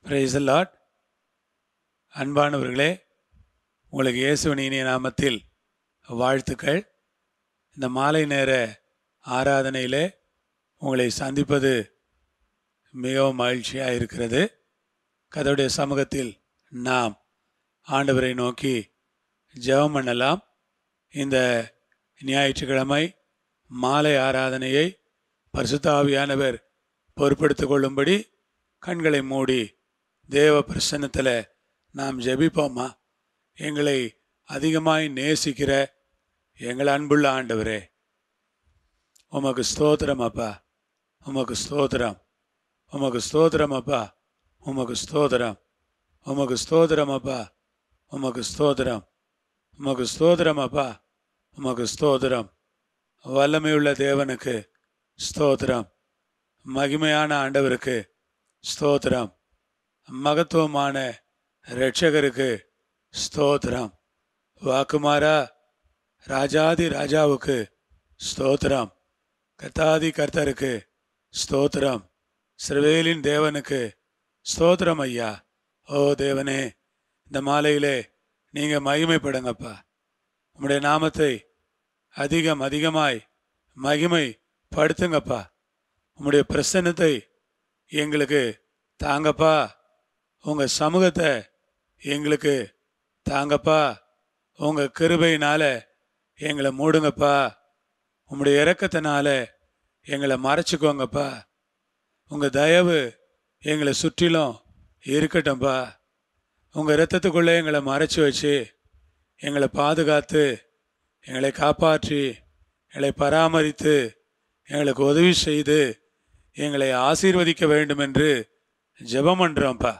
Price lot அன்பானவர்களே உங்களுக்கு இயேசுவின் இனிய நாமத்தில் வாழ்த்துக்கள் இந்த மாலை நேர ஆராதனையிலே உங்களை சந்திப்பது மிகவும் மகிழ்ச்சியாக இருக்கிறது கதவுடைய சமூகத்தில் நாம் ஆண்டவரை நோக்கி ஜெபம் பண்ணலாம் இந்த ஞாயிற்றுக்கிழமை மாலை ஆராதனையை பரிசுத்த ஆவியானவர் பொறுப்படுத்திக் கொள்ளும்படி கண்களை மூடி தேவ பிரசன்னத்தில் நாம் ஜெபிப்போமா எங்களை அதிகமாய் நேசிக்கிற எங்கள் அன்புள்ள ஆண்டவரே உமக்கு ஸ்தோத்திரம் அப்பா உமக்கு ஸ்தோத்திரம் உமக்கு ஸ்தோத்திரம் அப்பா உமக்கு ஸ்தோத்திரம் உமக்கு ஸ்தோத்திரம் அப்பா உமக்கு ஸ்தோத்திரம் உமக்கு ஸ்தோத்திரம் அப்பா உமக்கு ஸ்தோத்திரம் வல்லமையுள்ள தேவனுக்கு ஸ்தோத்திரம் மகிமையான ஆண்டவருக்கு ஸ்தோத்திரம் மகத்துவமான இரட்சகருக்கு ஸ்தோத்திரம் வாக்குமாரா ராஜாதி ராஜாவுக்கு ஸ்தோத்திரம் கர்த்தாதி கர்த்தருக்கு ஸ்தோத்திரம் சிறுவேலின் தேவனுக்கு ஸ்தோத்திரம் ஐயா ஓ தேவனே இந்த மாலையிலே நீங்க மகிமைப்படுங்கப்பா உம்முடைய நாமத்தை அதிகம் அதிகமாய் மகிமை படுத்துங்கப்பா உம்முடைய பிரசன்னத்தை எங்களுக்கு தாங்கப்பா உங்க சமூகத்தை எங்களுக்கு தாங்கப்பா உங்க கிருபையினால எங்களை மூடுங்கப்பா உம்முடைய இரக்கத்தினால எங்களை மறைச்சிக்கோங்கப்பா உங்க தயவு எங்களை சுற்றிலும் இருக்கட்டும்பா உங்க இரத்தத்துக்குள்ள எங்களை மறைச்சு வச்சு எங்களை பாதுகாத்து எங்களை காப்பாற்றி எங்களை பராமரித்து எங்களுக்கு உதவி செய்து எங்களை ஆசீர்வதிக்க வேண்டும் என்று ஜெபம் பண்றோம்ப்பா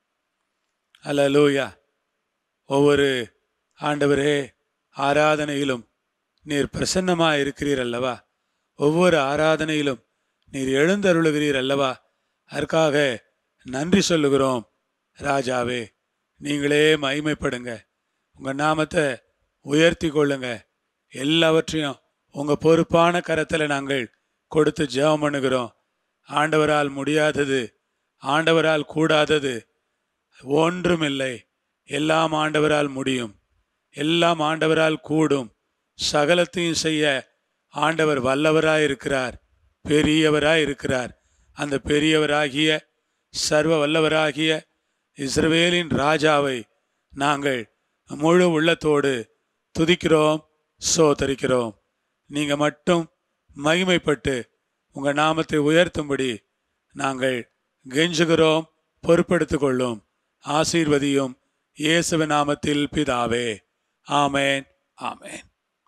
அல்லூயா ஒவ்வொரு ஆண்டவரே ஆராதனையிலும் நீர் பிரசன்னமாக இருக்கிறீர் அல்லவா ஒவ்வொரு ஆராதனையிலும் நீர் எழுந்தருளுகிறீர் அல்லவா அதற்காக நன்றி சொல்லுகிறோம் ராஜாவே நீங்களே மகிமைப்படுங்க உங்க நாமத்தை உயர்த்தி கொள்ளுங்க எல்லாவற்றையும் உங்க பொறுப்பான கரத்துல நாங்கள் கொடுத்து ஜெபம் பண்ணுகிறோம் ஆண்டவரால் முடியாதது ஆண்டவரால் கூடாதது ஒன்றுமில்லை எல்லாம் ஆண்டவரால் முடியும் எல்லாம் ஆண்டவரால் கூடும் சகலத்தையும் செய்ய ஆண்டவர் வல்லவராய் இருக்கிறார் பெரியவராய் இருக்கிறார் அந்த பெரியவராகிய சர்வ வல்லவராகிய இஸ்ரவேலின் ராஜாவை நாங்கள் முழு உள்ளத்தோடு துதிக்கிறோம் சோதரிக்கிறோம் நீங்க மட்டும் மகிமைப்பட்டு உங்க நாமத்தை உயர்த்தும்படி நாங்கள் கெஞ்சுகிறோம் பொறுப்படுத்திக் கொள்ளும் ஆசீர்வதியும் இயேசுவ நாமத்தில் பிதாவே ஆமேன் ஆமேன்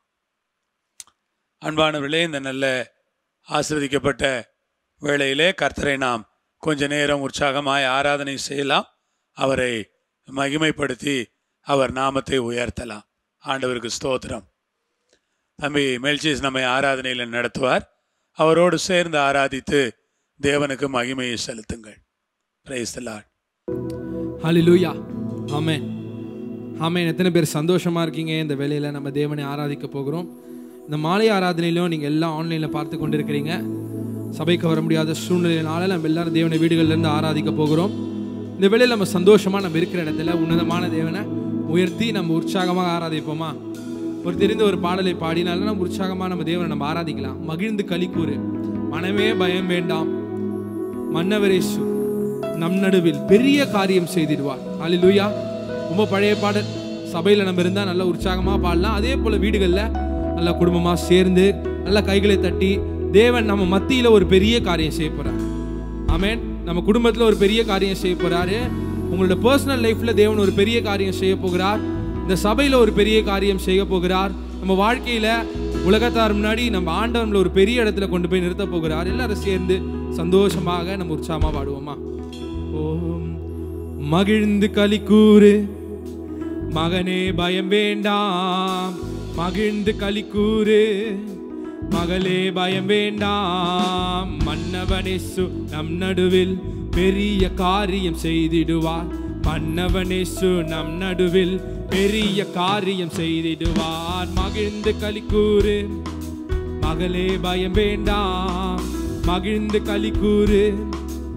அன்பானவர்களே இந்த நல்ல ஆசிர்வதிக்கப்பட்ட வேளையிலே கர்த்தரை நாம் கொஞ்ச நேரம் உற்சாகமாய் ஆராதனை செய்யலாம் அவரை மகிமைப்படுத்தி அவர் நாமத்தை உயர்த்தலாம் ஆண்டவருக்கு ஸ்தோத்திரம் தம்பி மெல்சிஸ் நம்மை ஆராதனையில் நடத்துவார் அவரோடு சேர்ந்து ஆராதித்து தேவனுக்கு மகிமையை செலுத்துங்கள் பிரைஸ் லார்ட் ஹalleluya ஆமென் ஆமென் எத்தனை பேர் சந்தோஷமா இருக்கீங்க இந்த வேலையில நம்ம தேவனை ஆராதிக்க போகிறோம் இந்த மாலை ஆராதனையிலும் நீங்க எல்லாம் ஆன்லைன்ல பார்த்து கொண்டிருக்கிறீங்க சபைக்கு வர முடியாத சூழ்நிலையினால நம்ம எல்லாரும் தேவனை வீடுகள்ல இருந்து ஆராதிக்க போகிறோம் இந்த வேளையில நம்ம சந்தோஷமா நம்ம இருக்கிற இடத்துல உன்னதமான தேவனை உயர்த்தி நம்ம உற்சாகமாக ஆராதிப்போமா ஒரு தெரிந்த ஒரு பாடலை பாடினாலும் நம்ம உற்சாகமா நம்ம தேவனை நம்ம ஆராதிக்கலாம் மகிழ்ந்து களி கூறு மனமே பயம் வேண்டாம் மன்னவரேசு நம் நடுவில் பெரிய காரியம் செய்திடுவார் அல்லேலூயா ரொம்ப பழைய பாடல் சபையில் நம்ம இருந்தால் நல்ல உற்சாகமாக பாடலாம் அதே போல் வீடுகளில் நல்ல குடும்பமாக சேர்ந்து நல்ல கைகளை தட்டி தேவன் நம்ம மத்தியில் ஒரு பெரிய காரியம் செய்ய போகிறார் ஆமென் நம்ம குடும்பத்தில் ஒரு பெரிய காரியம் செய்ய போகிறாரு உங்களோட பர்சனல் லைஃப்பில் தேவன் ஒரு பெரிய காரியம் செய்ய போகிறார் இந்த சபையில் ஒரு பெரிய காரியம் செய்ய போகிறார் நம்ம வாழ்க்கையில் உலகத்தார் முன்னாடி நம்ம ஆண்டவன்ல ஒரு பெரிய இடத்துல கொண்டு போய் நிறுத்த போகிறார் எல்லாரும் சேர்ந்து சந்தோஷமாக நம்ம உற்சாகமாக பாடுவோமா ஓம் மகிழ்ந்து களி கூறு மகனே பயம் வேண்டாம் மகிழ்ந்து களி கூறு மகளே பயம் வேண்டாம் மன்னவனேசு நம் நடுவில் பெரிய காரியம் செய்திடுவார் மன்னவனேசு நம் நடுவில் பெரிய காரியம் செய்திடுவார் மகிழ்ந்து களி கூறு மகளே பயம் வேண்டாம் மகிழ்ந்து களி கூறு மக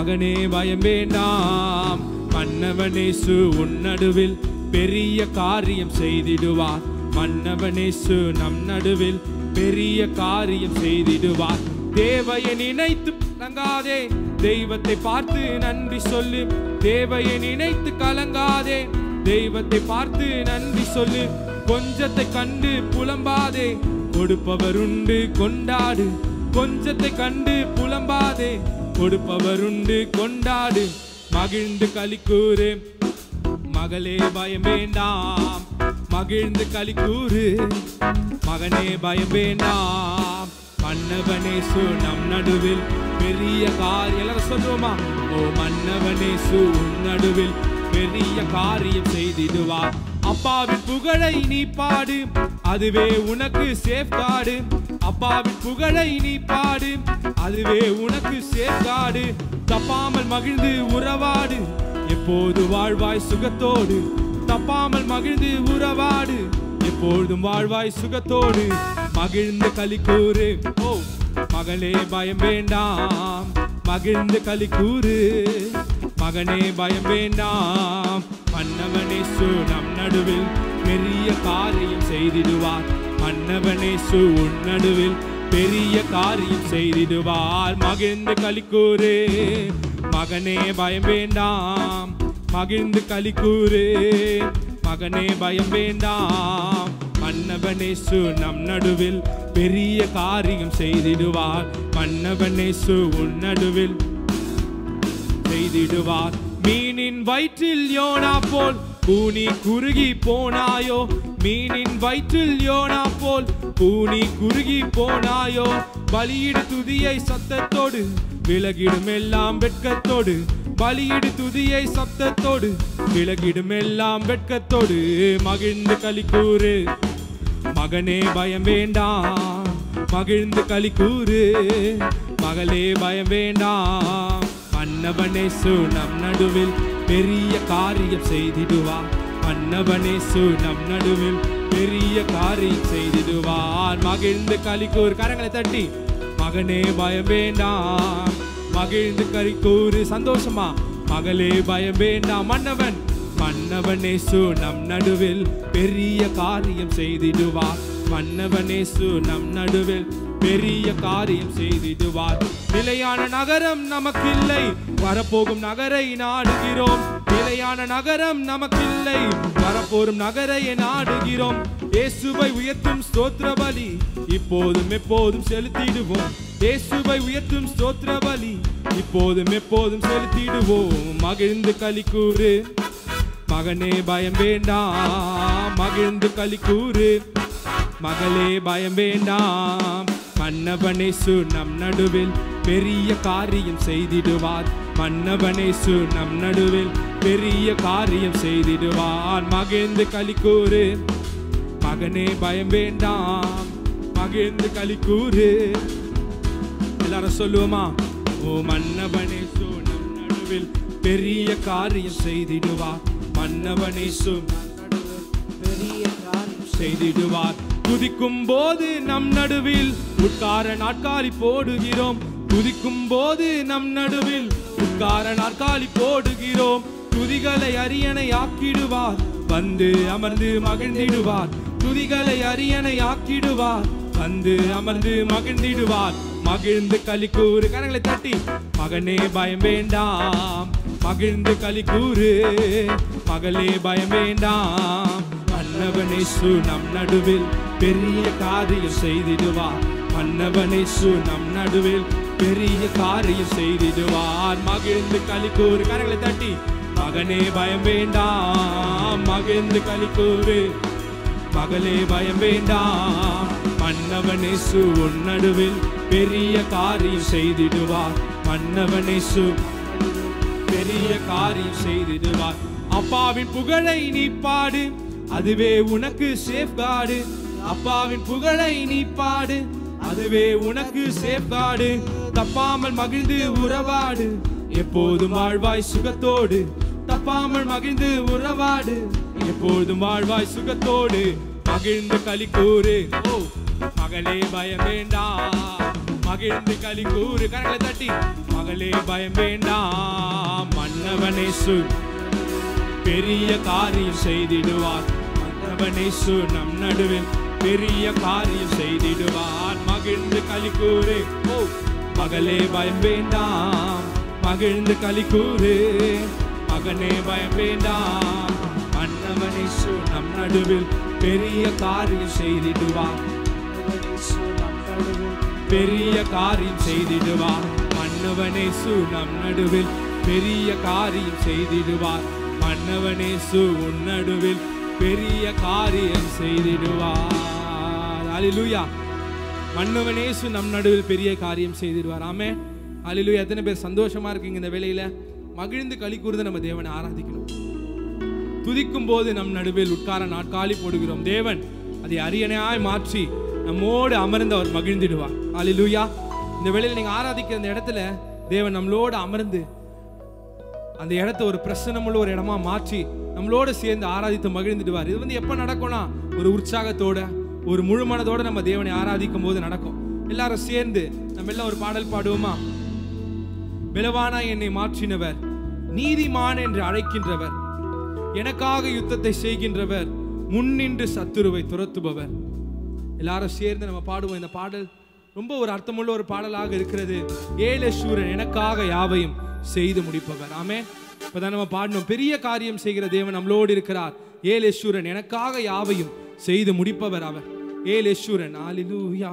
மகனே பயம் வேண்டாம் மன்னவனேசு உன் நடுவில் பெரிய காரியம் செய்திடுவார் மன்னவனேசு நம் நடுவில் பெரிய காரியம் செய்திடுவார் தேவையை நினைத்து கலங்காதே தெய்வத்தை பார்த்து நன்றி சொல்லு தேவையை நினைத்து கலங்காதே தெய்வத்தை பார்த்து நன்றி சொல்லு கொஞ்சத்தை கண்டு புலம்பாதே கொடுப்பவர் உண்டு கொண்டாடு கொஞ்சத்தை கண்டு புலம்பாதே கொடுப்பவர் உண்டு கொண்டாடு மகிழ்ந்து களிக்கூறு மகளே பயம் வேண்டாம் மகிழ்ந்து களிக்கூறு மகனே பயம் வேண்டாம் மன்னவனேசு நம் நடுவில் பெரிய காரியம் எல்லாரும் சொல்லுவோமா ஓ மன்னவனேசு உன் நடுவில் பெரிய காரியம் செய்திடுவார் அப்பாவின் புகழை நீ பாடு அதுவே உனக்கு சேஃப்கார்டு அப்பாவின் புகழை நீ பாடு அதுவே உனக்கு சேஃப்கார்டு தப்பாமல் மகிழ்ந்து உறவாடு எப்போது வாழ்வாய் சுகத்தோடு தப்பாமல் மகிழ்ந்து உறவாடு எப்பொழுதும் வாழ்வாய் சுகத்தோடு மகிழ்ந்து களி கூறு ஓ மகளே பயம் வேண்டாம் மகிழ்ந்து களி கூறு மகனே பயம் வேண்டாம் மன்னவனே சு நம் நடுவில் பெரிய காரியம் செய்திடுவார் மன்னவனே சு உன் நடுவில் பெரிய காரியம் செய்திடுவார் மகிழ்ந்து களி கூறு மகனே பயம் வேண்டாம் மகிழ்ந்து களி கூறு மகனே பயம் வேண்டாம் மன்னவனேசு நம் நடுவில் பெரிய காரியம் செய்திடுவார் மன்னவனேசு உன் நடுவில் செய்திடுவார் மீனின் வயிற்றில் யோனா போல் பூனி குறுகி போனாயோ மீனின் வயிற்றில் யோனா போல் பூனி குறுகி போனாயோ பலியிடு துதியை சத்தத்தோடு விலகிடும் எல்லாம் வெட்கத்தோடு பலியிடு துதியை சத்தத்தோடு விலகிடும் எல்லாம் வெட்கத்தோடு மகிழ்ந்து களி கூறு மகனே பயம் வேண்டாம் மகிழ்ந்து களி கூறு மகளே பயம் வேண்டாம் மன்னவனேசு நம் நடுவில் பெரிய காரியம் செய்திடுவார் மன்னவனேசு நம் நடுவில் பெரிய காரியம் செய்திடுவார் மகிழ்ந்து களி கூறு கரங்களை தட்டி மகனே பயம் வேண்டாம் மகிழ்ந்து களி கூறு சந்தோஷமா மகளே பயம் வேண்டாம் மன்னவன் மன்னவனேசு நம் நடுவில் பெரிய காரியம் செய்திடுவார் மன்னவனேசு நம் நடுவில் பெரிய காரியம் செய்திடுவார் நிலையான நகரம் நமக்கில்லை வரப்போகும் நகரை நாடுகிறோம் நிலையான நகரம் நமக்கில்லை வரப்போகும் நகரை நாடுகிறோம் இயேசுவை உயர்த்தும் ஸ்தோத்திர பலி இப்போதும் எப்போதும் செலுத்திடுவோம் இயேசுவை உயர்த்தும் ஸ்தோத்திர பலி இப்போதும் எப்போதும் செலுத்திடுவோம் மகிழ்ந்து களி கூறு மகனே பயம் வேண்டாம் மகிழ்ந்து களி கூறு மகளே பயம் வேண்டாம் மன்னவனேசு நம் நடுவில் பெரிய காரியம் செய்திடுவார் மன்னவனேசு நம் நடுவில் பெரிய காரியம் செய்திடுவார் மகிழ்ந்து களி கூறு மகனே பயம் வேண்டாம் மகிழ்ந்து களி கூறு எல்லாரும் சொல்லுவோமா ஓ மன்னவனேசு நம் நடுவில் பெரிய காரியம் செய்திடுவார் மன்னவனேசு பெரிய காரியம் செய்திடுவார் துதிக்கும் போது நம் நடுவில் உட்கார நாற்காலி போடுகிறோம் துதிக்கும் போது நம் நடுவில் உட்கார நாற்காலி போடுகிறோம் துதிகளை அரியணை ஆக்கிடுவார் வந்து அமர்ந்து மகிழ்ந்திடுவார் துதிகளை அரியணை ஆக்கிடுவார் வந்து அமர்ந்து மகிழ்ந்திடுவார் மகிழ்ந்து களி கூறு கரங்களை தட்டி மகனே பயம் வேண்டாம் மகிழ்ந்து களி கூறு மகளே பயம் வேண்டாம் மன்னவனேசு நம் நடுவில் பெரிய காரியம் செய்திடுவார் மன்னவனேசு நம் நடுவில் பெரிய காரியம் செய்திடுவார் மகிழ்ந்து களி கூறு கரங்களை தட்டி மகனே பயம் வேண்டாம் மகிழ்ந்து களி கூறு மகளே பயம் வேண்டாம் மன்னவனேசு உன் நடுவில் பெரிய காரியம் செய்திடுவார் மன்னவனேசு பெரிய காரியம் செய்திடுவார் அப்பாவின் புகழை நீ பாடு அதுவே உனக்கு சேஃப்கார்டு அப்பாவின் புகழை நீ பாடு அதுவே உனக்கு சேஃப்கார்டு தப்பாமல் மகிழ்ந்து உறவாடு எப்போதும் வாழ்வாய் சுகத்தோடு தப்பாமல் மகிழ்ந்து உறவாடு எப்போதும் வாழ்வாய் சுகத்தோடு மகிழ்ந்து களி கூறு ஓ மகளே பயம் வேண்டாம் மகிழ்ந்து களி கூறு கரங்களை தட்டி மகளே பயம் வேண்டாம் மன்னவனேசு பெரிய காரியம் செய்திடுவார் மன்னவனேசு நம் நடுவில் பெரிய காரியம் செய்திடுவார் மகிழ்ந்து களி கூறு ஓ மகளே பயம் வேண்டாம் மகிழ்ந்து களி கூறு மகனே பயம் வேண்டாம் மன்னவனேசு நம் நடுவில் பெரிய காரியம் செய்திடுவார் பெரிய காரியம் செய்திடுவார் மன்னவனேசு நம் நடுவில் பெரிய காரியம் செய்திடுவார் மன்னவனேசு உன் நடுவில் பெரிய காரியம் செய்திடுவார் அலிலுயா மன்னவனேசு நம் நடுவில் பெரிய காரியம் செய்திடுவார் ஆமே அலிலுயா எத்தனை பேர் சந்தோஷமா இருக்கீங்க இந்த வேளையில மகிழ்ந்து களி கூர்ந்து நம்ம தேவனை ஆராதிக்கணும் துதிக்கும் போது நம் நடுவில் உட்கார நாட்காலி போடுகிறோம் தேவன் அதை அரியணையாய் மாற்றி நம்மோடு அமர்ந்து அவர் மகிழ்ந்திடுவார் அல்லேலூயா இந்த வேளையில் நீங்க ஆராதிக்கிற அந்த இடத்துல தேவன் நம்மளோடு அமர்ந்து அந்த இடத்த ஒரு பிரசனமுள்ள ஒரு இடமா மாற்றி நம்மளோட சேர்ந்து ஆராதித்து மகிழ்ந்துடுவார் இது வந்து எப்ப நடக்கும்னா ஒரு உற்சாகத்தோட ஒரு முழு மனதோட நம்ம தேவனை ஆராதிக்கும் போது நடக்கும் எல்லாரும் சேர்ந்து நம்ம எல்லாம் ஒரு பாடல் பாடுவோமா பலவானா என்னை மாற்றினவர் நீதிமான் என்று அழைக்கின்றவர் எனக்காக யுத்தத்தை செய்கின்றவர் முன்னின்று சத்துருவை துரத்துபவர் எல்லாரும் சேர்ந்து நம்ம பாடுவோம் இந்த பாடல் ரொம்ப ஒரு அர்த்தமுள்ள ஒரு பாடலாக இருக்கிறது ஏலேஸ்வரன் எனக்காக யாவையும் செய்து முடிப்பவர் ஆமே இப்பதான் நம்ம பாடணும் பெரிய காரியம் செய்கிற தேவன் நம்மளோடு இருக்கிறார் ஏலேஸ்வரன் எனக்காக யாவையும் செய்து முடிப்பவர் அவர் ஏலேஸ்வரன் ஆலிலூயா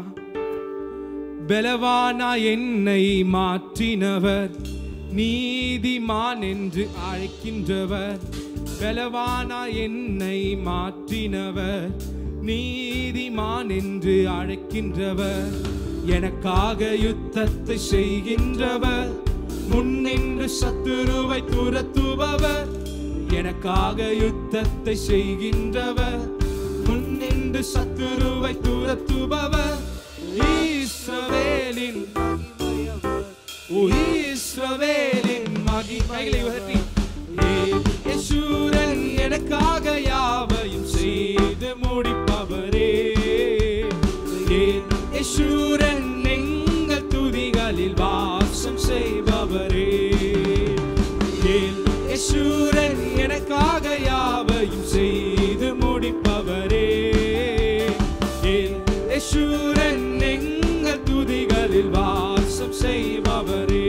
பலவானா என்னை மாற்றினவர் நீதிமான் என்று அழைக்கின்றவர் பலவானா என்னை மாற்றினவர் நீதிமான் என்று அழைக்கின்றவர் எனக்காக யுத்தத்தை செய்கின்றவர் முன்னின்று சத்துருவை துரத்துபவர் எனக்காக யுத்தத்தை செய்கின்றவர் முன்னின்று சத்துருவை துரத்துபவர் ஈஸ்வவேலின் ஓ ஈஸ்வவேலின் மகிமைகளை உயர்த்தி யேசூரன் எனக்காக யாவையும் செய்து முடிப்பவரே யேசூரன் எங்கள் துதிகளில் வாசம் செய்பவரே யேசூரன் எனக்காக யாவையும் செய்து முடிப்பவரே யேசூரன் எங்கள் துதிகளில் வாசம் செய்பவரே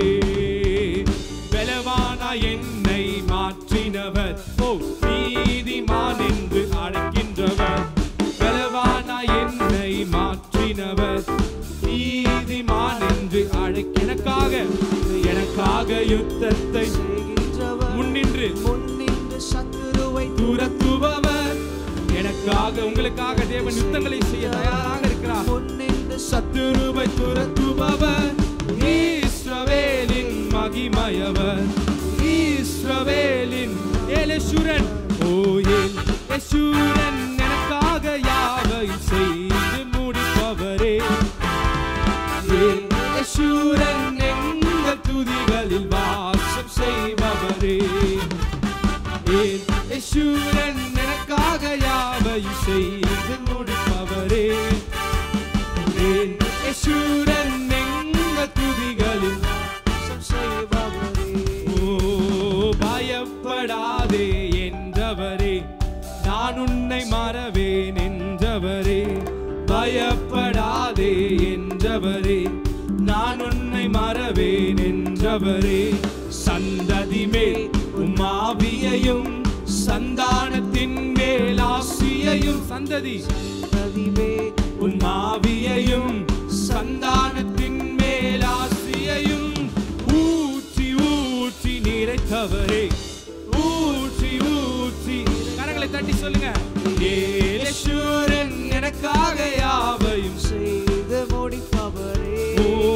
பலவானா என்னை மாற்றினவர் ஓ நீதிமான் என்று அழைக்கின்றவர் பலவானா என்னை மாற்றினவர் நீதிமான் என்று அழைக்க எனக்காக எனக்காக யுத்தத்தை முன்னின்று முன்னின்று சத்துருவை துரத்துபவர் எனக்காக உங்களுக்காக தேவன் யுத்தங்களை செய்ய தயாராக இருக்கிறார் முன்னின்று சத்துருவை துரத்துபவர் ஈஸ்ரவேலின் மகிமயவர் ஈஸ்ரவேலின் ஏலேசுரன் ஓ ஏல் யேசுரன் எனக்காக யாவையும் செய்து முடிப்பவரே ஏல் யேசுரன் எங்கள் துதிகளில் வாசம் செய்பவரே ஏல் யேசுரன் எனக்காக யாவையும் செய்து முடிப்பவரே ஏன் யேசுரன் எங்கள் துதிகளில் வாசம் செய்பவரே ஓ பயப்படாதே என்றவரே நான் உன்னை மறவேன் என்றவரே பயப்படாதே என்றவரே நான் உன்னை மறவேன் என்றவரே சந்ததி மேல் உமாவியையும் சந்தானத்தின் மேல் ஆசியையும் சந்ததி நதிவே உன் மாவியையும் சந்தானத்தின் மேல் ஆசியையும் ஊற்றி ஊற்றி நிறைத்தவரே ஊற்றி ஊற்றி கரங்களை தட்டி சொல்லுங்க ஏலேஸ்வரன் எனக்காக யாவையும் செய்து முடிப்பவரே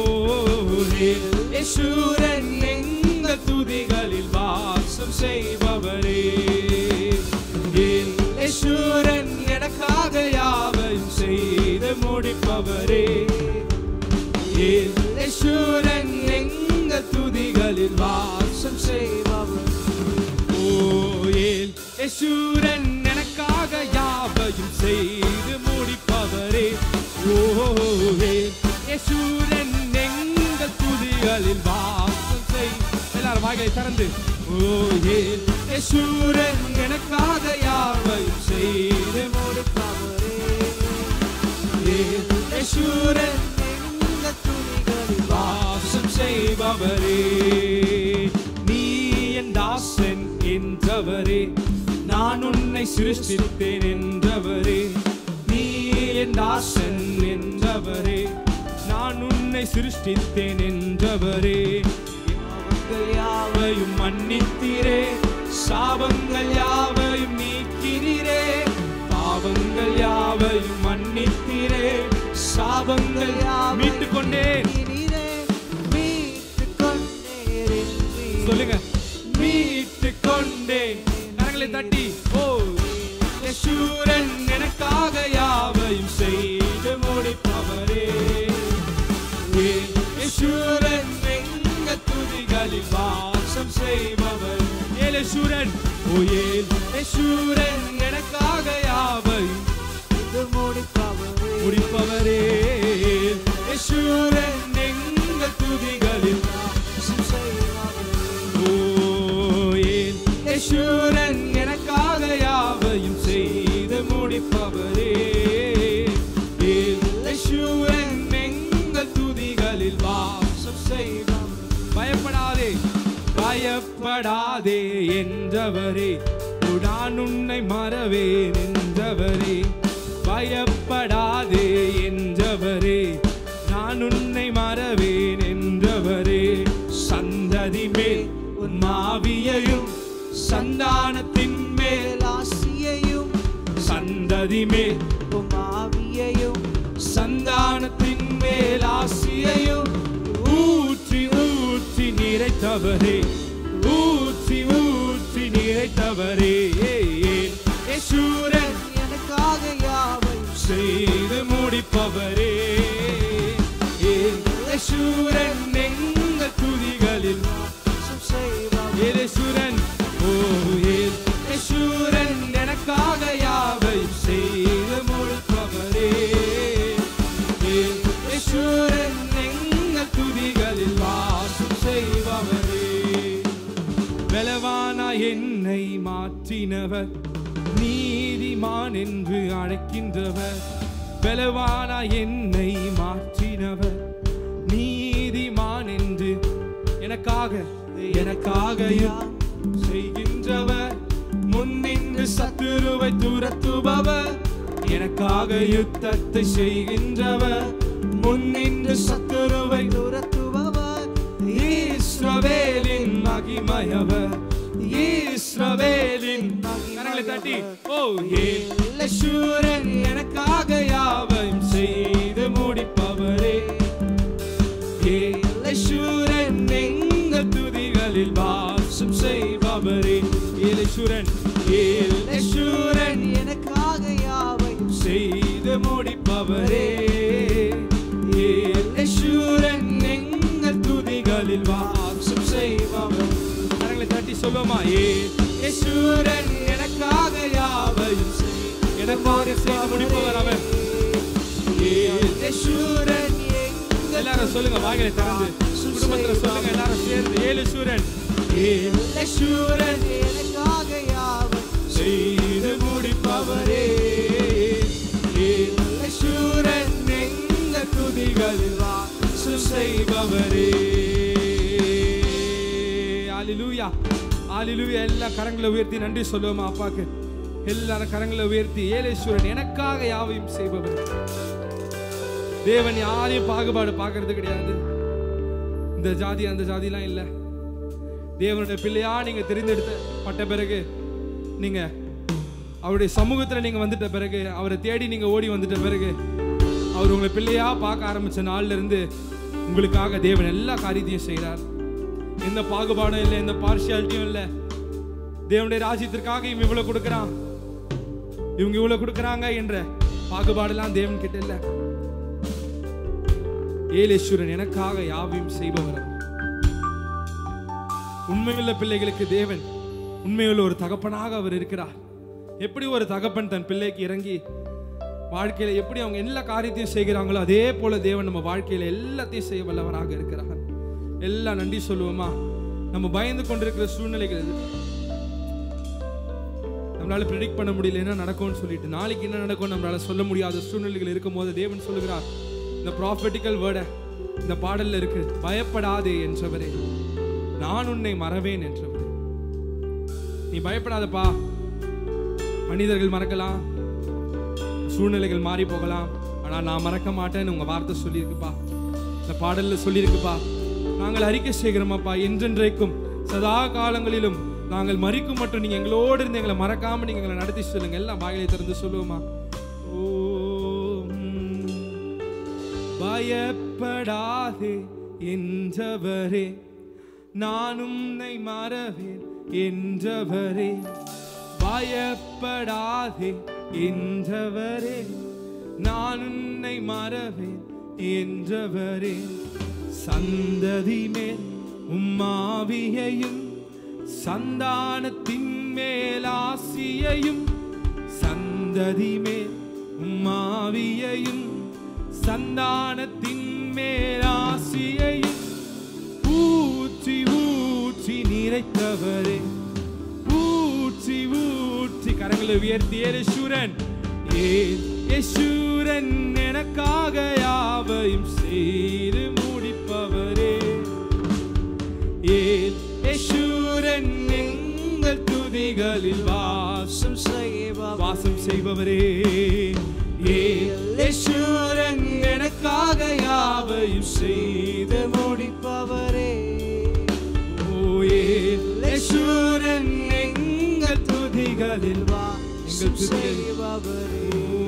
யேசுரன் எங்கள் துதிகளில் வாசம் செய்பவரே யேசுரன் எனக்காக யாவையும் செய்து முடிப்பவரே யேசுரன் எங்கள் துதிகளில் வாசம் செய்பவர் ஓயேல் யேசுரன் எனக்காக யாவையும் செய்து முடிப்பவரே ஓயேல் யேசுரன் வாய்களை திறந்து ஓ ஏ யேசூரன் எனக்காக யாவையும் செய்து முடிப்பவரே ஏ யேசூரன் எங்க துணிகளில் வாசம் செய்பவரே நீ என் தாசன் என்றவரே நான் உன்னை சிருஷ்டித்தேன் என்றவரே நீ என் தாசன் என்றவரே நான் உன்னை சிருஷ்டித்தேன் என்றவரே பாவங்கள் யாவையும் மன்னித்தீரே சாபங்கள் யாவையும் நீக்கினீரே பாவங்கள் யாவையும் மன்னித்தீரே சாபங்கள் மீட்டுக் கொண்டேன் நீரே மீட்டுக் கொண்டீர் என்று சொல்லுங்க மீட்டு கொண்டேன் கரங்களை தட்டி ஓ யசூரன் எனக்காக யாவையும் செய்து முடிப்பவரே ஏ, யசூரன் எங்க துதிகளில் வாசம் செய்பவர் ஏலசூரன் ஓ ஏல் யசூரன் எனக்காக யாவையும் இது முடிப்பவரே முடிப்பவரே யசூரன் எங்க துதிகளில் வாசம் செய்பவரே ஓயேன் யேசூரன் எனக்காக யாவையும் செய்து முடிப்பவரே ஏன் யேசூரன் எங்கள் துதிகளில் வாசம் செய்வார் பயப்படாதே பயப்படாதே என்றவரே நான் உன்னை மறவேன் என்றவரே பயப்படாதே என்றவரே நான் உன்னை மறவேன் என்றவரே சந்ததி மேல் உன் மாவியையும் சந்தானத்தின் மேல் ஆசியையும் சந்ததி மேல் ஆவியையும் சந்தானத்தின் மேல் ஆசியையும் ஊற்றி ஊற்றி நிறைத்தவரே ஊற்றி ஊற்றி நிறைத்தவரே யேசூரன் எனக்காக யாவையும் செய்து முடிப்பவரே யேசூரன் எங்க துதிகளில் வாசம் செய்பவரே ஏலேசுரன் ஓ ஏல் யேசூரன் எனக்காக யாவை செய்து முடிப்பவரே ஏல் யேசூரன் எங்கள் துதிகளில் வாசம் செய்பவரே பலவானா என்னை மாற்றினவர் நீதிமான் என்று அழைக்கின்றவர் பலவானா என்னை மாற்றினவர் நீதிமான் என்று எனக்காக எனக்காக யுத்தம் செய்கின்றவர் முன்னின்று சத்துருவை துரத்துபவர் எனக்காக யுத்தத்தை செய்கின்றவர் முன்னின்று சத்துருவை துரத்துபவர் இஸ்ரவேலின் மகிமையவர் இஸ்ரவேலின் கரங்களை தட்டி ஓ ஏலசூரன் எனக்காக யாவையும் செய்து முடிப்பவரே ஏலசூரன் எங்கள் துதிகளில் வாசம் செய்பவரே ஏலசூரன் ஏலசூரன் எனக்காக யாவையும் செய்து முடிப்பவரே யேசூரன் எங்கள் துதிகளில் வாசம் செய்பவர் கரங்களை தட்டி சொல்லுமா யேசூரன் எனக்காக யாவையும் செய் எனக்காக செய்து முடிப்பவர் அவர் யேசூரன் எல்லாரும் சொல்லுங்க வாய்களை திறந்து குடும்பத்துல சொல்லுங்க எல்லாரும் சேர்ந்து ஏழுசூரன் ஏழுசூரன் எனக்காக யாவையும் செய்து முடிப்பவரே யேசூரன் எங்க துதிகளில் வாசம் செய்பவரே ஹalleluya ஹalleluya எல்லா கரங்களை உயர்த்தி நன்றி சொல்லுவோமா அப்பாக்கு எல்லாரும் கரங்களை உயர்த்தி ஏலேஸ்வரன் எனக்காக யாவையும் செய்பவர் தேவன் யாரையும் பாகுபாடு பார்க்கறது கிடையாது இந்த ஜாதி அந்த ஜாதிலாம் இல்லை தேவனுடைய பிள்ளையா நீங்க தெரிந்தெடுத்த பட்ட பிறகு நீங்க அவருடைய சமூகத்துல நீங்க வந்துட்ட பிறகு அவரை தேடி நீங்க ஓடி வந்துட்ட பிறகு அவர் உங்களை பிள்ளையா பார்க்க ஆரம்பிச்ச நாள்ல இருந்து உங்களுக்காக தேவன் எல்லா காரியத்தையும் செய்கிறார் எந்த பாகுபாடும் இல்லை எந்த பார்ஷியாலிட்டியும் இல்லை தேவனுடைய ராஜ்யத்திற்காக இவன் இவ்வளவு கொடுக்குறான் இவங்க இவ்வளவு கொடுக்குறாங்க என்ற பாகுபாடெல்லாம் தேவன் கிட்ட இல்லை ஏலேஸ்வரன் எனக்காக யாவையும் செய்பவர் அவர். உண்மையுள்ள பிள்ளைகளுக்கு தேவன் உண்மையுள்ள ஒரு தகப்பனாக அவர் இருக்கிறார் எப்படி ஒரு தகப்பன் தன் பிள்ளைக்கு இறங்கி வாழ்க்கையில எப்படி அவங்க எல்லா காரியத்தையும் செய்கிறாங்களோ அதே போல தேவன் நம்ம வாழ்க்கையில எல்லாத்தையும் செய்ய வல்லவராக இருக்கிறார் எல்லாம் நன்றி சொல்லுவோமா நம்ம பயந்து கொண்டிருக்கிற சூழ்நிலைகள் இது நம்மளால ப்ரெடிக்ட் பண்ண முடியல என்ன நடக்கும்னு சொல்லிட்டு நாளைக்கு என்ன நடக்கும் நம்மளால சொல்ல முடியாத சூழ்நிலைகள் இருக்கும்போது தேவன் சொல்லுகிறார் இந்த ப்ராஃபட்டிக்கல் வேர்டை இந்த பாடல்ல இருக்கு பயப்படாதே என்றவரே நான் உன்னை மறவேன் என்றவரே நீ பயப்படாதப்பா மனிதர்கள் மறக்கலாம் சூழ்நிலைகள் மாறி போகலாம் ஆனா நான் மறக்க மாட்டேன்னு உங்க வார்த்தை சொல்லியிருக்குப்பா இந்த பாடல்ல சொல்லியிருக்குப்பா நாங்கள் அறிக்கை செய்கிறோமாப்பா என்றென்றைக்கும் சதா காலங்களிலும் நாங்கள் மறிக்கும் மட்டும் நீங்க எங்களோடு இருந்து எங்களை மறக்காம நீங்க எங்களை நடத்தி சொல்லுங்க எல்லாம் வாயிலை திறந்து சொல்லுவோமா ஓ ம். பயப்படாதே என்றவரே நான் உன்னை மறவேன் என்றவரே பயப்படாதே என்றவரே நான் உன்னை மறவேன் என்றவரே சந்ததி மேல் உம்மாவியையும் சந்தானத்தின் மேல் ஆசியையும் சந்ததி மேல் உம்மாவியையும் சந்தானத்தின் மேல் ஆசியையும் ஊற்றி ஊற்றி நிறைத்தவரே ஊற்றி ஊற்றி கரங்களை உயர்த்தி யேசூரன் ஏன் யேசூரன் எனக்காக யாவையும் செய்து முடிப்பவரே ஏன் யேசூரன் எங்கள் துதிகளில் வாசம் செய்பவர் வாசம் செய்பவரே ஏன் யேசூரன் எனக்காக யாவையும் செய்து முடிப்பவரே ஓ ஏன் யேசூரன் எங்கள் துதிகளில் வா எங்கள் துதிகளில் செய்பவரே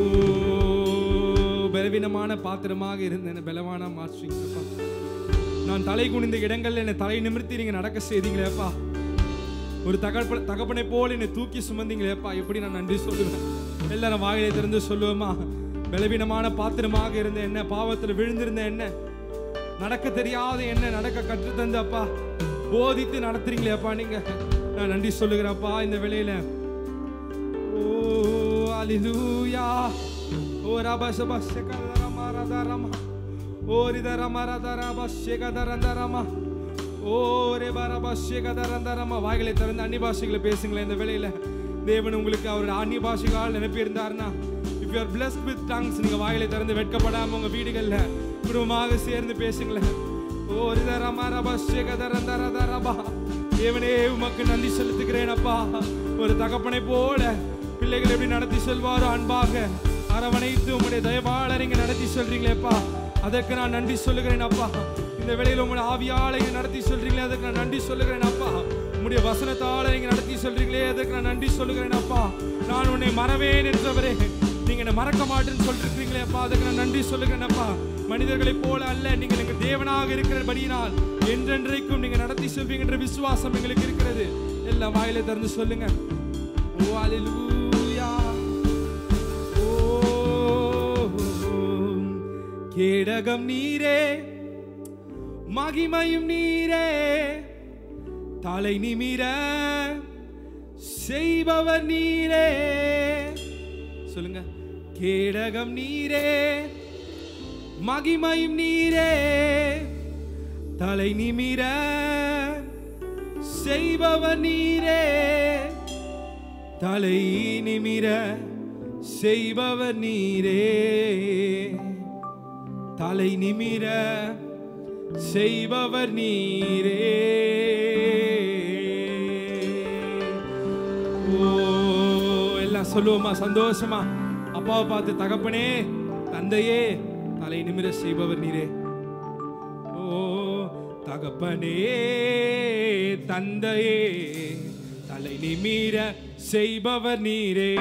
ஓ, பலவீனமான பாத்திரமாக இருந்த என்னை பலவானா மாற்றுவீங்கப்பா நான் தலை குனிந்த இடங்கள்ல என்னை தலை நிமிர்த்தி நீங்க நடக்க செய்தீங்களேப்பா ஒரு தகப்ப தகப்பனை போல் என்னை தூக்கி சுமந்தீங்களேப்பா எப்படி நான் நன்றி சொல்லுவேன் எல்லாரும் வாயிலை திறந்து சொல்லுவோமா பலவீனமான பாத்திரமாக இருந்த என்ன பாவத்தில் விழுந்திருந்த என்ன நடக்க தெரியாத என்ன நடக்க கற்று தந்தப்பா போதித்து நடத்துறீங்களேப்பா நீங்க நான் நன்றி சொல்லுகிறேன்ப்பா இந்த வேளையில ஓ அல்லேலூயா ஓ ரபஷப ஷெகதரம ரதரம ஓ ரிதரம ரதரப ஷெகதரந்தரம ஓ ரே பரப ஷெகதரந்தரம வாய்களை திறந்து அந்நிய பாஷைகளை பேசுங்களேன் இந்த வேளையில தேவன் உங்களுக்கு அவருடைய அந்நிய பாஷைகளால் நினைப்பி இருந்தாருன்னா if you are blessed with tongues நீங்க வாயிலை திறந்து வெட்கப்படாம உங்க வீடுகள்ல குடும்பமாக சேர்ந்து பேசுங்களேன் ஓ ரிதரம ரப ஷெகதரந்தரதரபா தேவனே உமக்கு நன்றி செலுத்துகிறேன் அப்பா ஒரு தகப்பனை போல பிள்ளைகளை எப்படி நடத்தி செல்வாரோ அன்பாக அரவணைத்து உங்களுடைய தயவாளர் இங்க நடத்தி சொல்றீங்களேப்பா அதற்கு நான் நன்றி சொல்லுகிறேன் அப்பா இந்த வேளையில் உங்களுடைய ஆவியாளை இங்க நடத்தி சொல்றீங்களே அதற்கு நான் நன்றி சொல்லுகிறேன் அப்பா உங்களுடைய வசனத்தால நீங்க நடத்தி சொல்றீங்களே அதற்கு நான் நன்றி சொல்லுகிறேன் அப்பா நான் உன்னை மறவேன் என்றவரே நீங்க என்ன மறக்க மாட்டேன்னு சொல்லிருக்கீங்களே அப்பா அதுக்கு நான் நன்றி சொல்லுகிறேன் அப்பா மனிதர்களைப் போல அல்ல நீங்கள் எங்க தேவனாக இருக்கிறபடியினால் என்றென்றைக்கும் நீங்க நடத்தி செல்வீங்கன்ற விசுவாசம் எங்களுக்கு இருக்கிறது எல்லாம் வாயில திறந்து சொல்லுங்க ஓ அல்லேலூயா ஓ கேடகம் நீரே மகிமையும் நீரே தலை நிமிர செய்பவர் நீரே சொல்லுங்க கேடகம் நீரே மகிமையும் நீரே தலை நிமிர செய்பவர் நீரே தலை நிமிர செய்பவர் நீரே தலை நிமிர செய்பவர் நீரே ஓ எல்லாம் சொல்லுவோமா சந்தோஷமா அப்பாவை பார்த்து தகப்பனே தந்தையே தலை நிமிர செய்பவர் நீரே ஓ தகப்பனே தந்தையே தலை நிமிர செய்பவர் நீரே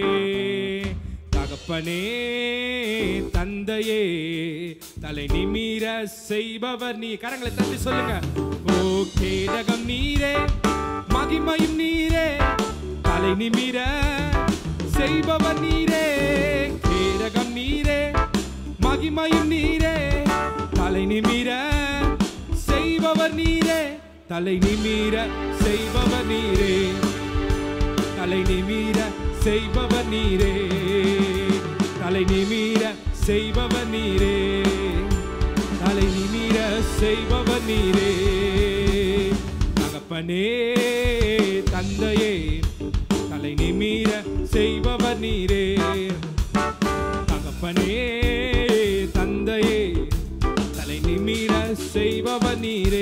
தகப்பனே தந்தையே தலை நிமிர செய்பவர் நீ கரங்களை தட்டி சொல்லுங்க ஓ கேடகம் நீரே மகிமையும் நீரே தலை நிமிர செய்பவர் நீரே கேடகம் நீரே மகிமையும் நீரே தலை நிமிர செய்பவர் நீரே தலை நிமிர செய்பவர் நீரே தலை நிமிர செய்பவர் நீரே தலை நிமிர செய்பவர் நீரே தலை நிமிர செய்பவர் நீரே தகப்பனே தந்தையே தலை நிமிர செய்பவர் நீரே தகப்பனே தந்தையே தலை நிமிர செய்பவர் நீரே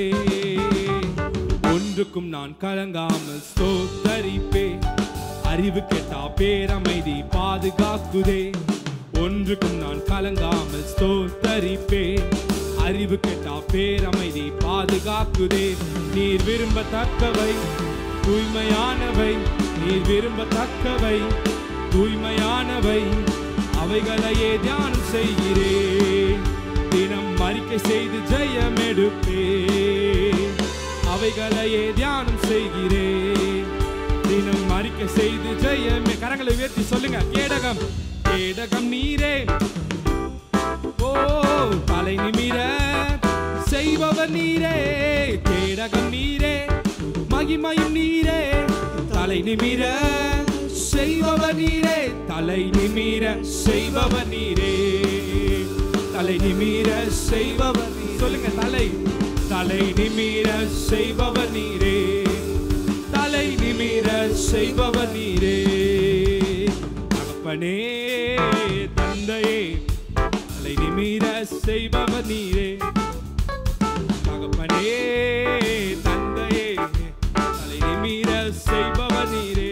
ஒன்றுக்கும் நான் கலங்காமல் ஸ்தோத்தரிப்பே அறிவு கெட்டா பேரமைதி பாதுகாக்குதே ஒன்றுக்கும் நான் கலங்காமல் ஸ்தோத்தரிப்பே அறிவு கெட்டா பேரமைதி பாதுகாக்குதே நீர் விரும்பத்தக்கவை தூய்மையானவை நீர் விரும்பத்தக்கவை தூய்மையானவை அவைகளையே தியானம் செய்கிறேன் தினம் அறிக்கை செய்து ஜெயம் எடுப்பேன் அவைகளையே தியானம் செய்கிறேன் தினம் அறிக்கை செய்து ஜெயம் கரங்களை உயர்த்தி சொல்லுங்க கேடகம் கேடகம் நீரே ஓ தலை நிமிர செய்பவர் நீரே கேடகம் நீரே மகிமையும் நீரே தலை நிமிர செய்பவர் நீரே தலை நிமிர செய்பவர் நீரே தலை நிமிர செய்பவர் நீ- சொல்லுங்க தலை தலை நிமிர செய்பவர் நீரே தலை நிமிர செய்பவர் நீரே தகப்பனே தந்தையே தலை நிமிர செய்பவர் நீரே தகப்பனே தந்தையே தலை நிமிர செய்பவர் நீரே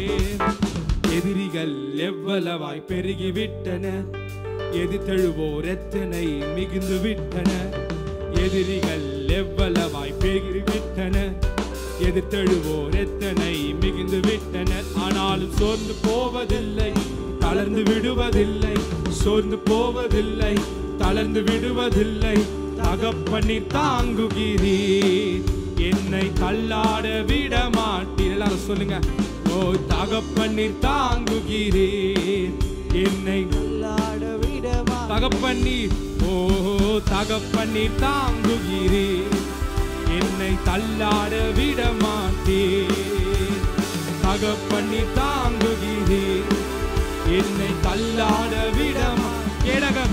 எதிரிகள் எவ்வளவாய் பெருகிவிட்டன எதிர்த்தழுவோர் எத்தனை மிகுந்து விட்டன எதிரிகள் எவ்வளவாய் பெருகிவிட்டன எதிர்த்தழுவோர் எத்தனை மிகுந்து விட்டனர் ஆனாலும் சோர்ந்து போவதில்லை தளர்ந்து விடுவதில்லை சோர்ந்து போவதில்லை தளர்ந்து விடுவதில்லை தகப்பண்ணீர் தாங்குகிறீர் என்னை தள்ளாட விட மாட்டீர் எல்லாரும் சொல்லுங்க ஓ தகப்பண்ணீர் தாங்குகிறீர் என்னை தள்ளாட விடமா தகப்பண்ணீர் ஓ தகப்பண்ணீர் தாங்குகிறீர் என்னை தள்ளாட விட மாட்டீர் தகப்பண்ணீர் தாங்குகிறீர் என்னை தள்ளாட விட மா- கேடகம்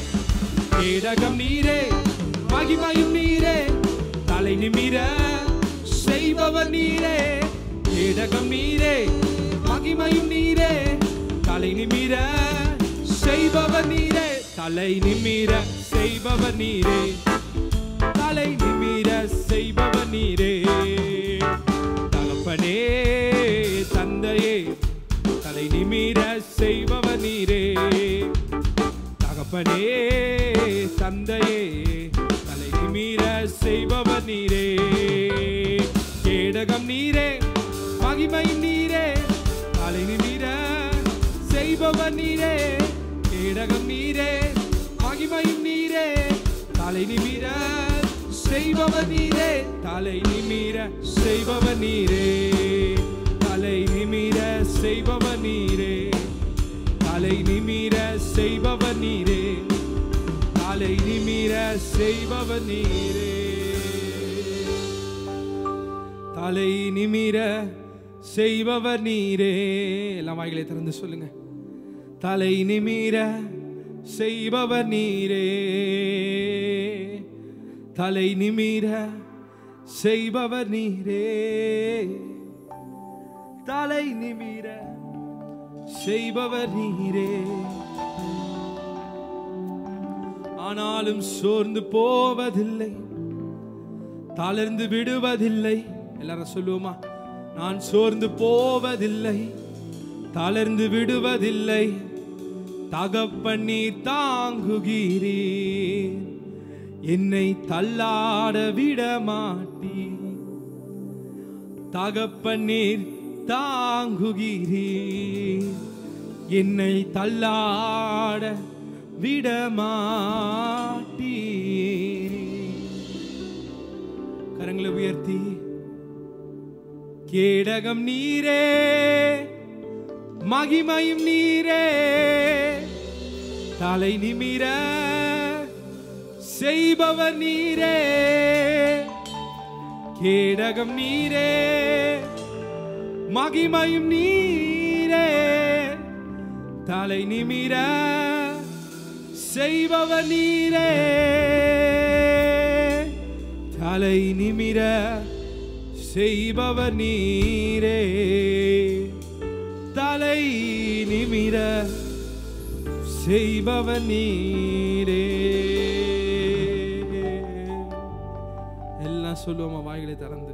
கேடகம் நீரே மகிமையும் நீரே தலை நிமிர செய்பவர் நீரே கேடகம் நீரே மகிமையும் நீரே தலை நிமிர செய்பவர் நீரே தலை நிமிர செய்பவர் நீரே தலை நிமிர செய்பவர் நீரே தகப்பனே தந்தையே தலை நிமிர செய்பவர் நீரே தகப்பனே தந்தையே தலை நிமிர செய்பவர் நீரே கேடகம் நீரே மகிமை நீரே தலை நிமிர செய்பவர் நீரே கேடகம் நீரே மகிமை நீரே தலை நிமிர செய்பவர் நீரே தலை நிமிர செய்பவர் நீரே தலை நிமிர செய்பவர் நீரே தலை நிமிர செய்பவர் நீரே தலை நிமிர செய்பவர் நீரே தலை நிமிர செய்பவர் நீரே எல்லாம் வாய்களை திறந்து சொல்லுங்க தலை நிமிர செய்பவர் நீரே தலை நிமிர செய்பவர் நீரே தலை நிமிர செய்பவர் நீரே ஆனாலும் சோர்ந்து போவதில்லை தளர்ந்து விடுவதில்லை எல்லாரும் சொல்லுவோமா நான் சோர்ந்து போவதில்லை தளர்ந்து விடுவதில்லை தகப்பண்ணி தாங்குகிறீர் என்னை தள்ளாட விட மாட்டீர் தகப்பண்ணீர் தாங்குகிறீர் என்னை தள்ளாட விட மாட்டீர் கரங்களை உயர்த்தி கேடகம் நீரே மகிமையும் நீரே தலை நிமிர செய்பவர் நீரே கேடகம் நீரே மகிமையும் நீரே தலை நிமிர செய்பவர் நீரே தலை நிமிர செய்பவர் நீரே தலை நிமிர செய்பவர் நீரே எல்லாம் சொல்லுவோமா வாய்களை திறந்து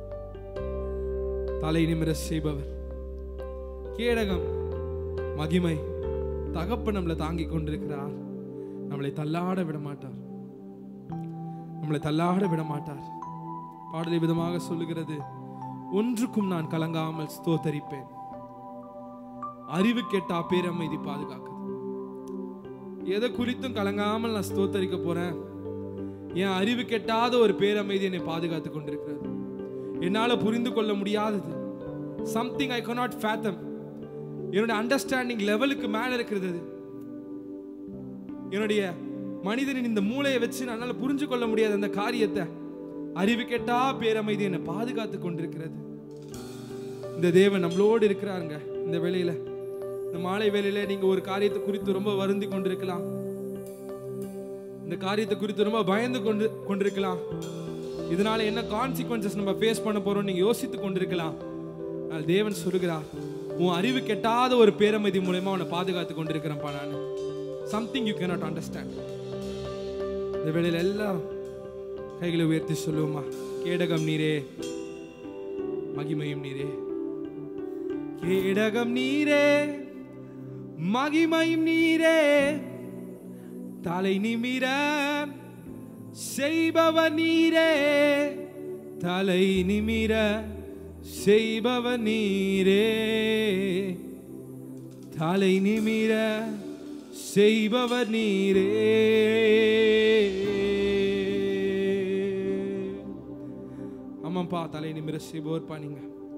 தலை நிமிர செய்பவர் கேடகம் மகிமை தகப்ப நம்மளை தாங்கி கொண்டிருக்கிறார் நம்மளை தள்ளாட விட மாட்டார் நம்மளை தள்ளாட விட மாட்டார் பாடலை விதமாக சொல்லுகிறது ஒன்றுக்கும் நான் கலங்காமல் ஸ்தோத்தரிப்பேன் அறிவு கெட்டா பேரமைதி பாதுகாக்குது எதை குறித்தும் கலங்காமல் நான் ஸ்தோத்தரிக்க போறேன் என் அறிவு கெட்டாத ஒரு பேரமைதி என்னை பாதுகாத்து கொண்டிருக்கிறது என்னால புரிந்து கொள்ள முடியாதது சம்திங் ஐ cannot fathom என்னுடைய அண்டர்ஸ்டாண்டிங் லெவலுக்கு மேல இருக்கிறது அது. என்னுடைய மனிதனின் இந்த மூளையை வச்சு என்னால் புரிஞ்சு கொள்ள முடியாத அந்த காரியத்தை அறிவு கெட்டா பேரமைதி என்னை பாதுகாத்து கொண்டிருக்கிறது இந்த தேவன் நம்மளோடு இருக்கிறாருங்க இந்த வேளையில இந்த மாலை வேளையில நீங்க ஒரு காரியத்தை குறித்து ரொம்ப வருந்தி கொண்டிருக்கலாம் இந்த காரியத்தை குறித்து ரொம்ப பயந்து கொண்டு கொண்டிருக்கலாம் இதனால என்ன கான்சிக்வன்சஸ் நம்ம ஃபேஸ் பண்ண போறோம் நீங்க யோசித்து கொண்டிருக்கலாம் ஆனால் தேவன் சொல்லுகிறார் உன் அறிவு கெட்டாத ஒரு பேரமைதி மூலயமா உன்னை பாதுகாத்து கொண்டிருக்கிறேன்ப்பா நான் சம்திங் யூ cannot அண்டர்ஸ்டாண்ட் இந்த வேளையில எல்லாம் கைகளை உயர்த்தி சொல்லுவோமா கேடகம் நீரே மகிமையும் நீரே கேடகம் நீரே மகிமையும் நீரே தலை நிமிர செய்பவர் நீரே தலை நிமிர செய்பவர் நீரே தலை நிமிர செய்பவர் நீரே ஆமாப்பா தலை நிமிர செய்பவர்ப்பா நீங்க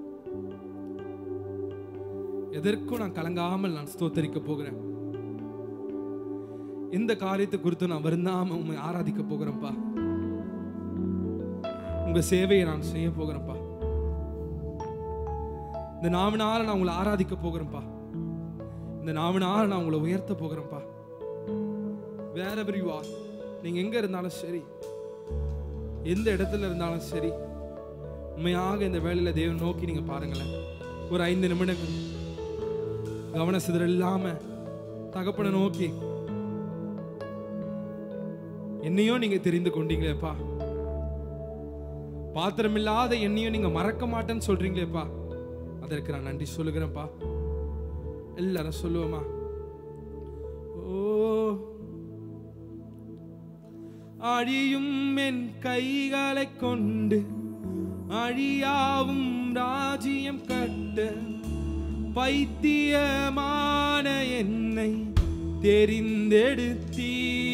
எதற்கும் நான் கலங்காமல் நான் ஸ்தோத்தரிக்க போகிறேன் இந்த காரியத்தை குறித்து நான் வருந்தாம உண்மை ஆராதிக்க போகிறேன்ப்பா உங்க சேவையை நான் செய்ய போகிறேன்ப்பா இந்த நாவினால நான் உங்களை ஆராதிக்க போகிறேன்ப்பா இந்த நாவினால நான் உங்களை உயர்த்த போகிறேன்ப்பா வேற யூ ஆர் நீங்க எங்க இருந்தாலும் சரி எந்த இடத்துல இருந்தாலும் சரி உண்மையாக இந்த வேலையில தேவன் நோக்கி நீங்க பாருங்களேன் ஒரு ஐந்து நிமிடங்கள் கவன சிதறல் இல்லாம தகப்பனை நோக்கி என்னையும் நீங்க தெரிந்து கொண்டீங்களேப்பா பாத்திரமில்லாத என்னையும் நீங்க மறக்க மாட்டேன்னு சொல்றீங்களேப்பா அதற்கு நான் நன்றி சொல்லுகிறேன்ப்பா எல்லாரும் சொல்லுவோமா ஓ அழியும் என் கைகளை கொண்டு அழியாவும் ராஜ்யம் கட்ட பைத்தியமான என்னை தெரிந்தெடுத்தீ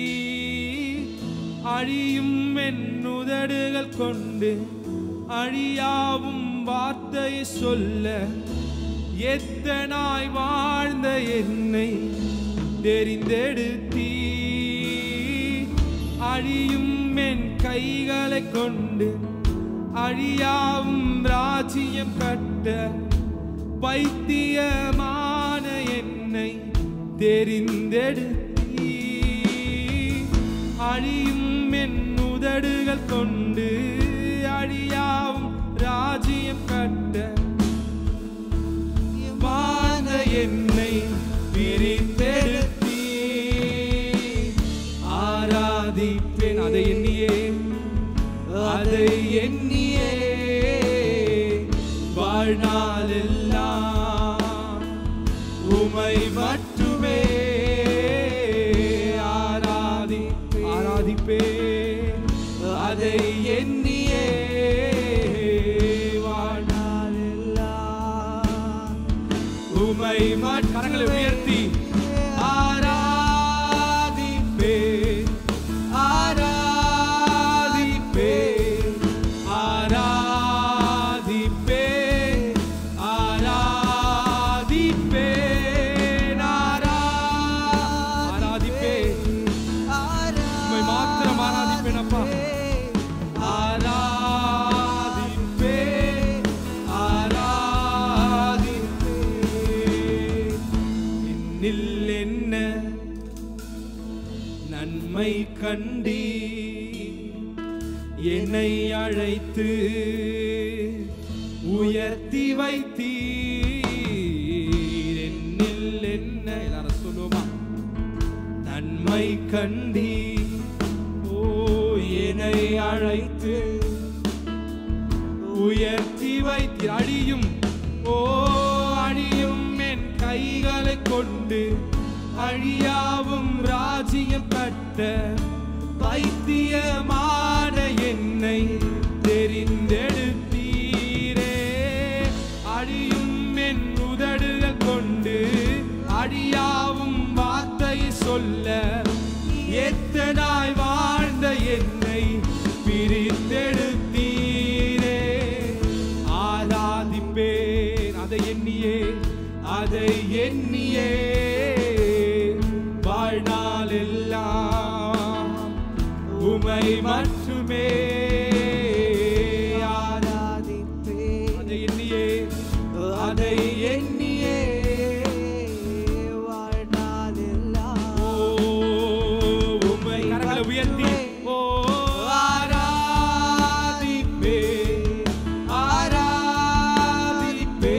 அழியும் என் உதடுகள் கொண்டு அழியாவும் வார்த்தையை சொல்ல எத்தனாய் வாழ்ந்த என்னை தெரிந்தெடுத்தீ அழியும் என் கைகளை கொண்டு அழியாவும் ராஜ்யம் கட்ட பைத்தியமான என்னை தெரிந்தெடுத்தீ அழியும் என் உதடுகள் கொண்டு அழியாவும் ராஜ்யம் கட்ட வான என்னை பிரித்தெடுத்தீ ஆராதிப்பேன் அதை எண்ணியே அதை எண்ணியே வாழ்நாளெல்லாம் உமை மட்டுமே ஆராதி ஆராதிப்பே அதை எண்ணியே வாழ்நாளெல்லாம் உமை மட்- கரங்களை உயர்த்தி ஆராதிப்பே ஆராதிப்பே ஆராதிப்பே ஆராதிப்பே ஆரா- ஆராதிப்பே உம்மை மாத்திரம் ஆராதிப்பேன் அப்பா ஆராதிப்பே ஆராதிப்பே என்னில் என்ன நன்மை கண்டி என்னை அழைத்து உயர்த்தி வைத்தீர் என்னில் என்ன எல்லாரும் சொல்லுவோமா நன்மை கண்டி ஓ என்னை அழைத்து உயர்த்தி வைத்தீர் அடியும் ஓ அடியும் என் கைகளை கொண்டு அழியாவும் ராஜ்யம் கட்ட பைத்தியமான என்னை தெரிந்தெடுத்தீரே அழியும் என் உதடுகள் கொண்டு அழியாவும் வார்த்தை சொல்ல எத்தனாய் வாழ்ந்த என்னை பிரித்தெடுத்தீரே ஆராதிப்பேன் அதை எண்ணியே அதை எண்ணியே வாழ்நாள் எல்லாம் உமை மட்டுமே ஆராதிப்பேன் அதை எண்ணியே அதை எண்ணியே வாழ்நாளெல்லாம் ஓ உமை கரங்களை உயர்த்தி ஓ ஆராதிப்பே ஆராதிப்பே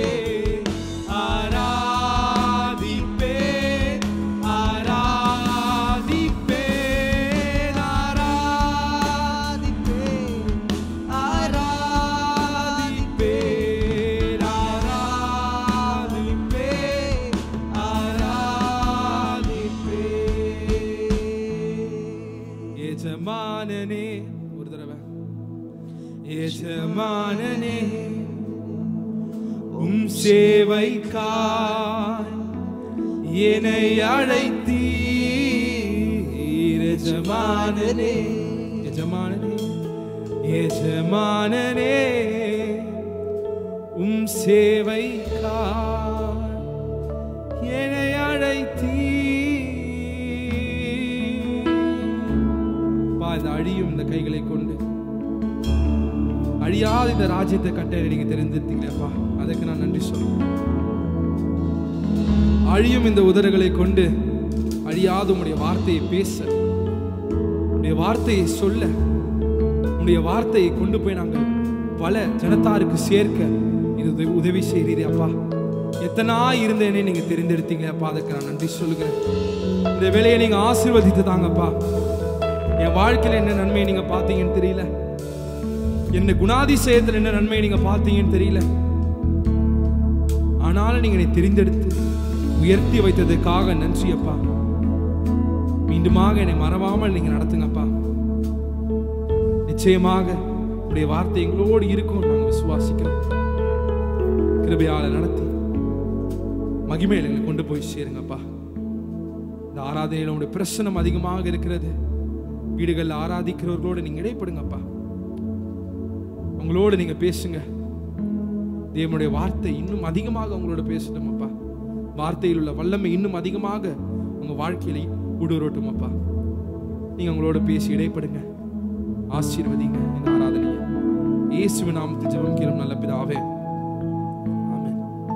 ஆராதிப்பே ஆராதிப்பே ஆராதிப்பேன் ஆராதிப்பே ஆராதிப்பே ஆராதிப்பேன் எஜமானனே ஒரு தடவை எஜமானனே உம் சேவைக்காய் என்னை அழைத்தீர் எஜமானனே எஜமானனே எஜமானனே உம் சேவைக்காய் என்னை அழைத்தீர் பா இந்த அழியும் இந்த கைகளை கொண்டு அழியாத இந்த ராஜ்யத்தை கட்ட நீங்க தெரிஞ்சிருத்தீங்களேப்பா அதுக்கு நான் நன்றி சொல்றேன் அழியும் இந்த உதடுகளை கொண்டு அழியாத உம்முடைய வார்த்தையை பேச உடைய வார்த்தையை சொல்ல உடைய வார்த்தையை கொண்டு போய் நாங்கள் பல ஜனத்தாருக்கு சேர்க்க இது உதவி- உதவி செய்கிறீரே அப்பா எத்தனா இருந்தேனே நீங்க தெரிந்தெடுத்தீங்களே அப்பா அதுக்கு நான் நன்றி சொல்லுகிறேன் இந்த வேலையை நீங்க ஆசீர்வதித்து தாங்கப்பா என் வாழ்க்கையில என்ன நன்மையை நீங்க பார்த்தீங்கன்னு தெரியல என்ன குணாதிசயத்தில் என்ன நன்மையை நீங்க பார்த்தீங்கன்னு தெரியல ஆனாலும் நீங்க என்னை தெரிந்தெடுத்து உயர்த்தி வைத்ததுக்காக நன்றி அப்பா மீண்டுமாக என்னை மறவாமல் நீங்க நடத்துங்கப்பா நிச்சயமாக உடைய வார்த்தை எங்களோடு இருக்கும் நாங்கள் விசுவாசிக்கிறோம் கிருபையால நடத்தி மகிமையில் எங்களை கொண்டு போய் சேருங்கப்பா இந்த ஆராதனையில் உங்களுடைய பிரசனம் அதிகமாக இருக்கிறது வீடுகளில் ஆராதிக்கிறவர்களோடு நீங்க இடைப்படுங்கப்பா அவங்களோடு நீங்க பேசுங்க தேவனுடைய வார்த்தை இன்னும் அதிகமாக உங்களோட பேசட்டும் அப்பா வார்த்தையில் உள்ள வல்லமை இன்னும் அதிகமாக உங்க வாழ்க்கையில ஊடுருவட்டும் அப்பா நீங்க அவங்களோட பேசி இடைப்படுங்க ஆசீர்வதிங்க இந்த ஆராதனையை இயேசுவின் நாமத்தில் ஜெபம் கேளும் நல்ல பிதாவே ஆமென்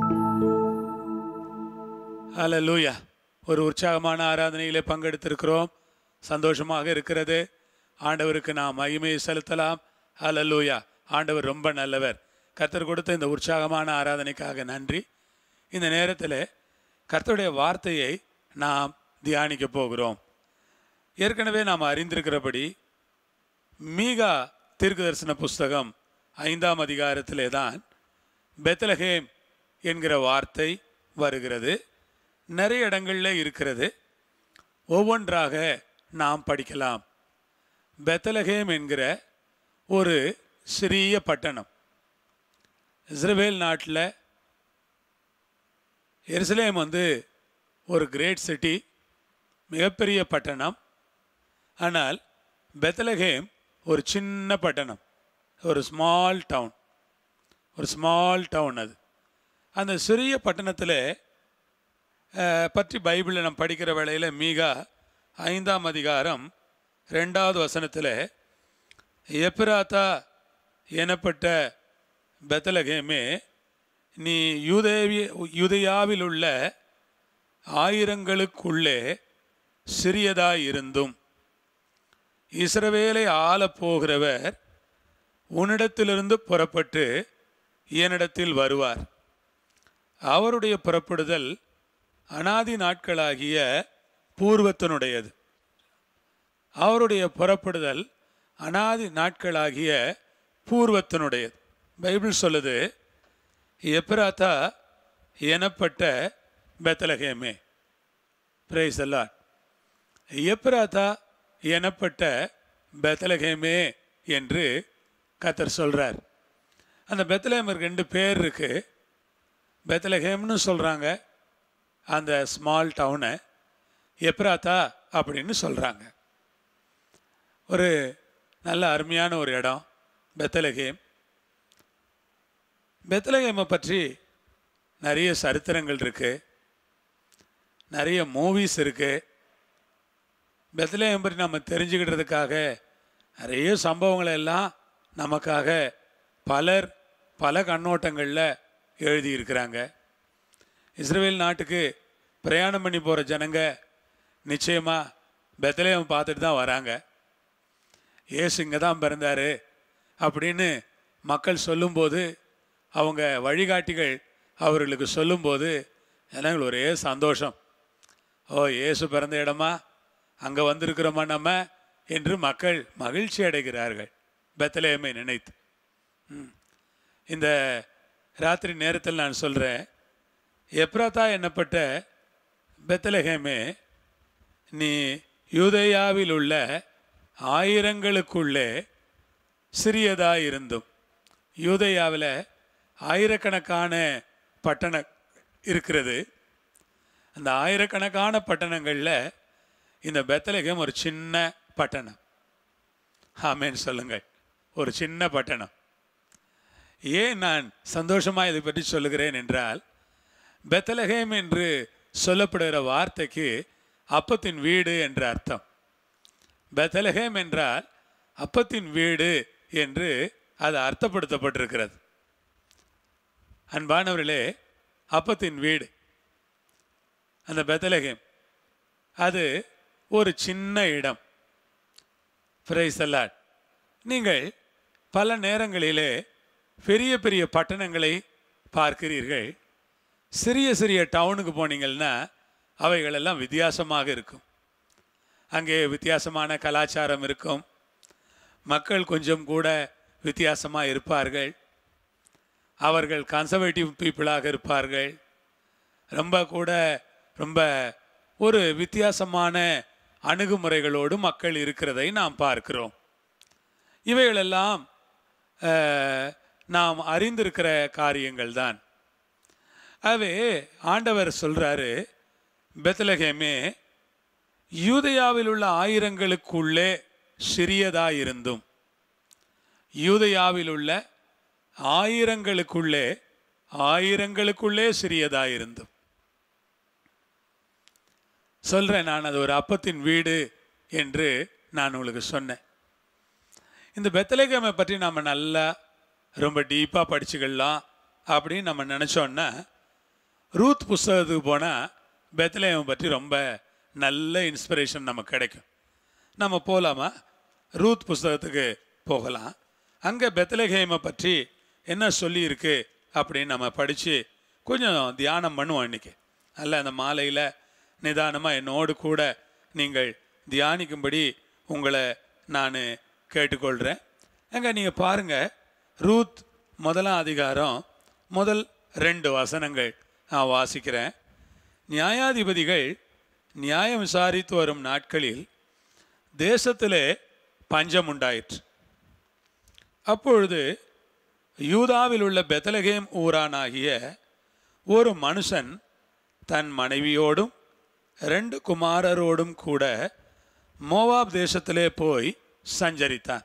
ஹalleluya ஒரு உற்சாகமான ஆராதனையிலே பங்கெடுத்திருக்கிறோம் சந்தோஷமாக இருக்கிறது ஆண்டவருக்கு நாம் மகிமையை செலுத்தலாம் ஹalleluya ஆண்டவர் ரொம்ப நல்லவர் கர்த்தர் கொடுத்த இந்த உற்சாகமான ஆராதனைக்காக நன்றி இந்த நேரத்தில் கர்த்தருடைய வார்த்தையை நாம் தியானிக்க போகிறோம் ஏற்கனவே நாம் அறிந்திருக்கிறபடி மீகா தீர்க்கதரிசன புஸ்தகம் ஐந்தாம் அதிகாரத்திலே தான் பெத்லஹேம் என்கிற வார்த்தை வருகிறது நிறைய இடங்களில் இருக்கிறது ஒவ்வொன்றாக நாம் படிக்கலாம் பெத்லஹேம் என்கிற ஒரு சிறிய பட்டணம் இஸ்ரவேல் நாட்டில் எருசலேம் வந்து ஒரு கிரேட் சிட்டி மிகப்பெரிய பட்டணம் ஆனால் பெத்லஹேம் ஒரு சின்ன பட்டணம் ஒரு ஸ்மால் டவுன் ஒரு ஸ்மால் டவுன் அது அந்த சிறிய பட்டணத்தில் அஹ், பற்றி பைபிளில் நம்ம படிக்கிற வேளையில் மீகா ஐந்தாம் அதிகாரம் ரெண்டாவது வசனத்தில் எப்ராத்தா எனப்பட்ட பெத்தலகேமே நீ யூதேவி யூதயாவில் உள்ள ஆயிரங்களுக்குள்ளே சிறியதாயிருந்தும் இஸ்ரவேலை ஆளப் போகிறவர் உன்னிடத்திலிருந்து புறப்பட்டு என்னிடத்தில் வருவார் அவருடைய புறப்படுதல் அனாதி நாட்களாகிய பூர்வத்தினுடையது அவருடைய புறப்படுதல் அனாதி நாட்களாகிய பூர்வத்தினுடையது பைபிள் சொல்லுது எப்ராத்தா எனப்பட்ட பெத்தலகேமே பிரைஸ் அல்லாட் எப்ராத்தா எனப்பட்ட பெத்தலகேமே என்று கத்தர் சொல்றார் அந்த பெத்தலகேமருக்கு ரெண்டு பேர் இருக்கு பெத்தலகேம்னு சொல்கிறாங்க அந்த ஸ்மால் டவுனை எப்ராத்தா அப்படின்னு சொல்கிறாங்க ஒரு நல்ல அருமையான ஒரு இடம் பெத்தலகேம் பெத்தலகேமை பற்றி நிறைய சரித்திரங்கள் இருக்கு நிறைய மூவிஸ் இருக்கு பெத்தலகேம் பற்றி நம்ம தெரிஞ்சுக்கிட்டதுக்காக நிறைய சம்பவங்களை எல்லாம் நமக்காக பலர் பல கண்ணோட்டங்களில் எழுதியிருக்கிறாங்க இஸ்ரேல் நாட்டுக்கு பிரயாணம் பண்ணி போகிற ஜனங்க நிச்சயமாக பெத்தலேயம் பார்த்துட்டு தான் வராங்க ஏசு இங்கே தான் பிறந்தார் அப்படின்னு மக்கள் சொல்லும்போது அவங்க வழிகாட்டிகள் அவர்களுக்கு சொல்லும்போது எனக்கு ஒரே சந்தோஷம் ஓ இயேசு பிறந்த இடமா அங்கே வந்திருக்கிறோமா நம்ம என்று மக்கள் மகிழ்ச்சி அடைகிறார்கள் பெத்தலேயமை நினைத்து ம். இந்த ராத்திரி நேரத்தில் நான் சொல்கிறேன் எப்ராத்தா என்னப்பட்ட பெத்தலகேமே நீ யூதேயாவில் உள்ள ஆயிரங்களுக்குள்ளே சிறியதாக இருந்தும் யூதேயாவில் ஆயிரக்கணக்கான பட்டணம் இருக்கிறது அந்த ஆயிரக்கணக்கான பட்டணங்களில் இந்த பெத்தலகேம் ஒரு சின்ன பட்டணம் ஆமேன்னு சொல்லுங்கள் ஒரு சின்ன பட்டணம் ஏன் நான் சந்தோஷமாக இதை பற்றி சொல்லுகிறேன் என்றால் பெத்தலகேம் என்று சொல்லப்படுகிற வார்த்தைக்கு அப்பத்தின் வீடு என்ற அர்த்தம் பெத்தலகேம் என்றால் அப்பத்தின் வீடு என்று அது அர்த்தப்படுத்தப்பட்டிருக்கிறது அன்பானவர்களே அப்பத்தின் வீடு அந்த பெத்தலகேம் அது ஒரு சின்ன இடம் பிரைஸ் அல்லாட் நீங்கள் பல நேரங்களிலே பெரிய பெரிய பட்டணங்களை பார்க்கிறீர்கள் சிறிய சிறிய டவுனுக்கு போனீங்கன்னா அவைகளெல்லாம் வித்தியாசமாக இருக்கும் அங்கே வித்தியாசமான கலாச்சாரம் இருக்கும் மக்கள் கொஞ்சம் கூட வித்தியாசமாக இருப்பார்கள் அவர்கள் கன்சர்வேட்டிவ் பீப்புளாக இருப்பார்கள் ரொம்ப கூட ரொம்ப ஒரு வித்தியாசமான அணுகுமுறைகளோடு மக்கள் இருக்கிறதை நாம் பார்க்கிறோம் இவைகளெல்லாம் அஹ், நாம் அறிந்திருக்கிற காரியங்கள் தான் ஆகவே ஆண்டவர் சொல்றாரு பெத்லகேமே யூதயாவில் உள்ள ஆயிரங்களுக்குள்ளே சிறியதாயிருந்தும் யூதயாவில் உள்ள ஆயிரங்களுக்குள்ளே ஆயிரங்களுக்குள்ளே சிறியதாயிருந்தும் சொல்றேன் நான் அது ஒரு அப்பத்தின் வீடு என்று நான் உங்களுக்கு சொன்னேன் இந்த பெத்தலேகமை பற்றி நம்ம நல்லா ரொம்ப டீப்பாக படிச்சுக்கலாம் அப்படின்னு நம்ம நினச்சோன்னா ரூத் புஸ்தகத்துக்கு போனால் பெத்தலேகம் பற்றி ரொம்ப நல்ல இன்ஸ்பிரேஷன் நமக்கு கிடைக்கும் நம்ம போகலாமா ரூத் புஸ்தகத்துக்கு போகலாம் அங்கே பெத்தலேகேமை பற்றி என்ன சொல்லியிருக்கு அப்படின்னு நம்ம படித்து கொஞ்சம் தியானம் பண்ணுவோம் இன்னைக்கு நல்ல அந்த மாலையில் நிதானமாக என்னோடு கூட நீங்கள் தியானிக்கும்படி உங்களை நான் கேட்டுக்கொள்கிறேன் அங்கே நீங்கள் பாருங்கள் ரூத் முதலாம் அதிகாரம் முதல் ரெண்டு வசனங்கள் நான் வாசிக்கிறேன் நியாயாதிபதிகள் நியாயம் விசாரித்து வரும் நாட்களில் தேசத்திலே பஞ்சம் உண்டாயிற்று அப்பொழுது யூதாவில் உள்ள பெத்தலகேம் ஊரானாகிய ஒரு மனுஷன் தன் மனைவியோடும் ரெண்டு குமாரரோடும் கூட மோவாப் தேசத்திலே போய் சஞ்சரித்தான்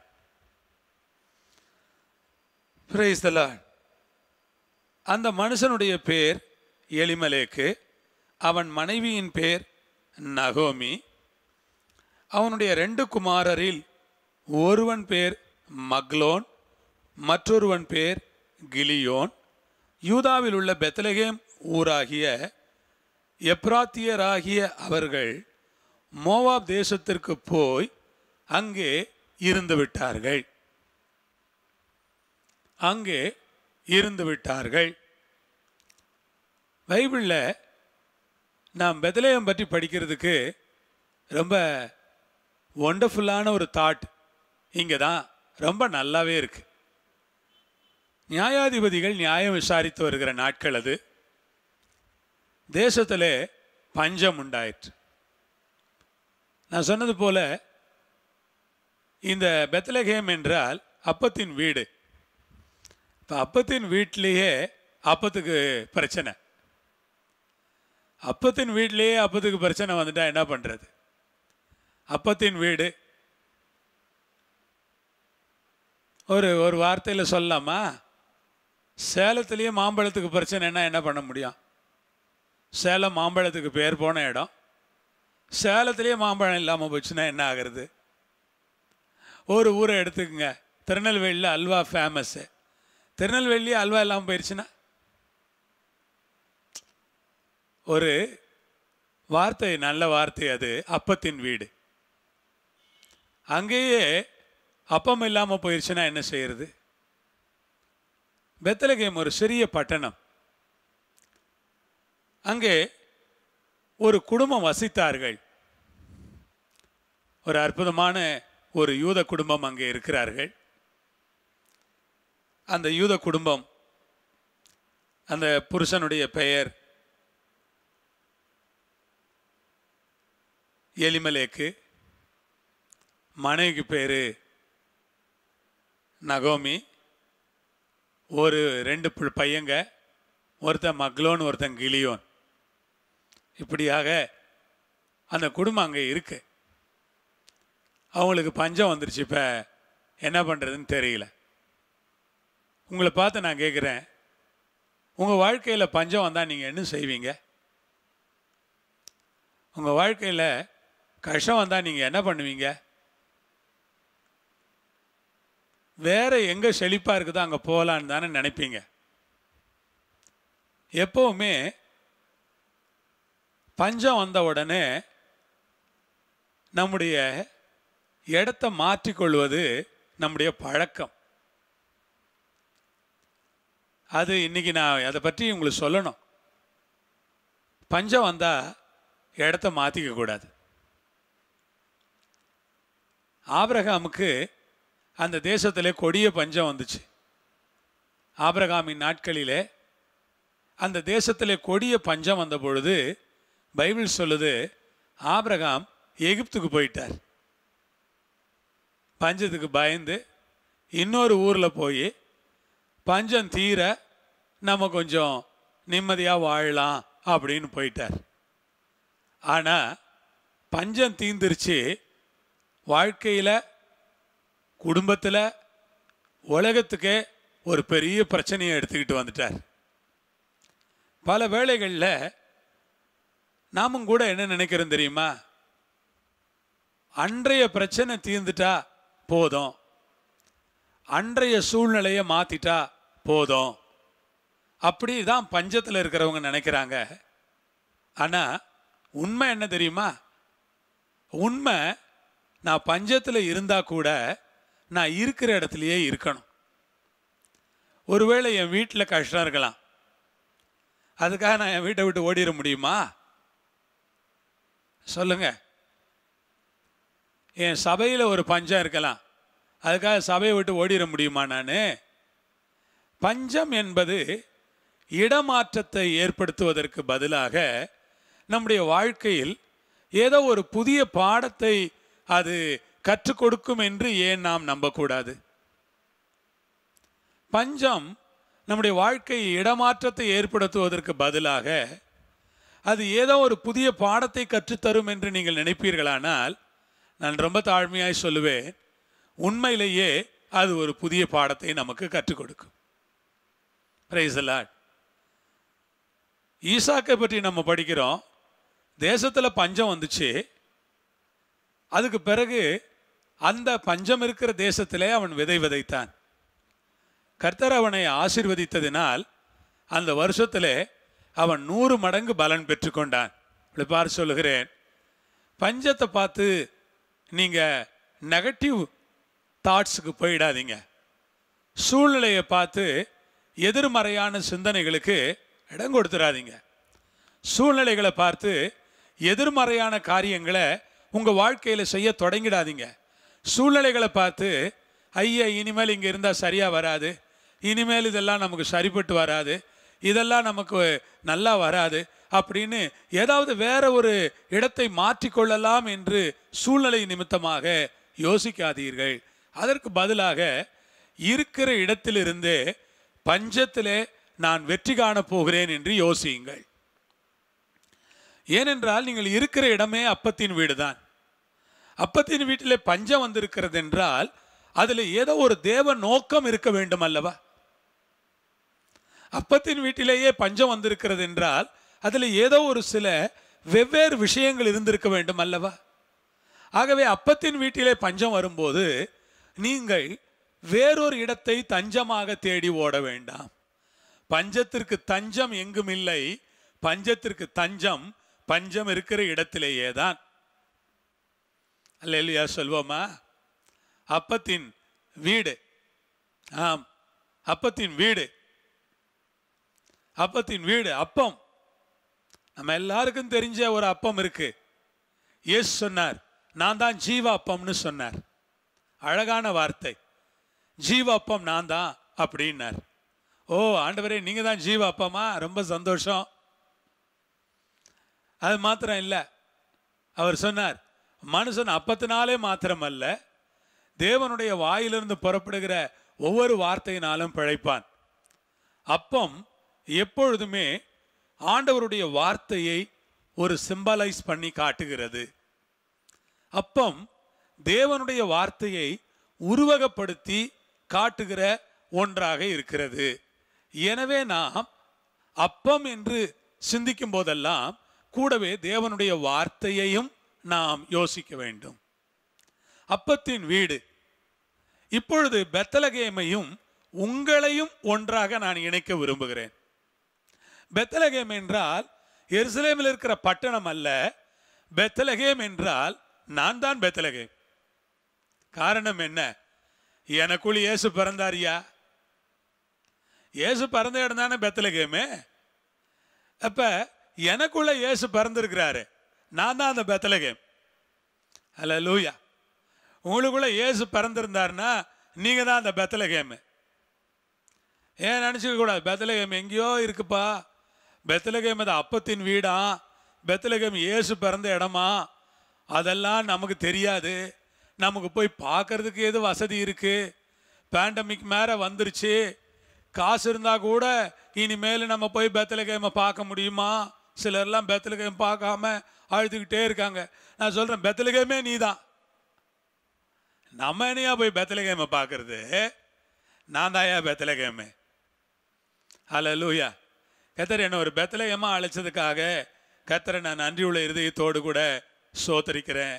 Praise the Lord. அந்த மனுஷனுடைய பேர் எலிமலேக்கு அவன் மனைவியின் பேர் நகோமி அவனுடைய ரெண்டு குமாரரில் ஒருவன் பேர் மக்லோன் மற்றொருவன் பேர் கிலியோன் யூதாவில் உள்ள பெத்லகேம் ஊராகிய எப்ராத்தியராகிய அவர்கள் மோவாப் தேசத்திற்கு போய் அங்கே இருந்து விட்டார்கள் அங்கே இருந்து விட்டார்கள் பைபிளில் நாம் பெதலேயம் பற்றி படிக்கிறதுக்கு ரொம்ப ஒண்டர்ஃபுல்லான ஒரு தாட் இங்கே தான் ரொம்ப நல்லாவே இருக்கு நியாயாதிபதிகள் நியாயம் விசாரித்து வருகிற நாட்கள் அது தேசத்திலே பஞ்சம் உண்டாயிற்று நான் சொன்னது போல இந்த பெத்லகேம் என்றால் அப்பத்தின் வீடு இப்போ அப்பத்தின் வீட்டிலேயே அப்பத்துக்கு பிரச்சனை அப்பத்தின் வீட்டிலேயே அப்பத்துக்கு பிரச்சனை வந்துட்டா என்ன பண்ணுறது அப்பத்தின் வீடு ஒரு ஒரு வார்த்தையில் சொல்லலாமா சேலத்திலேயே மாம்பழத்துக்கு பிரச்சனைன்னா என்ன பண்ண முடியும் சேலம் மாம்பழத்துக்கு பேர் போன இடம் சேலத்திலேயே மாம்பழம் இல்லாமல் போச்சுன்னா என்ன ஆகுறது ஒரு ஊரை எடுத்துக்கங்க திருநெல்வேலியில் அல்வா ஃபேமஸ்ஸு திருநெல்வேலி அல்வா இல்லாமல் போயிடுச்சுன்னா ஒரு வார்த்தை நல்ல வார்த்தை அது அப்பத்தின் வீடு அங்கேயே அப்பம் இல்லாமல் போயிடுச்சுன்னா என்ன செய்யறது பெத்தலகேம் ஒரு சிறிய பட்டணம் அங்கே ஒரு குடும்பம் வசித்தார்கள் ஒரு அற்புதமான ஒரு யூத குடும்பம் அங்கே இருக்கிறார்கள் அந்த யூத குடும்பம் அந்த புருஷனுடைய பெயர் எலிமலேக்கு மனைவிக்கு பேர் நகோமி ஒரு ரெண்டு பு- பையங்க ஒருத்தன் மக்லோன் ஒருத்தன் கிளியோன் இப்படியாக அந்த குடும்பம் அங்கே இருக்கு அவங்களுக்கு பஞ்சம் வந்துருச்சு இப்போ என்ன பண்ணுறதுன்னு தெரியல உங்களை பார்த்து நான் கேட்குறேன் உங்கள் வாழ்க்கையில் பஞ்சம் வந்தால் நீங்கள் என்ன செய்வீங்க உங்கள் வாழ்க்கையில் கஷ்டம் வந்தால் நீங்கள் என்ன பண்ணுவீங்க வேற எங்கே செழிப்பாக இருக்குதோ அங்கே போகலான்னு தானே நினைப்பீங்க எப்போவுமே பஞ்சம் வந்த உடனே நம்முடைய இடத்த மாற்றிக்கொள்வது நம்முடைய பழக்கம் அது இன்னைக்கு நான் அதை பற்றி உங்களுக்கு சொல்லணும் பஞ்சம் வந்தால் இடத்த மாற்றிக்க கூடாது ஆபிரகாமுக்கு அந்த தேசத்திலே கொடிய பஞ்சம் வந்துச்சு ஆபிரகாமின் நாட்களிலே அந்த தேசத்திலே கொடிய பஞ்சம் வந்த பொழுது பைபிள் சொல்லுது ஆபிரகாம் எகிப்துக்கு போயிட்டார் பஞ்சத்துக்கு பயந்து இன்னொரு ஊரில் போய் பஞ்சம் தீர நம்ம கொஞ்சம் நிம்மதியாக வாழலாம் அப்படின்னு போயிட்டார் ஆனால் பஞ்சம் தீந்துருச்சு வாழ்க்கையில் குடும்பத்தில் உலகத்துக்கே ஒரு பெரிய பிரச்சனையை எடுத்துக்கிட்டு வந்துட்டார் பல வேளைகளில் நாமும் கூட என்ன நினைக்கிறோம் தெரியுமா அன்றைய பிரச்சனை தீர்ந்துட்டா போதும் அன்றைய சூழ்நிலையை மாத்திட்டா போதும் அப்படி தான் பஞ்சத்தில் இருக்கிறவங்க நினைக்கிறாங்க ஆனால் உண்மை என்ன தெரியுமா உண்மை நான் பஞ்சத்தில் இருந்தால் கூட நான் இருக்கிற இடத்துலையே இருக்கணும் ஒருவேளை என் வீட்டில் கஷ்டம் இருக்கலாம் அதுக்காக நான் என் வீட்டை விட்டு ஓடிட முடியுமா சொல்லுங்க என் சபையில் ஒரு பஞ்சம் இருக்கலாம் அதுக்காக சபையை விட்டு ஓடிட முடியுமா நான் பஞ்சம் என்பது இடமாற்றத்தை ஏற்படுத்துவதற்கு பதிலாக நம்முடைய வாழ்க்கையில் ஏதோ ஒரு புதிய பாடத்தை அது கற்றுக் கொடுக்கும் என்று ஏன் நாம் நம்பக்கூடாது பஞ்சம் நம்முடைய வாழ்க்கையை இடமாற்றத்தை ஏற்படுத்துவதற்கு பதிலாக அது ஏதோ ஒரு புதிய பாடத்தை கற்றுத்தரும் என்று நீங்கள் நினைப்பீர்களானால் நான் ரொம்ப தாழ்மையாய் சொல்லுவேன் உண்மையிலேயே அது ஒரு புதிய பாடத்தை நமக்கு கற்றுக் கொடுக்கும் Praise the Lord. ஈசாக்கை பற்றி நம்ம படிக்கிறோம் தேசத்தில் பஞ்சம் வந்துச்சு அதுக்கு பிறகு அந்த பஞ்சம் இருக்கிற தேசத்திலே அவன் விதை விதைத்தான் கர்த்தர் அவனை ஆசீர்வதித்ததினால் அந்த வருஷத்திலே அவன் நூறு மடங்கு பலன் பெற்றுக்கொண்டான் இப்படி பார் சொல்லுகிறேன் பஞ்சத்தை பார்த்து நீங்கள் நெகட்டிவ் தாட்ஸுக்கு போயிடாதீங்க சூழ்நிலையை பார்த்து எதிர்மறையான சிந்தனைகளுக்கு இடம் கொடுத்துறாதீங்க சூழ்நிலைகளை பார்த்து எதிர்மறையான காரியங்களை உங்கள் வாழ்க்கையில் செய்ய தொடங்கிடாதீங்க சூழ்நிலைகளை பார்த்து ஐயா இனிமேல் இங்கே இருந்தால் சரியாக வராது இனிமேல் இதெல்லாம் நமக்கு சரிப்பட்டு வராது இதெல்லாம் நமக்கு நல்லா வராது அப்படின்னு ஏதாவது வேற ஒரு இடத்தை மாற்றிக்கொள்ளலாம் என்று சூழ்நிலை நிமித்தமாக யோசிக்காதீர்கள் அதற்கு பதிலாக இருக்கிற இடத்திலிருந்து பஞ்சத்திலே நான் வெற்றி காணப் போகிறேன் என்று யோசியுங்கள் ஏனென்றால் நீங்கள் இருக்கிற இடமே அப்பத்தின் வீடுதான் அப்பத்தின் வீட்டிலே பஞ்சம் வந்திருக்கிறது என்றால் அதில் ஏதோ ஒரு தேவ நோக்கம் இருக்க வேண்டும் அல்லவா அப்பத்தின் வீட்டிலேயே பஞ்சம் வந்திருக்கிறது என்றால் அதில் ஏதோ ஒரு சில வெவ்வேறு விஷயங்கள் இருந்திருக்க வேண்டும் அல்லவா ஆகவே அப்பத்தின் வீட்டிலே பஞ்சம் வரும்போது நீங்கள் வேறொரு இடத்தை தஞ்சமாக தேடி ஓட வேண்டாம் பஞ்சத்திற்கு தஞ்சம் எங்கும் இல்லை பஞ்சத்திற்கு தஞ்சம் பஞ்சம் இருக்கிற இடத்திலேயே தான் அல்லையா சொல்வோமா அப்பத்தின் வீடு ஆம் அப்பத்தின் வீடு அப்பத்தின் வீடு அப்பம் நம்ம எல்லாருக்கும் தெரிஞ்ச ஒரு அப்பம் இருக்கு இயேசு சொன்னார் நான் தான் ஜீவ அப்பம்னு சொன்னார் அழகான வார்த்தை ஜீவ அப்பம் நான் தான் அப்படின்னார் ஓ ஆண்டவரே நீங்க தான் ஜீவ அப்பமா ரொம்ப சந்தோஷம் அது மாத்திரம் இல்லை அவர் சொன்னார் மனுஷன் அப்பத்தினாலே மாத்திரம் அல்ல தேவனுடைய வாயிலிருந்து புறப்படுகிற ஒவ்வொரு வார்த்தையினாலும் பிழைப்பான் அப்பம் எப்பொழுதுமே ஆண்டவருடைய வார்த்தையை ஒரு சிம்பலைஸ் பண்ணி காட்டுகிறது அப்பம் தேவனுடைய வார்த்தையை உருவகப்படுத்தி காட்டுகிற ஒன்றாக இருக்கிறது எனவே நாம் அப்பம் என்று சிந்திக்கும் போதெல்லாம் கூடவே தேவனுடைய வார்த்தையையும் நாம் யோசிக்க வேண்டும் அப்பத்தின் வீடு இப்பொழுது பெத்தலகேமையும் உங்களையும் ஒன்றாக நான் இணைக்க விரும்புகிறேன் பெத்தலகேம் என்றால் எருசலேமில் இருக்கிற பட்டணம் அல்ல பெத்தலகேம் என்றால் நான் தான் பெத்தலகேம் காரணம் என்ன எனக்குள் இயேசு பிறந்தாரியா இயேசு பிறந்த இடம் தானே பெத்தலகேமே அப்ப எனக்குள்ள இயேசு பிறந்திருக்கிறாரு நான் தான் அந்த பெத்தலகேம் அல்ல லூயா உங்களுக்குள்ள இயேசு பிறந்திருந்தாருன்னா நீங்க தான் அந்த பெத்தலகேமு ஏன் நினச்சிக்க கூடாது பெத்தலகேம் எங்கேயோ இருக்குப்பா பெத்தலகேம் அது அப்பத்தின் வீடா பெத்தலகேம் இயேசு பிறந்த இடமா அதெல்லாம் நமக்கு தெரியாது நமக்கு போய் பார்க்கறதுக்கு எது வசதி இருக்கு பேண்டமிக் மேலே வந்துருச்சு காசு இருந்தால் கூட இனிமேல் நம்ம போய் பெத்தலகேமை பார்க்க முடியுமா சிலர்லாம் பெத்தலகேம் பார்க்காம அழுதுகிட்டே இருக்காங்க நான் சொல்கிறேன் பெத்தலகேமே நீ தான் நம்ம என்னையா போய் பெத்தலகேமை பார்க்கறது நான் தாயா பெத்தலகேமே அல்ல லூயா கத்தர் என்ன ஒரு பெத்தலகேமா அழைச்சதுக்காக கத்தரை நான் நன்றியுள்ள இருதயத்தோடு கூட சோத்தரிக்கிறேன்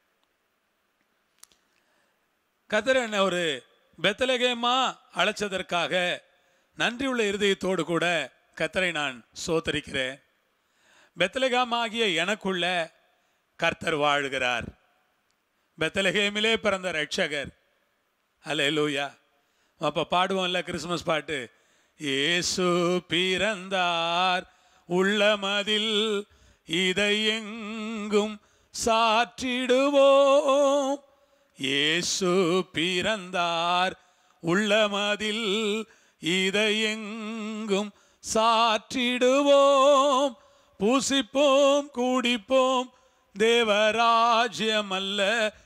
கத்தர் என்ன ஒரு பெத்தலகேமா அழைச்சதற்காக நன்றியுள்ள இருதயத்தோடு கூட கத்தரை நான் சோத்தரிக்கிறேன் பெத்தலகாம் ஆகிய எனக்குள்ள கர்த்தர் வாழ்கிறார் பெத்தலகேமிலே பிறந்த ரட்சகர் அல்ல லூயா அப்போ பாடுவோம்ல கிறிஸ்மஸ் பாட்டு இயேசு பிறந்தார் உள்ளமதில் இதை எங்கும் சாற்றிடுவோம் இயேசு பிறந்தார் உள்ளமதில் இதை எங்கும் சாற்றிடுவோம் பூசிப்போம் கூடிப்போம் தேவராஜ்யமல்ல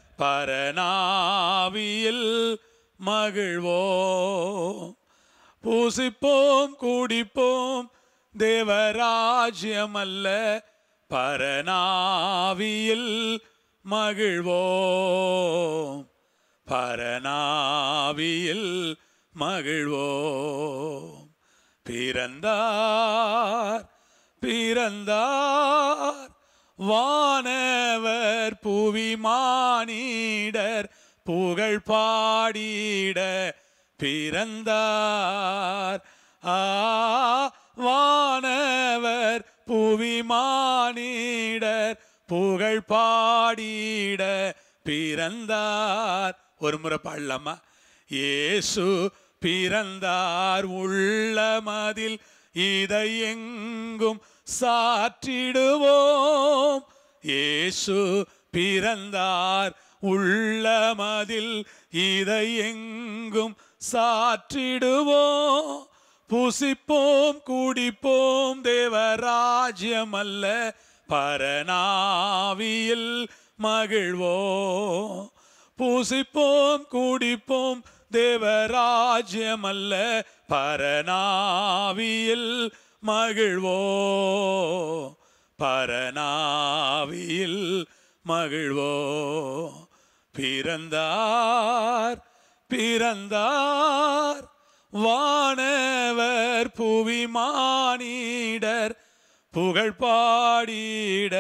பரநாவியில் மகிழ்வோம் பூசிப்போம் கூடிப்போம் தேவராஜ்யமல்ல பரநாவியில் மகிழ்வோம் பரநாவியில் மகிழ்வோம் பிறந்தார் பிறந்தார் வானவர் புவி மானிடர் புகழ் பாடிட பிறந்தார் ஆ வானவர் புவி மானிடர் புகழ் பாடிட பிறந்தார் ஒரு முறை பாடலாமா இயேசு பிறந்தார் உள்ளமதில் இதை எங்கும் சாற்றிடுவோம் இயேசு பிறந்தார் உள்ளமதில் இதை எங்கும் சாற்றிடுவோம் புசிப்போம் குடிப்போம் தேவராஜ்யம் அல்ல பரநாவியில் மகிழ்வோம் பூசிப்போம் குடிப்போம் தேவராஜ்யம் அல்ல பரநாவியில் மகிழ்வோ பரநாவியில் மகிழ்வோ பிறந்தார் பிறந்தார் வானவர் புவி மானிடர் புகழ் பாடிட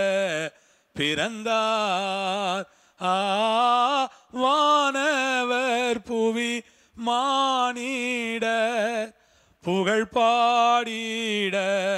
பிறந்தார் ஆ வானவர் புவி மானிடர் புகழ் பாடிட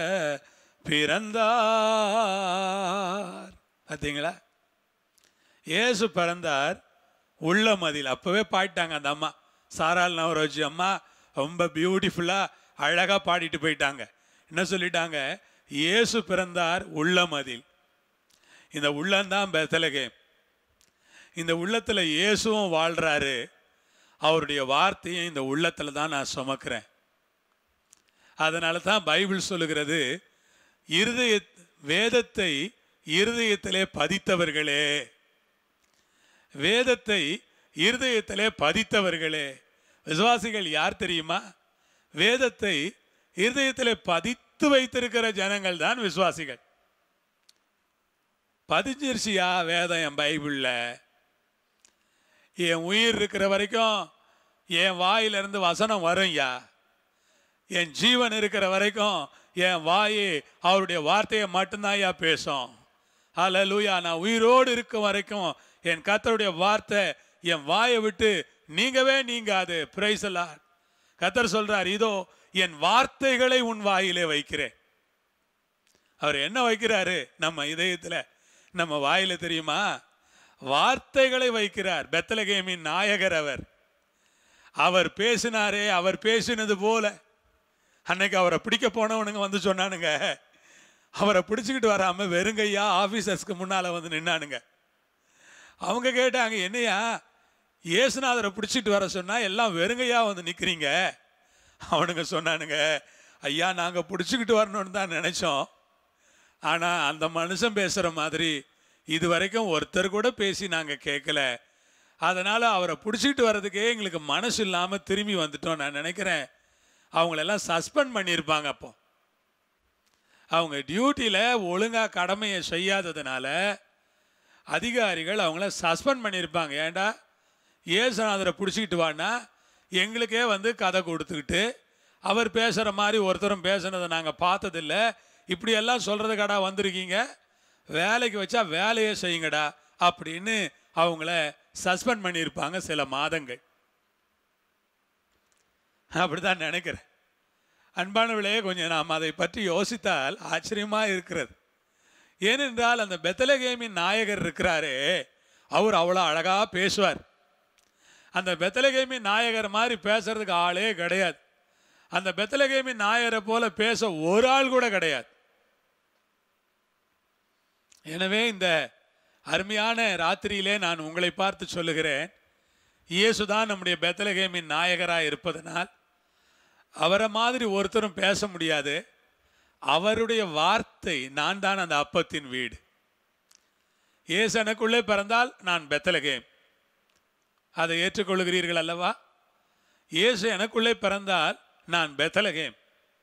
பிறந்தார் பார்த்தீங்களா இயேசு பிறந்தார் உள்ள மதில் அப்பவே பாடிட்டாங்க அந்த அம்மா சாரால் நவரோஜி அம்மா ரொம்ப பியூட்டிஃபுல்லா அழகா பாடிட்டு போயிட்டாங்க என்ன சொல்லிட்டாங்க இயேசு பிறந்தார் உள்ள மதில் இந்த உள்ளம்தான் பெத்தலகேம் இந்த உள்ளத்துல இயேசுவும் வாழ்றாரு அவருடைய வார்த்தையும் இந்த உள்ளத்துல தான் நான் சுமக்கிறேன் அதனால தான் பைபிள் சொல்லுகிறது இருதய வேதத்தை இருதயத்திலே பதித்தவர்களே வேதத்தை இருதயத்திலே பதித்தவர்களே விசுவாசிகள் யார் தெரியுமா வேதத்தை இருதயத்திலே பதித்து வைத்திருக்கிற ஜனங்கள் தான் விசுவாசிகள் பதிஞ்சிருச்சியா வேதம் என் பைபிள்ல என் உயிர் இருக்கிற வரைக்கும் என் வாயிலிருந்து வசனம் வரும்யா என் ஜீவன் இருக்கிற வரைக்கும் என் வாயே அவருடைய வார்த்தையை மட்டும்தான் ஐயா பேசும் ஹalleluya நான் உயிரோடு இருக்கும் வரைக்கும் என் கர்த்தருடைய வார்த்தை என் வாயை விட்டு நீங்கவே நீங்காது பிரைஸ் எல்லாம் கத்தர் சொல்றார் இதோ என் வார்த்தைகளை உன் வாயிலே வைக்கிறேன் அவர் என்ன வைக்கிறாரு நம்ம இதயத்துல நம்ம வாயில தெரியுமா வார்த்தைகளை வைக்கிறார் பெத்தலகேமின் நாயகர் அவர் அவர் பேசினாரே அவர் பேசினது போல அன்னைக்கு அவரை பிடிக்க போனவனுங்க வந்து சொன்னானுங்க அவரை பிடிச்சிக்கிட்டு வராம வெறுங்கையா ஆபீசர்ஸ்க்கு முன்னால வந்து நின்னானுங்க அவங்க கேட்டாங்க என்னையா இயேசுநாதரை பிடிச்சிட்டு வர சொன்னா எல்லாம் வெறுங்கையா வந்து நிக்கிறீங்க அவனுங்க சொன்னானுங்க ஐயா நாங்க பிடிச்சிக்கிட்டு வரணும்னு தான் நினைச்சோம் ஆனா அந்த மனுஷன் பேசுற மாதிரி இது வரைக்கும் ஒருத்தர் கூட பேசி நாங்க கேட்கல அதனால அவரை பிடிச்சிக்கிட்டு வர்றதுக்கே எங்களுக்கு மனசு இல்லாம திரும்பி வந்துட்டோம் நான் நினைக்கிறேன் அவங்களெல்லாம் சஸ்பெண்ட் பண்ணியிருப்பாங்க அப்போ அவங்க டியூட்டியில் ஒழுங்காக கடமையை செய்யாததுனால அதிகாரிகள் அவங்கள சஸ்பெண்ட் பண்ணியிருப்பாங்க ஏன்டா ஏசுநாதரை பிடிச்சிக்கிட்டு வான்னா எங்களுக்கே வந்து கதை கொடுத்துக்கிட்டு அவர் பேசுகிற மாதிரி ஒருத்தரும் பேசுனதை நாங்கள் பார்த்ததில்ல இப்படியெல்லாம் சொல்கிறதுக்கடா வந்திருக்கீங்க வேலைக்கு வச்சா வேலையே செய்யுங்கடா அப்படின்னு அவங்கள சஸ்பெண்ட் பண்ணியிருப்பாங்க சில மாதங்கள் அப்படிதான் நினைக்கிறேன் அன்பானவர்களே கொஞ்சம் நாம் அதை பற்றி யோசித்தால் ஆச்சரியமாக இருக்கிறது ஏனென்றால் அந்த பெத்தலகேமின் நாயகர் இருக்கிறாரே அவர் அவ்வளோ அழகாக பேசுவார் அந்த பெத்தலகேமின் நாயகர் மாதிரி பேசுறதுக்கு ஆளே கிடையாது அந்த பெத்தலகேமின் நாயகரை போல பேச ஒரு ஆள் கூட கிடையாது எனவே இந்த அருமையான ராத்திரியிலே நான் உங்களை பார்த்து சொல்லுகிறேன் இயேசுதான் நம்முடைய பெத்தலகேமின் நாயகராக இருப்பதனால் அவரை மாதிரி ஒருத்தரும் பேச முடியாது அவருடைய வார்த்தை நான் தான் அந்த அப்பத்தின் வீடு இயேசு எனக்குள்ளே பிறந்தால் நான் பெத்தலகேம் அதை ஏற்றுக்கொள்கிறீர்கள் அல்லவா இயேசு எனக்குள்ளே பிறந்தால் நான் பெத்தலகேம்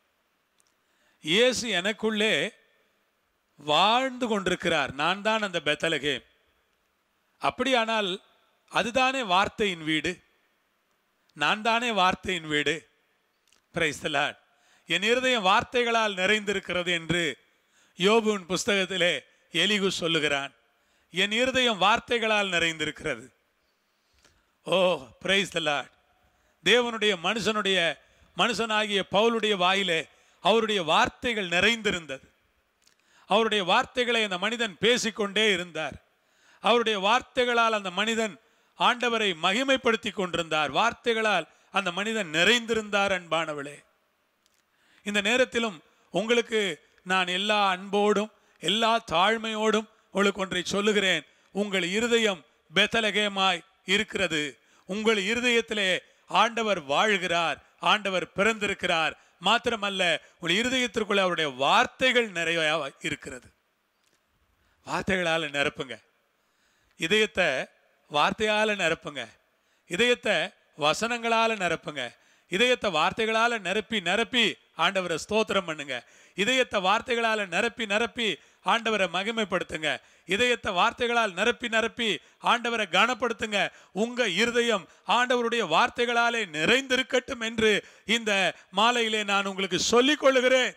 இயேசு எனக்குள்ளே வாழ்ந்து கொண்டிருக்கிறார் நான் தான் அந்த பெத்தலகேம் அப்படியானால் அதுதானே வார்த்தையின் வீடு நான் தானே வார்த்தையின் வீடு பிரைஸ் என் இருதயம் வார்த்தைகளால் நிறைந்திருக்கிறது என்று யோபுவின் புஸ்தகத்திலே எலிகு சொல்லுகிறான் என் இருதயம் வார்த்தைகளால் நிறைந்திருக்கிறது ஓ பிரைஸ் தேவனுடைய மனுஷனுடைய மனுஷனாகிய பவுலுடைய வாயிலே அவருடைய வார்த்தைகள் நிறைந்திருந்தது அவருடைய வார்த்தைகளை அந்த மனிதன் பேசிக்கொண்டே இருந்தார் அவருடைய வார்த்தைகளால் அந்த மனிதன் ஆண்டவரை மகிமைப்படுத்தி கொண்டிருந்தார் வார்த்தைகளால் அந்த மனிதன் நிறைந்திருந்தார் அன்பானவளே இந்த நேரத்திலும் உங்களுக்கு நான் எல்லா அன்போடும் எல்லா தாழ்மையோடும் உங்களுக்கு ஒன்றை சொல்லுகிறேன் உங்கள் இருதயம் பெத்தலகேமாய் இருக்கிறது உங்கள் இருதயத்திலே ஆண்டவர் வாழ்கிறார் ஆண்டவர் பிறந்திருக்கிறார் மாத்திரமல்ல உங்கள் இருதயத்திற்குள்ள அவருடைய வார்த்தைகள் நிறைய இருக்கிறது வார்த்தைகளால நிரப்புங்க இதயத்தை வார்த்தையால நிரப்புங்க இதயத்தை வசனங்களால நிரப்புங்க இதயத்தை வார்த்தைகளால நிரப்பி நிரப்பி ஆண்டவரை ஸ்தோத்திரம் பண்ணுங்க இதயத்தை வார்த்தைகளால நிரப்பி நிரப்பி ஆண்டவரை மகிமைப்படுத்துங்க இதயத்தை வார்த்தைகளால் நிரப்பி நிரப்பி ஆண்டவரை கனப்படுத்துங்க உங்க இருதயம் ஆண்டவருடைய வார்த்தைகளாலே நிறைந்திருக்கட்டும் என்று இந்த மாலையிலே நான் உங்களுக்கு சொல்லிக் கொள்ளுகிறேன்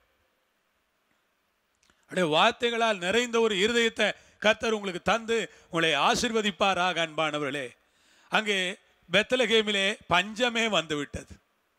அப்படியே வார்த்தைகளால் நிறைந்த ஒரு இருதயத்தை கர்த்தர் உங்களுக்கு தந்து உங்களை ஆசிர்வதிப்பாராக அன்பானவர்களே அங்கே பெத்தலகேமிலே பஞ்சமே வந்து விட்டது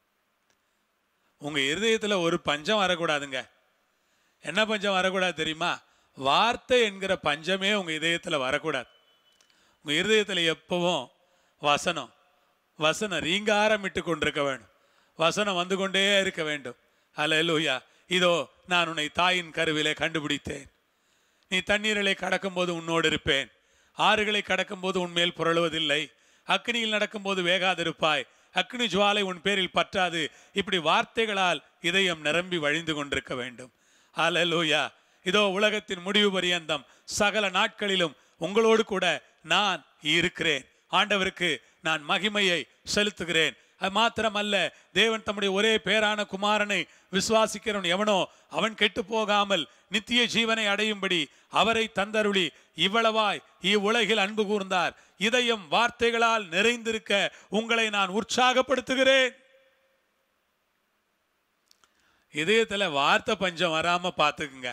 உங்க இருதயத்துல ஒரு பஞ்சம் வரக்கூடாதுங்க என்ன பஞ்சம் வரக்கூடாது தெரியுமா வார்த்தை என்கிற பஞ்சமே உங்க இதயத்துல வரக்கூடாது உங்க இருதயத்துல எப்பவும் வசனம் வசனம் ரீங்காரமிட்டு கொண்டிருக்க வேண்டும் வசனம் வந்து கொண்டே இருக்க வேண்டும் அல்லேலூயா இதோ நான் உன்னை தாயின் கருவிலே கண்டுபிடித்தேன் நீ தண்ணீரிலே கடக்கும்போது உன்னோடு இருப்பேன் ஆறுகளை கடக்கும்போது உன்மேல் புரளுவதில்லை அக்னியில் நடக்கும்போது வேகாதிருப்பாய் அக்னி ஜுவாலை உன் பேரில் பற்றாது இப்படி வார்த்தைகளால் இதயம் நிரம்பி வழிந்து கொண்டிருக்க வேண்டும் அல்லேலூயா இதோ உலகத்தின் முடிவு பரியந்தம் சகல நாட்களிலும் உங்களோடு கூட நான் இருக்கிறேன் ஆண்டவருக்கு நான் மகிமையை செலுத்துகிறேன் அது மாத்திரமல்ல தேவன் தம்முடைய ஒரே பேரான குமாரனை விசுவாசிக்கிறவன் எவனோ அவன் கெட்டு போகாமல் நித்திய ஜீவனை அடையும்படி அவரை தந்தருளி இவ்வளவாய் இவ்வுலகில் அன்பு கூர்ந்தார் இதயம் வார்த்தைகளால் நிறைந்திருக்க உங்களை நான் உற்சாகப்படுத்துகிறேன் இதயத்துல வார்த்தை பஞ்சம் வராம பார்த்துக்குங்க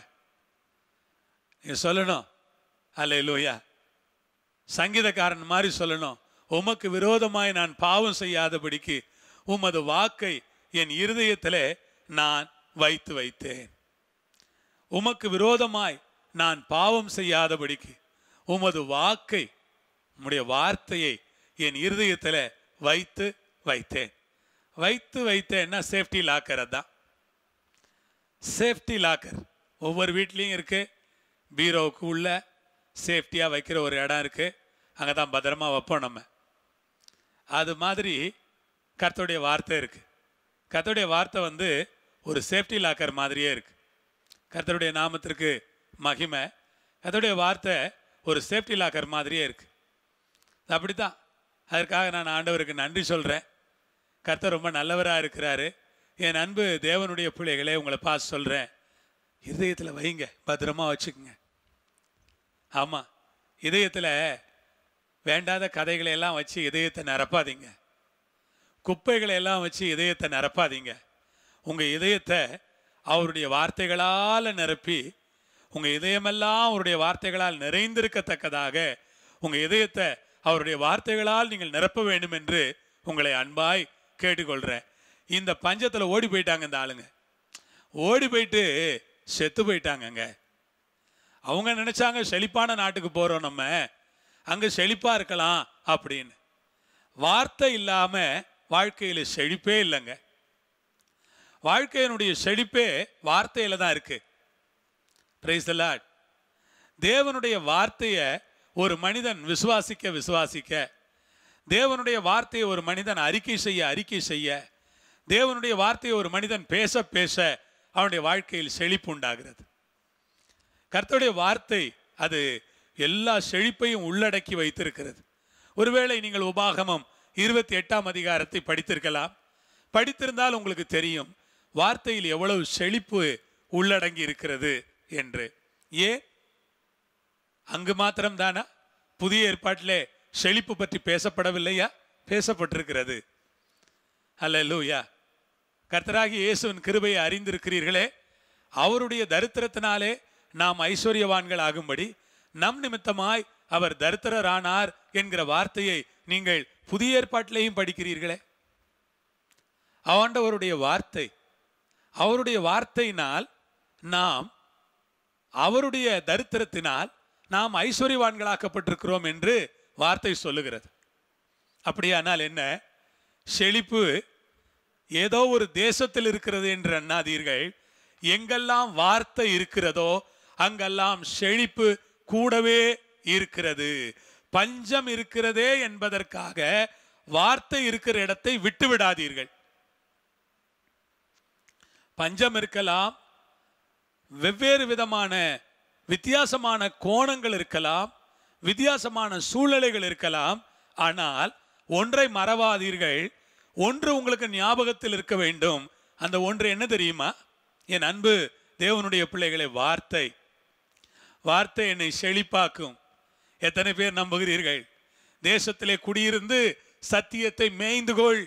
நீ சொல்லணும் அல்ல லூயா சங்கீதக்காரன் மாதிரி சொல்லணும் உமக்கு விரோதமாய் நான் பாவம் செய்யாதபடிக்கு உமது வாக்கை என் இருதயத்திலே நான் வைத்து வைத்தேன் உமக்கு விரோதமாய் நான் பாவம் செய்யாதபடிக்கு உமது வாக்கை உம்முடைய வார்த்தையை என் இருதயத்தில் வைத்து வைத்தேன் வைத்து வைத்தேன்னா சேஃப்டி லாக்கர் அதான் சேஃப்டி லாக்கர் ஒவ்வொரு வீட்லேயும் இருக்கு பீரோவுக்கு உள்ள சேஃப்டியாக வைக்கிற ஒரு இடம் இருக்கு அங்கே தான் பத்திரமா வைப்போம் நம்ம அது மாதிரி கர்த்தருடைய வார்த்தை இருக்கு கர்த்தருடைய வார்த்தை வந்து ஒரு சேஃப்டி லாக்கர் மாதிரியே இருக்கு கர்த்தருடைய நாமத்திற்கு மகிமை கர்த்தருடைய வார்த்தை ஒரு சேஃப்டி லாக்கர் மாதிரியே இருக்கு அப்படித்தான் அதற்காக நான் ஆண்டவருக்கு நன்றி சொல்கிறேன் கர்த்தர் ரொம்ப நல்லவராக இருக்கிறாரு என் அன்பு தேவனுடைய பிள்ளைகளே உங்களை பார்த்து சொல்கிறேன் இதயத்தில் வைங்க பத்திரமா வச்சுக்கோங்க ஆமாம் இதயத்தில் வேண்டாத கதைகளை எல்லாம் வச்சு இதயத்தை நிரப்பாதீங்க குப்பைகளை எல்லாம் வச்சு இதயத்தை நிரப்பாதீங்க உங்கள் இதயத்தை அவருடைய வார்த்தைகளால் நிரப்பி உங்கள் இதயமெல்லாம் அவருடைய வார்த்தைகளால் நிறைந்திருக்கத்தக்கதாக உங்கள் இதயத்தை அவருடைய வார்த்தைகளால் நீங்கள் நிரப்ப வேண்டும் என்று உங்களை அன்பாய் கேட்டுக்கொள்கிறேன் இந்த பஞ்சத்தில் ஓடி போயிட்டாங்க இந்த ஆளுங்க ஓடி போயிட்டு செத்து போயிட்டாங்கங்க அவங்க நினைச்சாங்க செழிப்பான நாட்டுக்கு போறோம் நம்ம அங்க செழிப்பா இருக்கலாம் அப்படின்னு வார்த்தை இல்லாம வாழ்க்கையில செழிப்பே இல்லைங்க வாழ்க்கையினுடைய செழிப்பே வார்த்தையில தான் இருக்கு பிரைஸ் லார்ட் தேவனுடைய வார்த்தையை ஒரு மனிதன் விசுவாசிக்க விசுவாசிக்க தேவனுடைய வார்த்தையை ஒரு மனிதன் அறிக்கை செய்ய அறிக்கை செய்ய தேவனுடைய வார்த்தையை ஒரு மனிதன் பேச பேச அவனுடைய வாழ்க்கையில் செழிப்பு உண்டாகிறது கர்த்தருடைய வார்த்தை அது எல்லா செழிப்பையும் உள்ளடக்கி வைத்திருக்கிறது ஒருவேளை நீங்கள் உபாகமம் இருபத்தி எட்டாம் அதிகாரத்தை படித்திருக்கலாம் படித்திருந்தால் உங்களுக்கு தெரியும் வார்த்தையில் எவ்வளவு செழிப்பு உள்ளடங்கி இருக்கிறது என்று ஏன் அங்கு மாத்திரம் தானா புதிய ஏற்பாட்டிலே செழிப்பு பற்றி பேசப்படவில்லையா பேசப்பட்டிருக்கிறது அல்ல லூயா கர்த்தராகி இயேசுவின் கிருபையை அறிந்திருக்கிறீர்களே அவருடைய தரித்திரத்தினாலே நாம் ஐஸ்வர்யவான்கள் ஆகும்படி நம் நிமித்தமாய் அவர் தரித்திரரானார் என்கிற வார்த்தையை நீங்கள் புதிய ஏற்பாட்டிலேயும் படிக்கிறீர்களே ஆண்டவருடைய வார்த்தை அவருடைய வார்த்தையினால் நாம் அவருடைய தரித்திரத்தினால் நாம் ஐஸ்வர்யவான்களாக்கப்பட்டிருக்கிறோம் என்று வார்த்தை சொல்லுகிறது அப்படியானால் என்ன செழிப்பு ஏதோ ஒரு தேசத்தில் இருக்கிறது என்று எண்ணாதீர்கள் எங்கெல்லாம் வார்த்தை இருக்கிறதோ அங்கெல்லாம் செழிப்பு கூடவே இருக்கிறது பஞ்சம் இருக்கிறதே என்பதற்காக வார்த்தை இருக்கிற இடத்தை விட்டு விடாதீர்கள் பஞ்சம் இருக்கலாம் வெவ்வேறு விதமான வித்தியாசமான கோணங்கள் இருக்கலாம் வித்தியாசமான சூழ்நிலைகள் இருக்கலாம் ஆனால் ஒன்றை மறவாதீர்கள் ஒன்று உங்களுக்கு ஞாபகத்தில் இருக்க வேண்டும் அந்த ஒன்று என்ன தெரியுமா என் அன்பு தேவனுடைய பிள்ளைகளை வார்த்தை வார்த்தை என்னை செழிப்பாக்கும் எத்தனை பேர் நம்புகிறீர்கள் தேசத்திலே குடியிருந்து சத்தியத்தை மேய்ந்து கொள்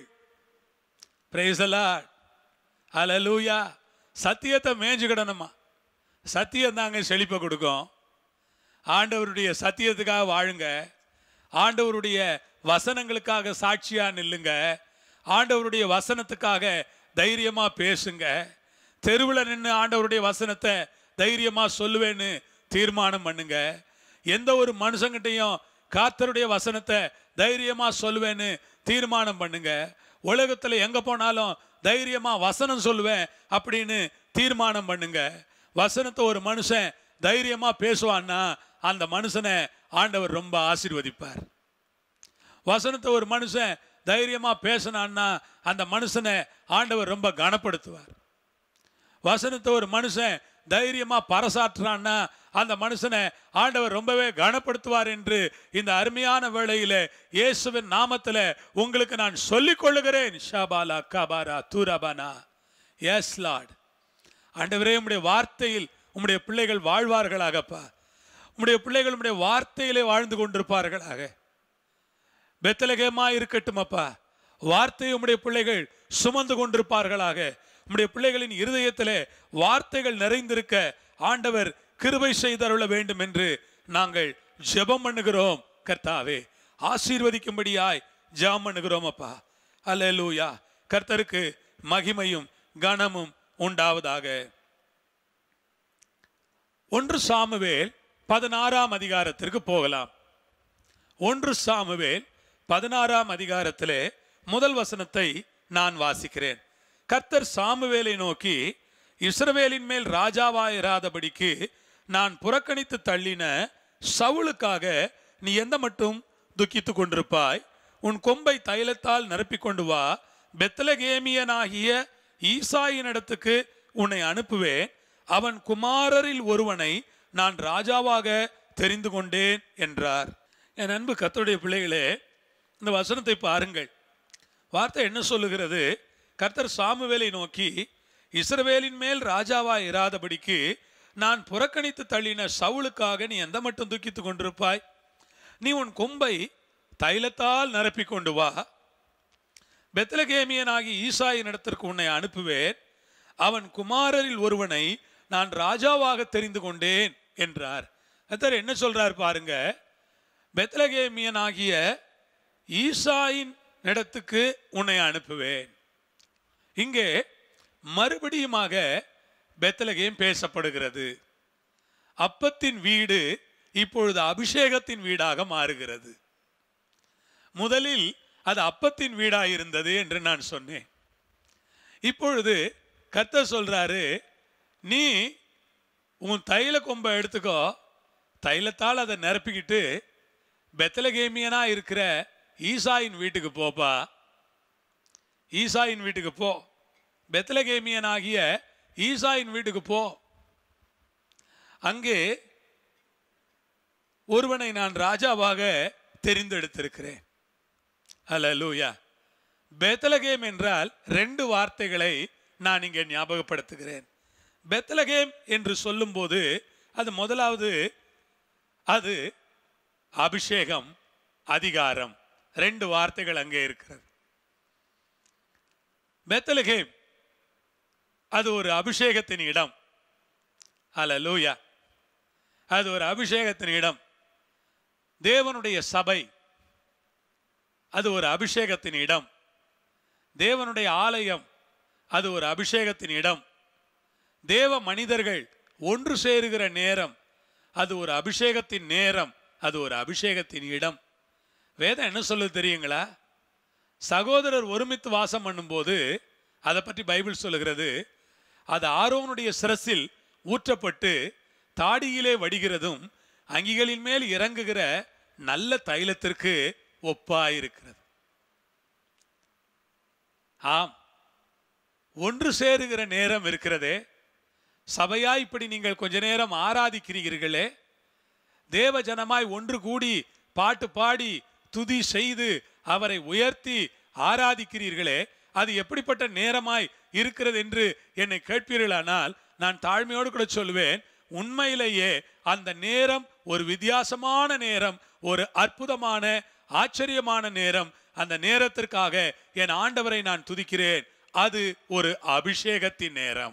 பிரைசலாட் அலலூயா சத்தியத்தை மேய்ஞ்சுக்கிடணுமா சத்தியம் தாங்க செழிப்பை கொடுக்கும் ஆண்டவருடைய சத்தியத்துக்காக வாழுங்க ஆண்டவருடைய வசனங்களுக்காக சாட்சியா நில்லுங்க ஆண்டவருடைய வசனத்துக்காக தைரியமா பேசுங்க தெருவில் நின்று ஆண்டவருடைய வசனத்தை தைரியமா சொல்லுவேன்னு தீர்மானம் பண்ணுங்க எந்த ஒரு மனுஷங்கிட்டையும் காத்தருடைய வசனத்தை தைரியமா சொல்லுவேன்னு தீர்மானம் பண்ணுங்க உலகத்துல எங்க போனாலும் தைரியமா வசனம் சொல்லுவேன் அப்படின்னு தீர்மானம் பண்ணுங்க வசனத்தை ஒரு மனுஷன் தைரியமா பேசுவான்னா அந்த மனுஷனை ஆண்டவர் ரொம்ப ஆசீர்வதிப்பார் வசனத்தை ஒரு மனுஷன் தைரியமா பேசினான்னா அந்த மனுஷனை ஆண்டவர் ரொம்ப கனப்படுத்துவார் வசனத்தை ஒரு மனுஷன் தைரியமா பறைசாற்றுறான்னா அந்த மனுஷனை ஆண்டவர் ரொம்பவே கனப்படுத்துவார் என்று இந்த அருமையான வேளையில இயேசுவின் நாமத்துல உங்களுக்கு நான் சொல்லிக் கொள்ளுகிறேன் ஷாபாலா கபாரா தூரபானா எஸ் லார்ட் ஆண்டவரே உம்முடைய வார்த்தையில் உம்முடைய பிள்ளைகள் வாழ்வார்களாகப்பா உம்முடைய பிள்ளைகள் உம்முடைய வார்த்தையிலே வாழ்ந்து கொண்டிருப்பார்களாக பெத்தலகேமா இருக்கட்டும் அப்பா வார்த்தை உம்முடைய பிள்ளைகள் சுமந்து கொண்டிருப்பார்களாக உம்முடைய பிள்ளைகளின் இருதயத்திலே வார்த்தைகள் நிறைந்திருக்க ஆண்டவர் கிருபை செய்தருள வேண்டும் என்று நாங்கள் ஜெபம் பண்ணுகிறோம் கர்த்தாவே ஆசீர்வதிக்கும்படியாய் ஜெபம் பண்ணுகிறோம் அப்பா அல்லேலூயா கர்த்தருக்கு மகிமையும் கனமும் உண்டாவதாக ஒன்று சாமுவேல் பதினாறாம் அதிகாரத்திற்கு போகலாம் ஒன்று சாமுவேல் பதினாறாம் அதிகாரத்திலே முதல் வசனத்தை நான் வாசிக்கிறேன் கர்த்தர் சாமுவேலை நோக்கி இஸ்ரவேலின் மேல் ராஜாவாயிராதபடிக்கு நான் புறக்கணித்து தள்ளின சவுலுக்காக நீ எந்த மட்டும் துக்கித்துக் கொண்டிருப்பாய் உன் கொம்பை தைலத்தால் நிரப்பிக் கொண்டு வா பெத்தலகேமியனாகிய ஈசாயினிடத்துக்கு உன்னை அனுப்புவேன் அவன் குமாரரில் ஒருவனை நான் ராஜாவாக தெரிந்து கொண்டேன் என்றார் என் அன்பு கர்த்தருடைய பிள்ளைகளே இந்த வசனத்தை பாருங்கள் வார்த்தை என்ன சொல்லுகிறது கர்த்தர் சாமுவேலை நோக்கி இஸ்ரவேலின் மேல் ராஜாவாய் இராதபடிக்கு நான் புறக்கணித்து தள்ளின சவுலுக்காக நீ எந்த மட்டும் துக்கித்துக் கொண்டிருப்பாய் நீ உன் கொம்பை தைலத்தால் நிரப்பிக் கொண்டு வா பெத்லகேமியனாகி ஈசாயின் இடத்திற்கு உன்னை அனுப்புவேன் அவன் குமாரரில் ஒருவனை நான் ராஜாவாக தெரிந்து கொண்டேன் என்றார் கர்த்தர் என்ன சொல்றார் பாருங்க பெத்லகேமியனாகிய ஈசாயின் இடத்துக்கு உன்னை அனுப்புவேன் இங்கே மறுபடியுமாக பெத்லகேம் பேசப்படுகிறது அப்பத்தின் வீடு இப்பொழுது அபிஷேகத்தின் வீடாக மாறுகிறது முதலில் அது அப்பத்தின் வீடாக இருந்தது என்று நான் சொன்னேன் இப்பொழுது கர்த்தர் சொல்றாரு நீ உன் தைல கொம்பை எடுத்துக்கோ தைலத்தால் அதை நிரப்பிக்கிட்டு பெத்தலகேமியனா இருக்கிற ஈசாயின் வீட்டுக்கு போப்பா ஈசாயின் வீட்டுக்கு போ பெத்தலகேமியனாகிய ஈசாயின் வீட்டுக்கு போ அங்கே ஒருவனை நான் ராஜாவாக தெரிந்தெடுத்திருக்கிறேன் அல்லூயா பெத்தலகேம் என்றால் ரெண்டு வார்த்தைகளை நான் இங்கே ஞாபகப்படுத்துகிறேன் பெத்தலகேம் என்று சொல்லும்போது அது முதலாவது அது அபிஷேகம் அதிகாரம் ரெண்டு வார்த்தைகள் அங்கே இருக்கிறது பெத்தலகேம் அது ஒரு அபிஷேகத்தின் இடம் அல்லூயா அது ஒரு அபிஷேகத்தின் இடம் தேவனுடைய சபை அது ஒரு அபிஷேகத்தின் இடம் தேவனுடைய ஆலயம் அது ஒரு அபிஷேகத்தின் இடம் தேவ மனிதர்கள் ஒன்று சேருகிற நேரம் அது ஒரு அபிஷேகத்தின் நேரம் அது ஒரு அபிஷேகத்தின் இடம் வேதம் என்ன சொல்லுது தெரியுங்களா சகோதரர் ஒருமித்து வாசம் பண்ணும்போது அதை பற்றி பைபிள் சொல்லுகிறது அது ஆரோனுடைய சிரசில் ஊற்றப்பட்டு தாடியிலே வடிகிறதும் அங்கிகளின் மேல் இறங்குகிற நல்ல தைலத்திற்கு ஒப்பாயிருக்கிறது ஆம் ஒன்று சேருகிற நேரம் இருக்கிறதே சபையா இப்படி நீங்கள் கொஞ்ச நேரம் ஆராதிக்கிறீர்களே தேவ ஜனமாய் ஒன்று கூடி பாட்டு பாடி துதி செய்து அவரை உயர்த்தி ஆராதிக்கிறீர்களே அது எப்படிப்பட்ட நேரமாய் இருக்கிறது என்று என்னை கேட்பீர்களானால் நான் தாழ்மையோடு கூட சொல்வேன் உண்மையிலேயே அந்த நேரம் ஒரு வித்தியாசமான நேரம் ஒரு அற்புதமான ஆச்சரியமான நேரம் அந்த நேரத்திற்காக என் ஆண்டவரை நான் துதிக்கிறேன் அது ஒரு அபிஷேகத்தின் நேரம்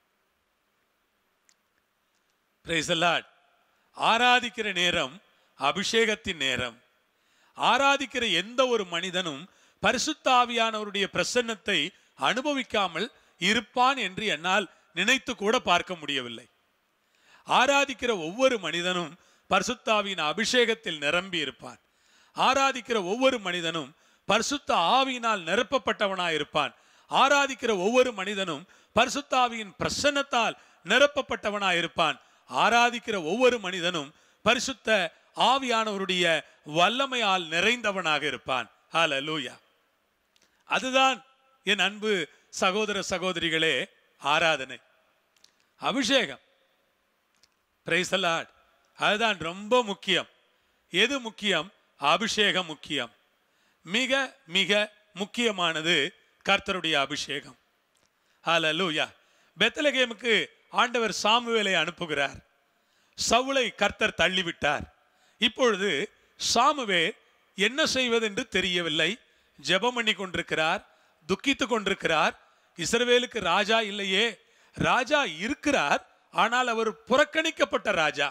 Praise the Lord. ஆராதிக்கிற நேரம் அபிஷேகத்தின் நேரம் ஆராதிக்கிற எந்த ஒரு மனிதனும் பரிசுத்த ஆவியானவருடைய பிரசன்னத்தை அனுபவிக்காமல் இருப்பான் என்று என்னால் நினைத்து கூட பார்க்க முடியவில்லை ஆராதிக்கிற ஒவ்வொரு மனிதனும் பரிசுத்தாவியின் அபிஷேகத்தில் நிரம்பி இருப்பான் ஆராதிக்கிற ஒவ்வொரு மனிதனும் பரிசுத்த ஆவியினால் நிரப்பப்பட்டவனாய் இருப்பான் ஆராதிக்கிற ஒவ்வொரு மனிதனும் பரிசுத்த ஆவியின் பிரசன்னத்தால் நிரப்பப்பட்டவனாய் இருப்பான் ஆராதிக்கிற ஒவ்வொரு மனிதனும் பரிசுத்த ஆவியானவருடைய வல்லமையால் நிறைந்தவனாக இருப்பான் ஹalleluya அதுதான் என் அன்பு சகோதர சகோதரிகளே ஆராதனை அபிஷேகம் பிரைஸ் லார்ட் அதுதான் ரொம்ப முக்கியம் எது முக்கியம் அபிஷேகம் முக்கியம் மிக மிக முக்கியமானது கர்த்தருடைய அபிஷேகம் ஹalleluya பெத்லகேமுக்கு ஆண்டவர் சாமுவேலை அனுப்புகிறார் சவுலை கர்த்தர் தள்ளிவிட்டார் இப்பொழுது சாமுவே என்ன செய்வதென்று தெரியவில்லை ஜெபம் பண்ணி கொண்டிருக்கிறார் துக்கித்துக் கொண்டிருக்கிறார் இஸ்ரவேலுக்கு ராஜா இல்லையே ராஜா இருக்கிறார் ஆனால் அவர் புறக்கணிக்கப்பட்ட ராஜா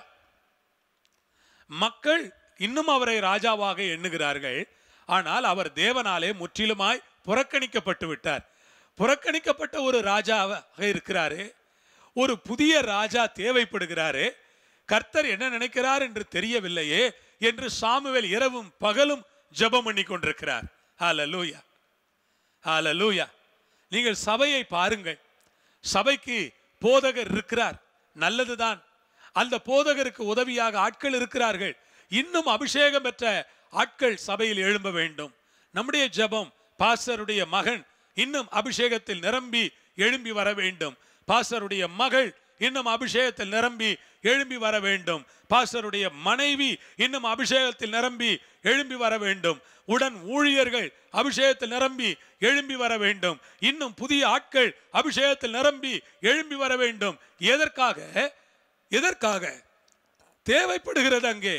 மக்கள் இன்னும் அவரை ராஜாவாக எண்ணுகிறார்கள் ஆனால் அவர் தேவனாலே முற்றிலுமாய் புறக்கணிக்கப்பட்டு விட்டார் புறக்கணிக்கப்பட்ட ஒரு ராஜாவாக இருக்கிறாரு ஒரு புதிய ராஜா தேவைப்படுகிறாரு கர்த்தர் என்ன நினைக்கிறார் என்று தெரியவில்லையே என்று சாமுவேல் இரவும் பகலும் ஜெபம் பண்ணி கொண்டிருக்கிறார் ஹalleluya ஹalleluya நீங்கள் சபையை பாருங்கள் சபைக்கு போதகர் இருக்கிறார் நல்லதுதான் அந்த போதகருக்கு உதவியாக ஆட்கள் இருக்கிறார்கள் இன்னும் அபிஷேகம் பெற்ற ஆட்கள் சபையில் எழும்ப வேண்டும் நம்முடைய ஜெபம் பாஸ்டருடைய மகன் இன்னும் அபிஷேகத்தில் நிரம்பி எழும்பி வர வேண்டும் பாஸ்டருடைய மகள் இன்னும் அபிஷேகத்தில் நிரம்பி எழும்பி வர வேண்டும் பாஸ்டருடைய மனைவி இன்னும் அபிஷேகத்தில் நிரம்பி எழும்பி வர வேண்டும் உடன் ஊழியர்கள் அபிஷேகத்தில் நிரம்பி எழும்பி வர வேண்டும் இன்னும் புதிய ஆட்கள் அபிஷேகத்தில் நிரம்பி எழும்பி வர வேண்டும் எதற்காக எதற்காக தேவைப்படுகிறது அங்கே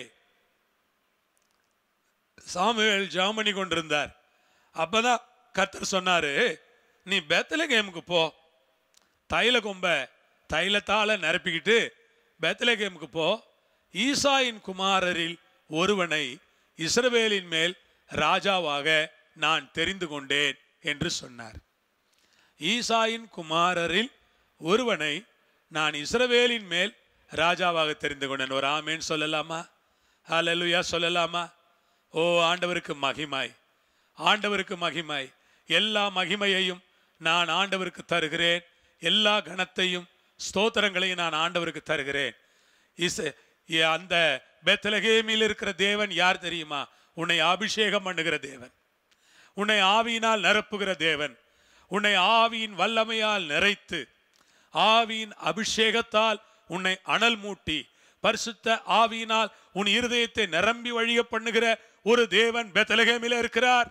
சாமுவேல் ஜாமணி கொண்டிருந்தார் அப்பதான் கர்த்தர் சொன்னாரு நீ பெத்தலகேமுக்கு போ தைல கொம்ப தைலத்தால நிரப்பிக்கிட்டு பெத்தலகேமுக்கு போ ஈசாயின் குமாரரில் ஒருவனை இஸ்ரவேலின் மேல் ராஜாவாக நான் தெரிந்து கொண்டேன் என்று சொன்னார் ஈசாயின் குமாரரில் ஒருவனை நான் இஸ்ரவேலின் மேல் ராஜாவாக தெரிந்து கொண்டேன் ஒரு ஆமேன் சொல்லலாமா ஹalleluya சொல்லலாமா ஓ ஆண்டவருக்கு மகிமாய் ஆண்டவருக்கு மகிமாய் எல்லா மகிமையையும் நான் ஆண்டவருக்கு தருகிறேன் எல்லா கணத்தையும் ஸ்தோத்திரங்களையும் நான் ஆண்டவருக்கு தருகிறேன் இஸ் ஏ- அந்த பெத்லகேமில் இருக்கிற தேவன் யார் தெரியுமா உன்னை அபிஷேகம் பண்ணுகிற தேவன் உன்னை ஆவியினால் நிரப்புகிற தேவன் உன்னை ஆவியின் வல்லமையால் நிறைத்து ஆவியின் அபிஷேகத்தால் உன்னை அனல் மூட்டி பரிசுத்த ஆவியினால் உன் இருதயத்தை நிரம்பி வழிய பண்ணுகிற ஒரு தேவன் பெத்தலகேமில் இருக்கிறார்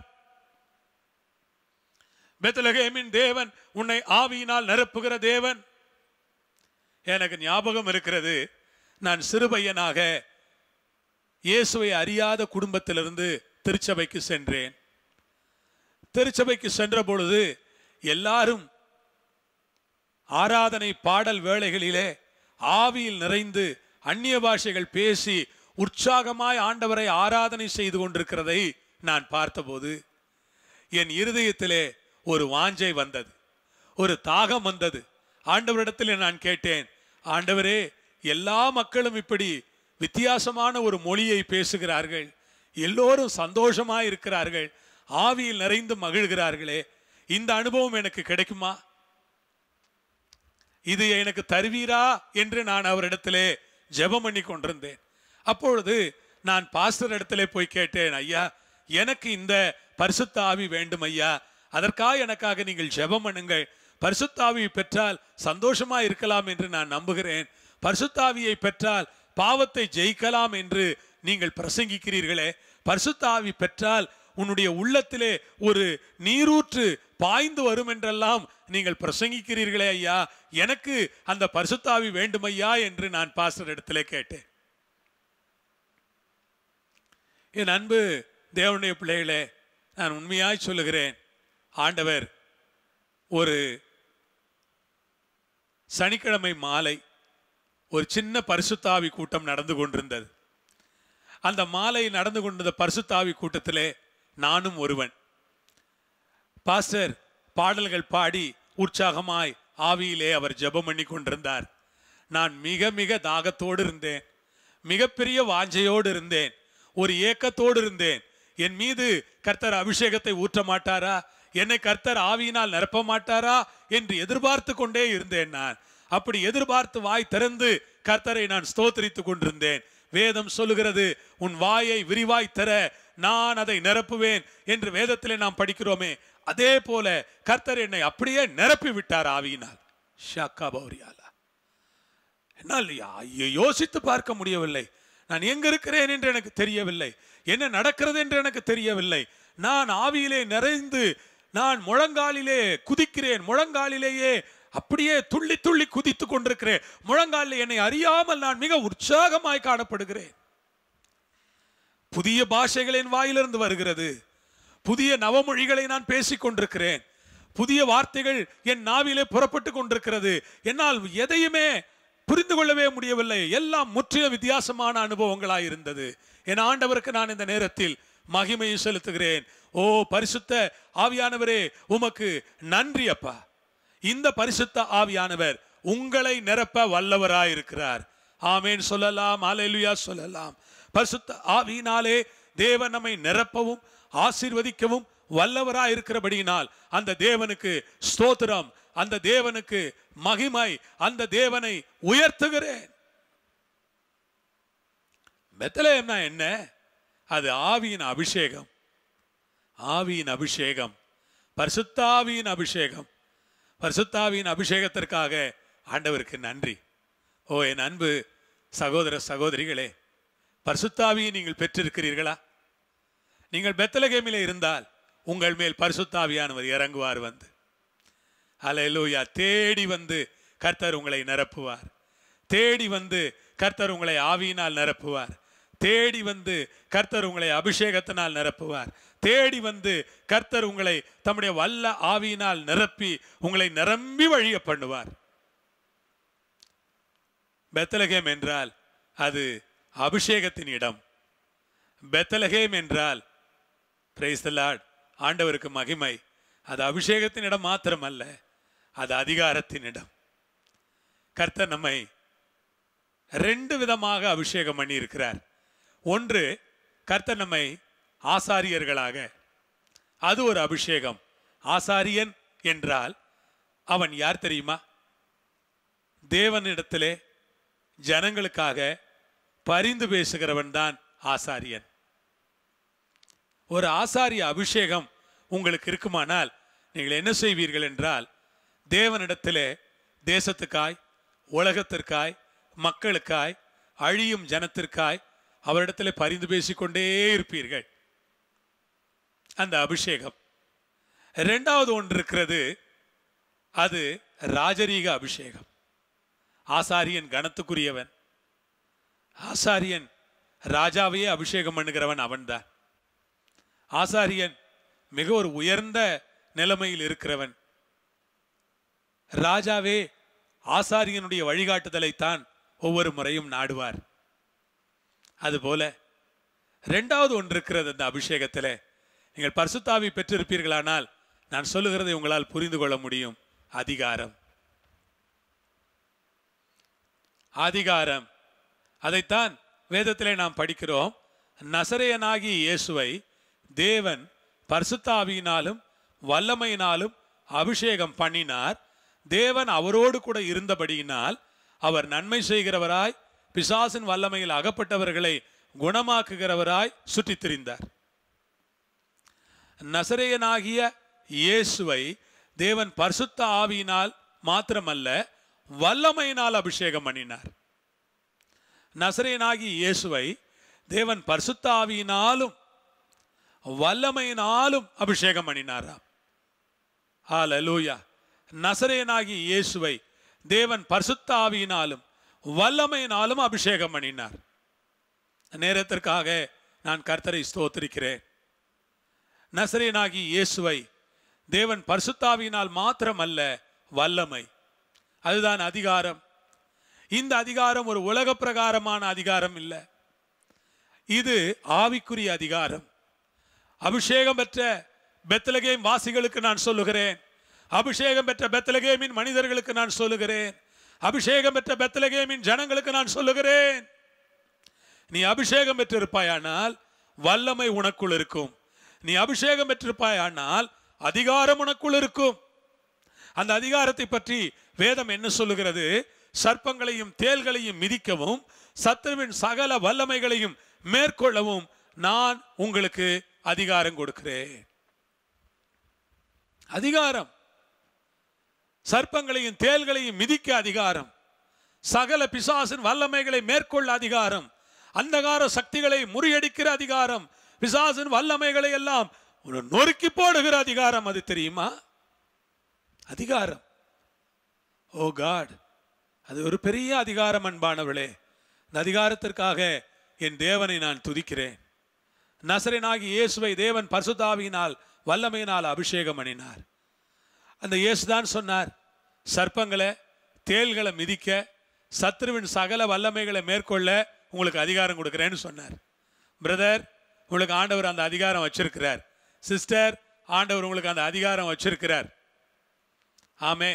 பெத்தலகேமின் தேவன் உன்னை ஆவியினால் நிரப்புகிற தேவன் எனக்கு ஞாபகம் இருக்கிறது நான் சிறுபையனாக இயேசுவை அறியாத குடும்பத்திலிருந்து திருச்சபைக்கு சென்றேன் திருச்சபைக்கு சென்ற பொழுது எல்லாரும் ஆராதனை பாடல் வேளைகளிலே ஆவியில் நிறைந்து அந்நிய பாஷைகள் பேசி உற்சாகமாய் ஆண்டவரை ஆராதனை செய்து கொண்டிருக்கிறதை நான் பார்த்தபோது என் இருதயத்திலே ஒரு வாஞ்சை வந்தது ஒரு தாகம் வந்தது ஆண்டவரிடத்தில் நான் கேட்டேன் ஆண்டவரே எல்லா மக்களும் இப்படி வித்தியாசமான ஒரு மொழியை பேசுகிறார்கள் எல்லோரும் சந்தோஷமாய் இருக்கிறார்கள் ஆவியில் நிறைந்து மகிழ்கிறார்களே இந்த அனுபவம் எனக்கு கிடைக்குமா இது எனக்கு தருவீரா என்று நான் அவரிடத்திலே ஜெபம் பண்ணி கொண்டிருந்தேன் அப்பொழுது நான் பாஸ்டர் இடத்திலே போய் கேட்டேன் ஐயா எனக்கு இந்த பரிசுத்த ஆவி வேண்டும் ஐயா அதற்காக எனக்காக நீங்கள் ஜெபம் பண்ணுங்கள் பரிசுத்த ஆவியை பெற்றால் சந்தோஷமா இருக்கலாம் என்று நான் நம்புகிறேன் பரிசுத்த ஆவியை பெற்றால் பாவத்தை ஜெயிக்கலாம் என்று நீங்கள் பிரசங்கிக்கிறீர்களே பரிசுத்த ஆவி பெற்றால் உன்னுடைய உள்ளத்திலே ஒரு நீரூற்று பாய்ந்து வரும் என்றெல்லாம் நீங்கள் பிரசங்கிக்கிறீர்களே ஐயா எனக்கு அந்த பரிசுத்தாவி வேண்டும் ஐயா என்று நான் பாஸ்டர் இடத்திலே கேட்டேன் என் அன்பு தேவனுடைய பிள்ளைகளே நான் உண்மையாய் சொல்லுகிறேன் ஆண்டவர் ஒரு சனிக்கிழமை மாலை ஒரு சின்ன பரிசுத்தாவி கூட்டம் நடந்து கொண்டிருந்தது அந்த மாலை நடந்து கொண்டிருந்த பரிசுத்தாவி கூட்டத்திலே நானும் ஒருவன் பாஸ்டர் பாடல்கள் பாடி உற்சாகமாய் ஆவியிலே அவர் ஜெபம் பண்ணி கொண்டிருந்தார் நான் மிக மிக தாகத்தோடு இருந்தேன் மிகப்பெரிய வாஞ்சையோடு இருந்தேன் ஒரு ஏக்கத்தோடு இருந்தேன் என் மீது கர்த்தர் அபிஷேகத்தை ஊற்ற மாட்டாரா என்னை கர்த்தர் ஆவியினால் நிரப்ப மாட்டாரா என்று எதிர்பார்த்து கொண்டே இருந்தேன் நான் அப்படி எதிர்பார்த்து வாய் திறந்து கர்த்தரை நான் ஸ்தோத்திரித்துக் கொண்டிருந்தேன் வேதம் சொல்லுகிறது உன் வாயை விரிவாய் தர நான் அதை நிரப்புவேன் என்று வேதத்திலே நாம் படிக்கிறோமே அதே போல கர்த்தர் என்னை அப்படியே நிரப்பி விட்டார் ஆவியினால் ஷாக்கா பௌரியாலா என்னால் யா- யோசித்து பார்க்க முடியவில்லை நான் எங்க இருக்கிறேன் என்று எனக்கு தெரியவில்லை என்ன நடக்கிறது என்று எனக்கு தெரியவில்லை நான் ஆவியிலே நிறைந்து நான் முழங்காலிலே குதிக்கிறேன் முழங்காலிலேயே அப்படியே துள்ளி துள்ளி குதித்து கொண்டிருக்கிறேன் முழங்காலில் என்னை அறியாமல் நான் மிக உற்சாகமாய் காணப்படுகிறேன் புதிய பாஷைகள் என் வாயிலிருந்து வருகிறது புதிய நவமொழிகளை நான் பேசிக் கொண்டிருக்கிறேன் புதிய வார்த்தைகள் என் நாவிலே புறப்பட்டு கொண்டிருக்கிறது என்னால் எதையுமே புரிந்து கொள்ளவே முடியவில்லை எல்லாம் முற்றிலும் வித்தியாசமான அனுபவங்களாய் இருந்தது என் ஆண்டவருக்கு நான் இந்த நேரத்தில் மகிமையை செலுத்துகிறேன் ஓ பரிசுத்த ஆவியானவரே உமக்கு நன்றி அப்பா இந்த பரிசுத்த ஆவியானவர் உங்களை நிரப்ப வல்லவராயிருக்கிறார் ஆமேன் சொல்லலாம் ஹalleluya சொல்லலாம் பரிசுத்த ஆவியினாலே தேவன் நம்மை நிரப்பவும் ஆசீர்வதிக்கவும் வல்லவராயிருக்கிறபடியினால் அந்த தேவனுக்கு ஸ்தோத்திரம் அந்த தேவனுக்கு மகிமை அந்த தேவனை உயர்த்துகிறேன் பெத்தலேம்னா என்ன அது ஆவியின் அபிஷேகம் ஆவியின் அபிஷேகம் பரிசுத்தாவியின் அபிஷேகம் பரிசுத்தாவியின் அபிஷேகத்திற்காக ஆண்டவருக்கு நன்றி ஓ என் அன்பு சகோதர சகோதரிகளே பரிசுத்தாவியை நீங்கள் பெற்றிருக்கிறீர்களா நீங்கள் பெத்தலகேமிலே இருந்தால் உங்கள் மேல் பரிசுத்தாவியானவர் இறங்குவார் வந்து அல்லேலூயா தேடி வந்து கர்த்தர் உங்களை நிரப்புவார் தேடி வந்து கர்த்தர் உங்களை ஆவியினால் நிரப்புவார் தேடி வந்து கர்த்தர் உங்களை அபிஷேகத்தினால் நிரப்புவார் தேடி வந்து கர்த்தர் உங்களை தம்முடைய வல்ல ஆவியினால் நிரப்பி உங்களை நிரம்பி வழிய பண்ணுவார் பெத்தலகேம் என்றால் அது அபிஷேகத்தின் இடம் பெத்தலகேம் என்றால் பிரைஸ் லார்ட் ஆண்டவருக்கு மகிமை அது அபிஷேகத்தின் இடம் மாத்திரமல்ல அது அதிகாரத்தின் இடம் கர்த்தர் நம்மை ரெண்டு விதமாக அபிஷேகம் பண்ணி இருக்கிறார் ஒன்று கர்த்தர் நம்மை ஆசாரியர்களாக அது ஒரு அபிஷேகம் ஆசாரியன் என்றால் அவன் யார் தெரியுமா தேவனிடத்திலே ஜனங்களுக்காக பரிந்து பேசுகிறவன் தான் ஆசாரியன் ஒரு ஆசாரிய அபிஷேகம் உங்களுக்கு இருக்குமானால் நீங்கள் என்ன செய்வீர்கள் என்றால் தேவனிடத்திலே தேசத்துக்காய் உலகத்திற்காய் மக்களுக்காய் அழியும் ஜனத்திற்காய் அவரிடத்திலே பரிந்து பேசிக்கொண்டே இருப்பீர்கள் அந்த அபிஷேகம் இரண்டாவது ஒன்று இருக்கிறது அது ராஜரீக அபிஷேகம் ஆசாரியன் கனத்துக்குரியவன் ஆசாரியன் ராஜாவையே அபிஷேகம் பண்ணுகிறவன் அவன்தான் ஆசாரியன் மிக ஒரு உயர்ந்த நிலைமையில் இருக்கிறவன் ராஜாவே ஆசாரியனுடைய வழிகாட்டுதலைத்தான் ஒவ்வொரு முறையும் நாடுவார் அதுபோல ரெண்டாவது ஒன்று இருக்கிறது அந்த அபிஷேகத்தில் நீங்கள் பரிசுத்தாவி பெற்றிருப்பீர்களானால் நான் சொல்லுகிறதை உங்களால் புரிந்து கொள்ள முடியும் அதிகாரம் அதிகாரம் அதைத்தான் வேதத்திலே நாம் படிக்கிறோம் நசரேயனாகி இயேசுவை தேவன் பரிசுத்தாவியினாலும் வல்லமையினாலும் அபிஷேகம் பண்ணினார் தேவன் அவரோடு கூட இருந்தபடியினால் அவர் நன்மை செய்கிறவராய் பிசாசின் வல்லமையில் அகப்பட்டவர்களை குணமாக்குகிறவராய் சுற்றித் திரிந்தார் நசரேயனாகிய இயேசுவை தேவன் பரிசுத்த ஆவியினால் மாத்திரமல்ல வல்லமையினால் அபிஷேகம் பண்ணினார் நசரேயனாகிய இயேசுவை தேவன் பரிசுத்த ஆவியினாலும் வல்லமையினாலும் அபிஷேகம் பண்ணினாராம் ஹalleluya நசரேயனாகிய இயேசுவை தேவன் பரிசுத்த ஆவியினாலும் வல்லமையினாலும் அபிஷேகம் பண்ணினார் நேரத்திற்காக நான் கர்த்தரை ஸ்தோத்திரிக்கிறேன் நசரேயனாகிய இயேசுவை தேவன் பரிசுத்தாவியினால் மாத்திரமல்ல வல்லமை அதுதான் அதிகாரம் இந்த அதிகாரம் ஒரு உலக பிரகாரமான அதிகாரம் இல்லை இது ஆவிக்குரிய அதிகாரம் அபிஷேகம் பெற்ற பெத்தலகேம் வாசிகளுக்கு நான் சொல்லுகிறேன் அபிஷேகம் பெற்ற பெத்தலகேமின் மனிதர்களுக்கு நான் சொல்லுகிறேன் அபிஷேகம் பெற்ற பெத்தலகேமின் ஜனங்களுக்கு நான் சொல்லுகிறேன் நீ அபிஷேகம் பெற்றிருப்பாயானால் வல்லமை உனக்குள் இருக்கும் நீ அபிஷேகம் பெற்றிருப்பாயானால் அதிகாரம் உனக்குள் இருக்கும் அந்த அதிகாரத்தை பற்றி வேதம் என்ன சொல்லுகிறது சர்ப்பங்களையும் தேள்களையும் மிதிக்கவும் சத்துருவின் சகல வல்லமைகளையும் மேற்கொள்ளவும் நான் உங்களுக்கு அதிகாரம் கொடுக்கிறேன் அதிகாரம் சர்ப்பங்களையும் தேள்களையும் மிதிக்க அதிகாரம் சகல பிசாசின் வல்லமைகளை மேற்கொள்ள அதிகாரம் அந்தகார சக்திகளை முறியடிக்கிற அதிகாரம் பிசாசின் வல்லமைகளை எல்லாம் ஒரு நொறுக்கி போடுகிற அதிகாரம் அது தெரியுமா அதிகாரம் ஓ காட் அது ஒரு பெரிய அதிகாரம் அன்பானவளே இந்த அதிகாரத்திற்காக என் தேவனை நான் துதிக்கிறேன் நசரனாகி இயேசுவை தேவன் பரிசுத்தாவியினால் வல்லமையினால் அபிஷேகம் பண்ணினார் அந்த இயேசுதான் சொன்னார் சர்ப்பங்களை தேள்களை மிதிக்க சத்ருவின் சகல வல்லமைகளை மேற்கொள்ள உங்களுக்கு அதிகாரம் கொடுக்குறேன்னு சொன்னார் பிரதர் உங்களுக்கு ஆண்டவர் அந்த அதிகாரம் வச்சிருக்கிறார் சிஸ்டர் ஆண்டவர் உங்களுக்கு அந்த அதிகாரம் வச்சிருக்கிறார் ஆமே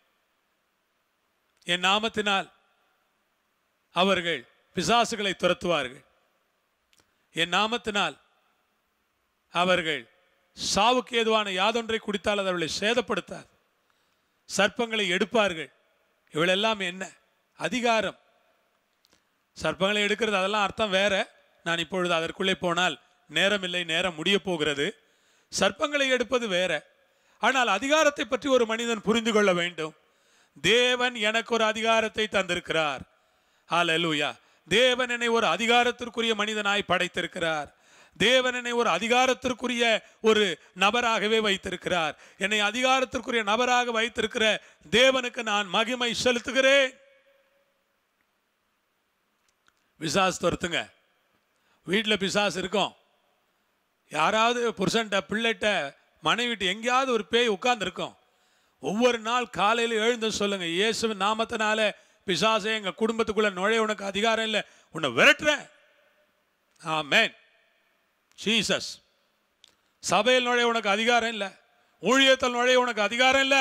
என் நாமத்தினால் அவர்கள் பிசாசுகளை துரத்துவார்கள் என் நாமத்தினால் அவர்கள் சாவுக்கு ஏதுவான யாதொன்றை குடித்தால் அது அவர்களை சேதப்படுத்தாது சர்ப்பங்களை எடுப்பார்கள் இவளெல்லாம் என்ன அதிகாரம் சர்ப்பங்களை எடுக்கிறது அதெல்லாம் அர்த்தம் வேற நான் இப்பொழுது அதற்குள்ளே போனால் நேரம் இல்லை நேரம் முடிய போகிறது சர்ப்பங்களை எடுப்பது வேற ஆனால் அதிகாரத்தை பற்றி ஒரு மனிதன் புரிந்து கொள்ள வேண்டும் தேவன் எனக்கு ஒரு அதிகாரத்தை தந்திருக்கிறார் ஹalleluya தேவன் என்னை ஒரு அதிகாரத்திற்குரிய மனிதனாய் படைத்திருக்கிறார் தேவன் என்னை ஒரு அதிகாரத்திற்குரிய ஒரு நபராகவே வைத்திருக்கிறார் என்னை அதிகாரத்திற்குரிய நபராக வைத்திருக்கிற தேவனுக்கு நான் மகிமை செலுத்துகிறேன் பிசாஸ் துரத்துங்க வீட்டில் பிசாஸ் இருக்கும் யாராவது புருஷன்ட்ட பிள்ளைகிட்ட மனைவிட்டு எங்கேயாவது ஒரு பேய் உட்கார்ந்துருக்கும் ஒவ்வொரு நாள் காலையில் எழுந்து சொல்லுங்க இயேசுவின் நாமத்தினால பிசாசே எங்க குடும்பத்துக்குள்ள நுழைய உனக்கு அதிகாரம் இல்லை உன்னை விரட்டுறேன் ஆமென் ஜீசஸ் சபையில் நுழைய உனக்கு அதிகாரம் இல்லை ஊழியத்தில் நுழைய உனக்கு அதிகாரம் இல்லை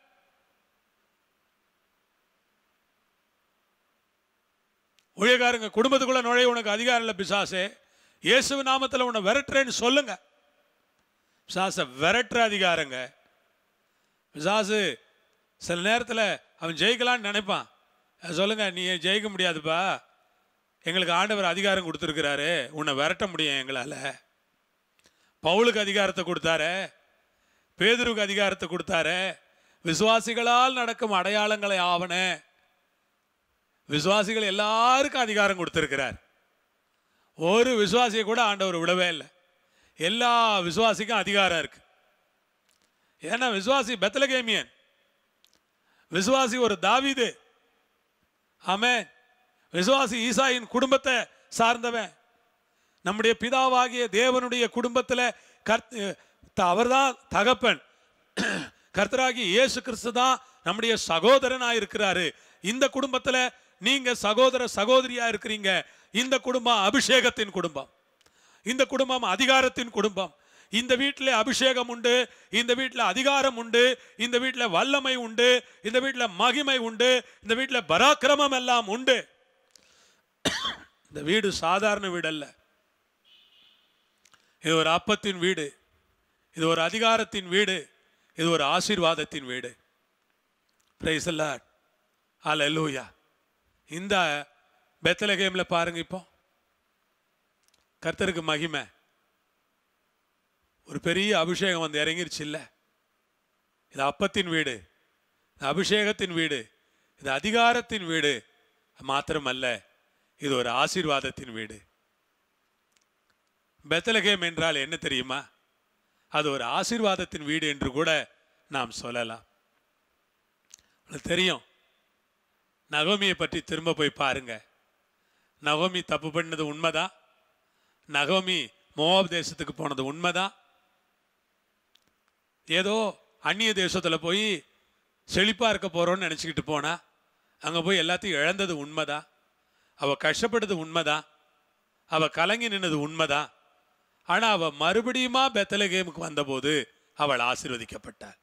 ஊழியக்காரங்க குடும்பத்துக்குள்ள நுழைய உனக்கு அதிகாரம் இல்லை பிசாசே இயேசு நாமத்தில் உன்னை விரட்டுறேன்னு சொல்லுங்க பிசாசை விரட்டுற அதிகாரங்க பிசாசு சில நேரத்தில் அவன் ஜெயிக்கலான்னு நினைப்பான் அஹ் சொல்லுங்க நீ ஜெயிக்க முடியாதுப்பா எங்களுக்கு ஆண்டவர் அதிகாரம் கொடுத்துருக்கிறாரு உன்னை விரட்ட முடியும் எங்களால் பவுலுக்கு அதிகாரத்தை கொடுத்தாரு பேதுருக்கு அதிகாரத்தை கொடுத்தாரு விசுவாசிகளால் நடக்கும் அடையாளங்களை ஆவன விசுவாசிகள் எல்லாருக்கும் அதிகாரம் கொடுத்திருக்கிறார் ஒரு விசுவாசியை கூட ஆண்டவர் விடவே இல்லை எல்லா விசுவாசிக்கும் அதிகாரம் இருக்கு ஏன்னா விசுவாசி பெத்தலகேமியன் விசுவாசி ஒரு தாவீது ஆமென் விசுவாசி ஈசாயின் குடும்பத்தை சார்ந்தவன் நம்முடைய பிதாவாகிய தேவனுடைய குடும்பத்தில் கர்த் அவர்தான் தகப்பன் கர்த்தராகி இயேசு கிறிஸ்து தான் நம்முடைய சகோதரனாக இருக்கிறாரு இந்த குடும்பத்தில் நீங்க சகோதர சகோதரியா இருக்கிறீங்க இந்த குடும்பம் அபிஷேகத்தின் குடும்பம் இந்த குடும்பம் அதிகாரத்தின் குடும்பம் இந்த வீட்டில் அபிஷேகம் உண்டு இந்த வீட்டில் அதிகாரம் உண்டு இந்த வீட்டில் வல்லமை உண்டு இந்த வீட்டில் மகிமை உண்டு இந்த வீட்டில் பராக்கிரமம் எல்லாம் உண்டு இந்த வீடு சாதாரண வீடு அல்ல இது ஒரு அப்பத்தின் வீடு இது ஒரு அதிகாரத்தின் வீடு இது ஒரு ஆசீர்வாதத்தின் வீடு பிரைஸ் லார்ட் அல்லேலூயா இந்த பெத்தலகேமில் பாருங்க இப்போ கர்த்தருக்கு மகிமை ஒரு பெரிய அபிஷேகம் வந்து இறங்கிருச்சு இல்ல இது அப்பத்தின் வீடு இது அபிஷேகத்தின் வீடு இது அதிகாரத்தின் வீடு மாத்திரமல்ல இது ஒரு ஆசீர்வாதத்தின் வீடு பெத்தலகேம் என்றால் என்ன தெரியுமா அது ஒரு ஆசீர்வாதத்தின் வீடு என்று கூட நாம் சொல்லலாம் உங்களுக்கு தெரியும் நகோமியை பற்றி திரும்ப போய் பாருங்க நகோமி தப்பு பண்ணது உண்மைதான் நகோமி மோவாப் தேசத்துக்கு போனது உண்மைதான் ஏதோ அந்நிய தேசத்துல போய் செழிப்பா இருக்க போறோம்னு நினைச்சுக்கிட்டு போனா அங்க போய் எல்லாத்தையும் இழந்தது உண்மைதான் அவ கஷ்டப்பட்டது உண்மைதான் அவ கலங்கி நின்னது உண்மைதான் ஆனா அவ மறுபடியுமா பெத்தலகேமுக்கு வந்தபோது அவள் ஆசீர்வதிக்கப்பட்டாள்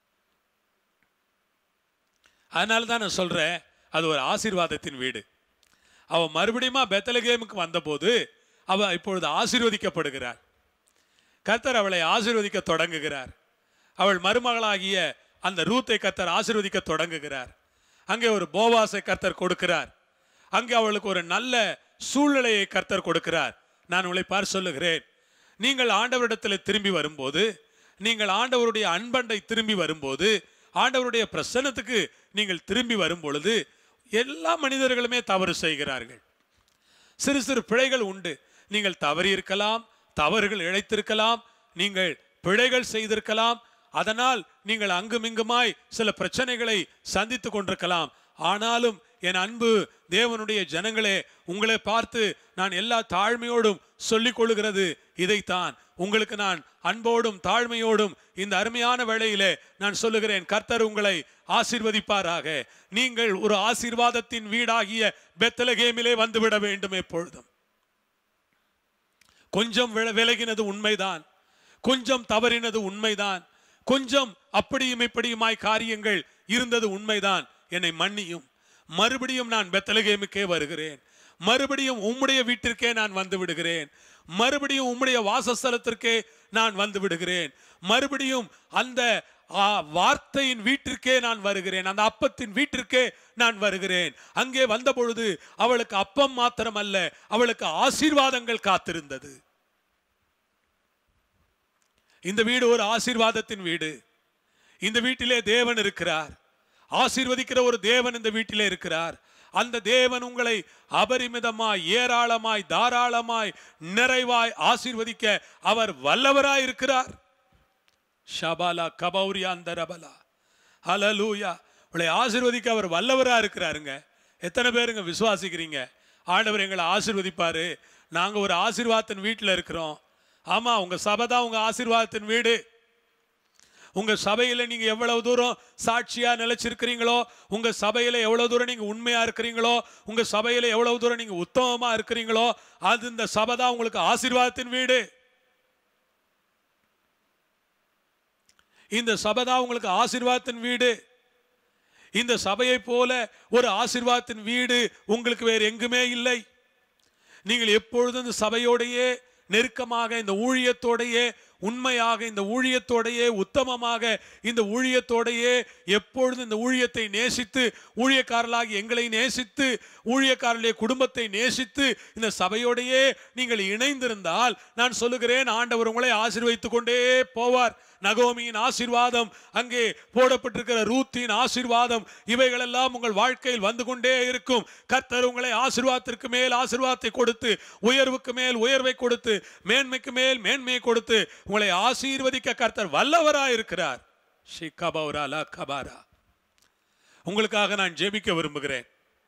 அதனால தான் நான் சொல்றேன் அது ஒரு ஆசீர்வாதத்தின் வீடு அவ மறுபடியுமா பெத்தலகேமுக்கு வந்தபோது அவ இப்பொழுது ஆசீர்வதிக்கப்படுகிறார் கர்த்தர் அவளை ஆசீர்வதிக்க தொடங்குகிறார் அவள் மருமகளாகிய அந்த ரூத்தை கர்த்தர் ஆசீர்வதிக்க தொடங்குகிறார் அங்கே ஒரு போவாசை கர்த்தர் கொடுக்கிறார் அங்கே அவளுக்கு ஒரு நல்ல சூழ்நிலையை கர்த்தர் கொடுக்கிறார் நான் உங்களை பார் சொல்லுகிறேன் நீங்கள் ஆண்டவரிடத்தில் திரும்பி வரும்போது நீங்கள் ஆண்டவருடைய அன்பண்டை திரும்பி வரும்போது ஆண்டவருடைய பிரசன்னத்துக்கு நீங்கள் திரும்பி வரும் பொழுது எல்லா மனிதர்களுமே தவறு செய்கிறார்கள் சிறு சிறு பிழைகள் உண்டு நீங்கள் தவறி இருக்கலாம் தவறுகள் இழைத்திருக்கலாம் நீங்கள் பிழைகள் செய்திருக்கலாம் அதனால் நீங்கள் அங்குமிங்குமாய் சில பிரச்சனைகளை சந்தித்து கொண்டிருக்கலாம் ஆனாலும் என் அன்பு தேவனுடைய ஜனங்களே உங்களை பார்த்து நான் எல்லா தாழ்மையோடும் சொல்லிக் கொள்ளுகிறது இதைத்தான் உங்களுக்கு நான் அன்போடும் தாழ்மையோடும் இந்த அருமையான வேளையிலே நான் சொல்லுகிறேன் கர்த்தர் உங்களை ஆசீர்வதிப்பாராக நீங்கள் ஒரு ஆசீர்வாதத்தின் வீடாகிய பெத்தலகேமிலே வந்துவிட வேண்டும் எப்பொழுதும் கொஞ்சம் வில- விலகினது உண்மைதான் கொஞ்சம் தவறினது உண்மைதான் கொஞ்சம் அப்படியும் இப்படியுமாய் காரியங்கள் இருந்தது உண்மைதான் என்னை மன்னியும் மறுபடியும் நான் பெத்தலகேமுக்கே வருகிறேன் மறுபடியும் உம்முடைய வீட்டிற்கே நான் வந்து விடுகிறேன் மறுபடியும் உம்முடைய வாசஸ்தலத்திற்கே நான் வந்து விடுகிறேன் மறுபடியும் அந்த ஆ, வார்த்தையின் வீட்டிற்கே நான் வருகிறேன் அந்த அப்பத்தின் வீட்டிற்கே நான் வருகிறேன் அங்கே வந்த பொழுது அவளுக்கு அப்பம் மாத்திரமல்ல அவளுக்கு ஆசீர்வாதங்கள் காத்திருந்தது இந்த வீடு ஒரு ஆசீர்வாதத்தின் வீடு இந்த வீட்டிலே தேவன் இருக்கிறார் ஆசீர்வதிக்கிற ஒரு தேவன் இந்த வீட்டிலே இருக்கிறார் அந்த தேவன் உங்களை அபரிமிதமாய் ஏராளமாய் தாராளமாய் நிறைவாய் ஆசீர்வதிக்க அவர் வல்லவராய் இருக்கிறார் ஷபாலா கபௌரியா அந்தரபலா ஹலலூயா உங்களை ஆசீர்வதிக்க அவர் வல்லவரா இருக்கிறாருங்க எத்தனை பேருங்க விசுவாசிக்கிறீங்க ஆண்டவர் எங்களை ஆசீர்வதிப்பாரு நாங்க ஒரு ஆசீர்வாதத்தின் வீட்டில் இருக்கிறோம் ஆமா உங்க சபை தான் உங்க ஆசீர்வாதத்தின் வீடு உங்க சபையில நீங்க எவ்வளவு தூரம் சாட்சியா நிலைச்சிருக்கிறீங்களோ உங்க சபையில எவ்வளவு தூரம் நீங்க உண்மையா இருக்கிறீங்களோ உங்க சபையில எவ்வளவு தூரம் நீங்க உத்தமமா இருக்கிறீங்களோ அது இந்த சபை தான் உங்களுக்கு ஆசீர்வாதத்தின் வீடு இந்த சபை தான் உங்களுக்கு ஆசீர்வாதத்தின் வீடு இந்த சபையை போல ஒரு ஆசீர்வாதத்தின் வீடு உங்களுக்கு வேறு எங்குமே இல்லை நீங்கள் எப்பொழுதும் இந்த சபையோடையே நெருக்கமாக இந்த ஊழியத்தோடையே உண்மையாக இந்த ஊழியத்தோடையே உத்தமமாக இந்த ஊழியத்தோடையே எப்பொழுதும் இந்த ஊழியத்தை நேசித்து ஊழியக்காரர்களாகி எங்களை நேசித்து ஊழியக்காரர்களுடைய குடும்பத்தை நேசித்து இந்த சபையோடையே நீங்கள் இணைந்திருந்தால் நான் சொல்லுகிறேன் ஆண்டவர் உங்களை ஆசீர்வதித்துக் கொண்டே போவார் நகோமியின் ஆசீர்வாதம் அங்கே போடப்பட்டிருக்கிற ரூத்தின் ஆசீர்வாதம் இவைகளெல்லாம் உங்கள் வாழ்க்கையில் வந்து கொண்டே இருக்கும் கர்த்தர் உங்களை ஆசீர்வாதத்திற்கு மேல் ஆசீர்வாதத்தை கொடுத்து உயர்வுக்கு மேல் உயர்வை கொடுத்து மேன்மைக்கு மேல் மேன்மையை கொடுத்து உங்களை ஆசீர்வதிக்க கர்த்தர் வல்லவராய் இருக்கிறார் ஷிகபௌராலா கபாரா உங்களுக்காக நான் ஜெபிக்க விரும்புகிறேன்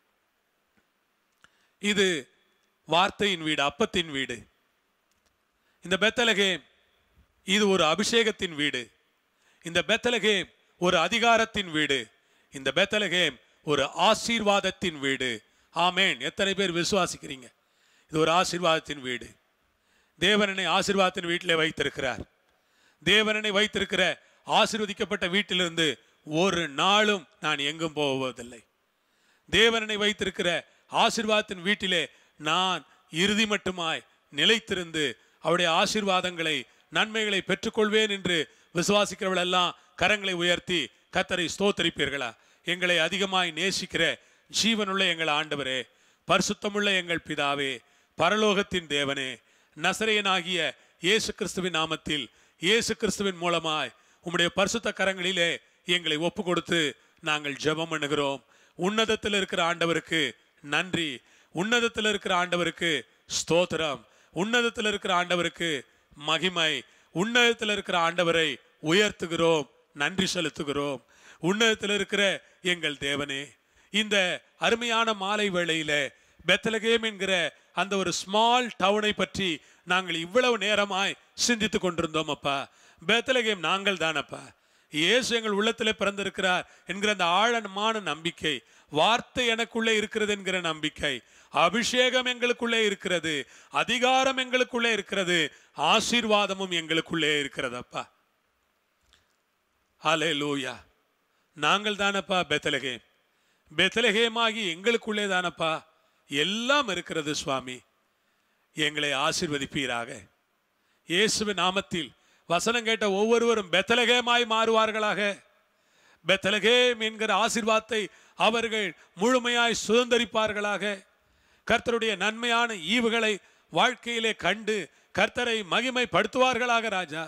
இது வார்த்தையின் வீடு அப்பத்தின் வீடு இந்த பெத்தலகேம் இது ஒரு அபிஷேகத்தின் வீடு இந்த பெத்தலகேம் ஒரு அதிகாரத்தின் வீடு இந்த பெத்தலகேம் ஒரு ஆசீர்வாதத்தின் வீடு ஆமேன் எத்தனை பேர் விசுவாசிக்கிறீங்க இது ஒரு ஆசீர்வாதத்தின் வீடு தேவனனை ஆசீர்வாதத்தின் வீட்டிலே வைத்திருக்கிறார் தேவனனை வைத்திருக்கிற ஆசீர்வதிக்கப்பட்ட வீட்டிலிருந்து ஒரு நாளும் நான் எங்கும் போவதில்லை தேவனனை வைத்திருக்கிற ஆசீர்வாதத்தின் வீட்டிலே நான் இறுதி மட்டுமாய் நிலைத்திருந்து அவருடைய ஆசீர்வாதங்களை நன்மைகளை பெற்றுக்கொள்வேன் என்று விசுவாசிக்கிறவள் எல்லாம் கரங்களை உயர்த்தி கத்தரை ஸ்தோத்தரிப்பீர்களா எங்களை அதிகமாய் நேசிக்கிற ஜீவனுள்ள எங்கள் ஆண்டவரே பரிசுத்தமுள்ள எங்கள் பிதாவே பரலோகத்தின் தேவனே நசரேயனாகிய இயேசு கிறிஸ்துவின் நாமத்தில் இயேசு கிறிஸ்துவின் மூலமாய் உம்முடைய பரிசுத்த கரங்களிலே எங்களை ஒப்பு கொடுத்து நாங்கள் ஜெபம் பண்ணுகிறோம் உன்னதத்தில் இருக்கிற ஆண்டவருக்கு நன்றி உன்னதத்தில் இருக்கிற ஆண்டவருக்கு ஸ்தோத்திரம் உன்னதத்தில் இருக்கிற ஆண்டவருக்கு மகிமை உன்னதத்தில் இருக்கிற ஆண்டவரை உயர்த்துகிறோம் நன்றி செலுத்துகிறோம் உன்னதத்தில் இருக்கிற எங்கள் தேவனே இந்த அருமையான மாலை வேளையில பெத்தலகேம் என்கிற அந்த ஒரு ஸ்மால் டவுனை பற்றி நாங்கள் இவ்வளவு நேரமாய் சிந்தித்துக் கொண்டிருந்தோம் அப்பா பெத்தலகேம் நாங்கள் தானப்பா இயேசு எங்கள் உள்ளத்திலே பிறந்திருக்கிறார் என்கிற அந்த ஆழமான நம்பிக்கை வார்த்தை எனக்குள்ளே இருக்கிறது என்கிற நம்பிக்கை அபிஷேகம் எங்களுக்குள்ளே இருக்கிறது அதிகாரம் எங்களுக்குள்ளே இருக்கிறது ஆசீர்வாதமும் எங்களுக்குள்ளே இருக்கிறதப்பா ஹலே லூயா நாங்கள் தானப்பா பெத்தலகேம் பெத்தலகேமாகி எங்களுக்குள்ளே தானப்பா எல்லாம் இருக்கிறது சுவாமி எங்களை ஆசீர்வதிப்பீராக இயேசுவின் நாமத்தில் வசனம் கேட்ட ஒவ்வொருவரும் பெத்தலகேமாய் மாறுவார்களாக பெத்தலகேம் என்கிற ஆசீர்வாதத்தை அவர்கள் முழுமையாய் சுதந்தரிப்பார்களாக கர்த்தருடைய நன்மையான ஈவுகளை வாழ்க்கையிலே கண்டு கர்த்தரை மகிமைப்படுத்துவார்களாக ராஜா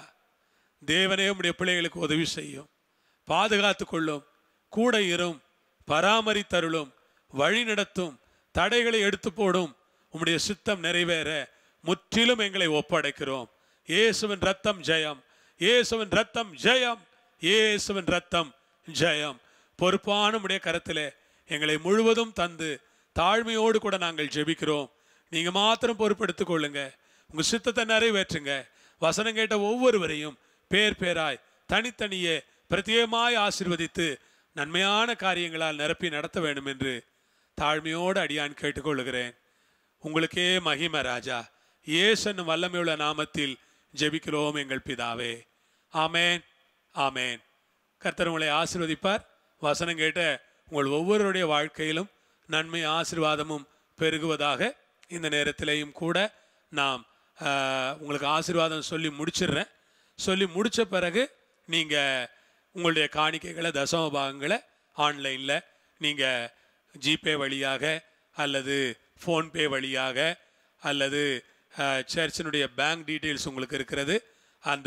தேவனே உம்முடைய பிள்ளைகளுக்கு உதவி செய்யும் பாதுகாத்து கொள்ளும் கூட இரும் பராமரித்தருளும் வழி நடத்தும் தடைகளை எடுத்து போடும் உம்முடைய சித்தம் நிறைவேற முற்றிலும் எங்களை ஒப்படைக்கிறோம் இயேசுவின் ரத்தம் ஜெயம் இயேசுவின் ரத்தம் ஜெயம் இயேசுவின் ரத்தம் ஜெயம் பொறுப்பான உடைய கரத்திலே எங்களை முழுவதும் தந்து தாழ்மையோடு கூட நாங்கள் ஜெபிக்கிறோம் நீங்க மாத்திரம் பொறுப்பெடுத்துக் கொள்ளுங்க உங்க சித்தத்தை நிறைவேற்றுங்க வசனம் கேட்ட ஒவ்வொருவரையும் பேர் பேராய் தனித்தனியே பிரத்யேகமாய் ஆசீர்வதித்து நன்மையான காரியங்களால் நிரப்பி நடத்த வேண்டும் என்று தாழ்மையோடு அடியான் கேட்டுக்கொள்கிறேன் உங்களுக்கே மகிமை ராஜா இயேசன் வல்லமையுள்ள நாமத்தில் ஜெபிக்கிறோம் எங்கள் பிதாவே ஆமேன் ஆமேன் கர்த்தர் உங்களை ஆசீர்வதிப்பார் வசனம் கேட்ட உங்கள் ஒவ்வொருவருடைய வாழ்க்கையிலும் நன்மை ஆசீர்வாதமும் பெருகுவதாக இந்த நேரத்திலேயும் கூட நாம் ஆஹ், உங்களுக்கு ஆசீர்வாதம் சொல்லி முடிச்சிடுறேன் சொல்லி முடிச்ச பிறகு நீங்கள் உங்களுடைய காணிக்கைகளை தசம பாகங்களை ஆன்லைனில் நீங்கள் ஜிபே வழியாக அல்லது ஃபோன்பே வழியாக அல்லது அஹ், சர்ச்சினுடைய பேங்க் டீட்டெயில்ஸ் உங்களுக்கு இருக்கிறது அந்த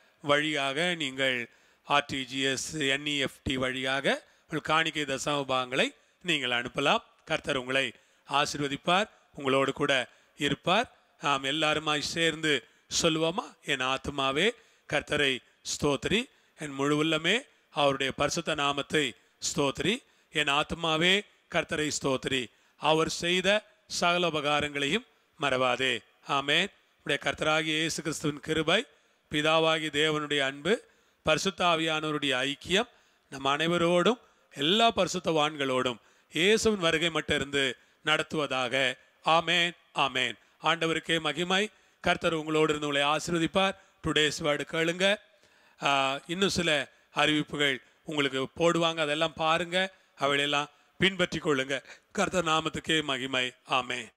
வழியாக நீங்கள் ஆர்டிஜிஎஸ் என்இஎஃப்டி வழியாக உங்கள் காணிக்கை தசம பாகங்களை நீங்கள் அனுப்பலாம் கர்த்தர் உங்களை ஆசீர்வதிப்பார் உங்களோடு கூட இருப்பார் நாம் எல்லாருமாய் சேர்ந்து சொல்லுவோமா என் ஆத்மாவே கர்த்தரை ஸ்தோத்திரி என் முழு உள்ளமே அவருடைய பரிசுத்த நாமத்தை ஸ்தோத்திரி என் ஆத்மாவே கர்த்தரை ஸ்தோத்திரி அவர் செய்த சகல உபகாரங்களையும் மறவாதே ஆமென் உடைய கர்த்தராகிய இயேசு கிறிஸ்துவின் கிருபை பிதாவாகிய தேவனுடைய அன்பு பரிசுத்த ஆவியானவருடைய ஐக்கியம் நம் அனைவரோடும் எல்லா பரிசுத்தவான்களோடும் இயேசுவின் வருகை மட்டும் இருந்து நடத்துவதாக ஆமேன் ஆமேன் ஆண்டவருக்கே மகிமை கர்த்தர் உங்களோடு இருந்து உங்களை ஆசீர்வதிப்பார் டுடேஸ் வேர்டு கேளுங்க ஆஹ், இன்னும் சில அறிவிப்புகள் உங்களுக்கு போடுவாங்க அதெல்லாம் பாருங்க அவையெல்லாம் பின்பற்றி கொள்ளுங்க கர்த்தர் நாமத்துக்கே மகிமை ஆமேன்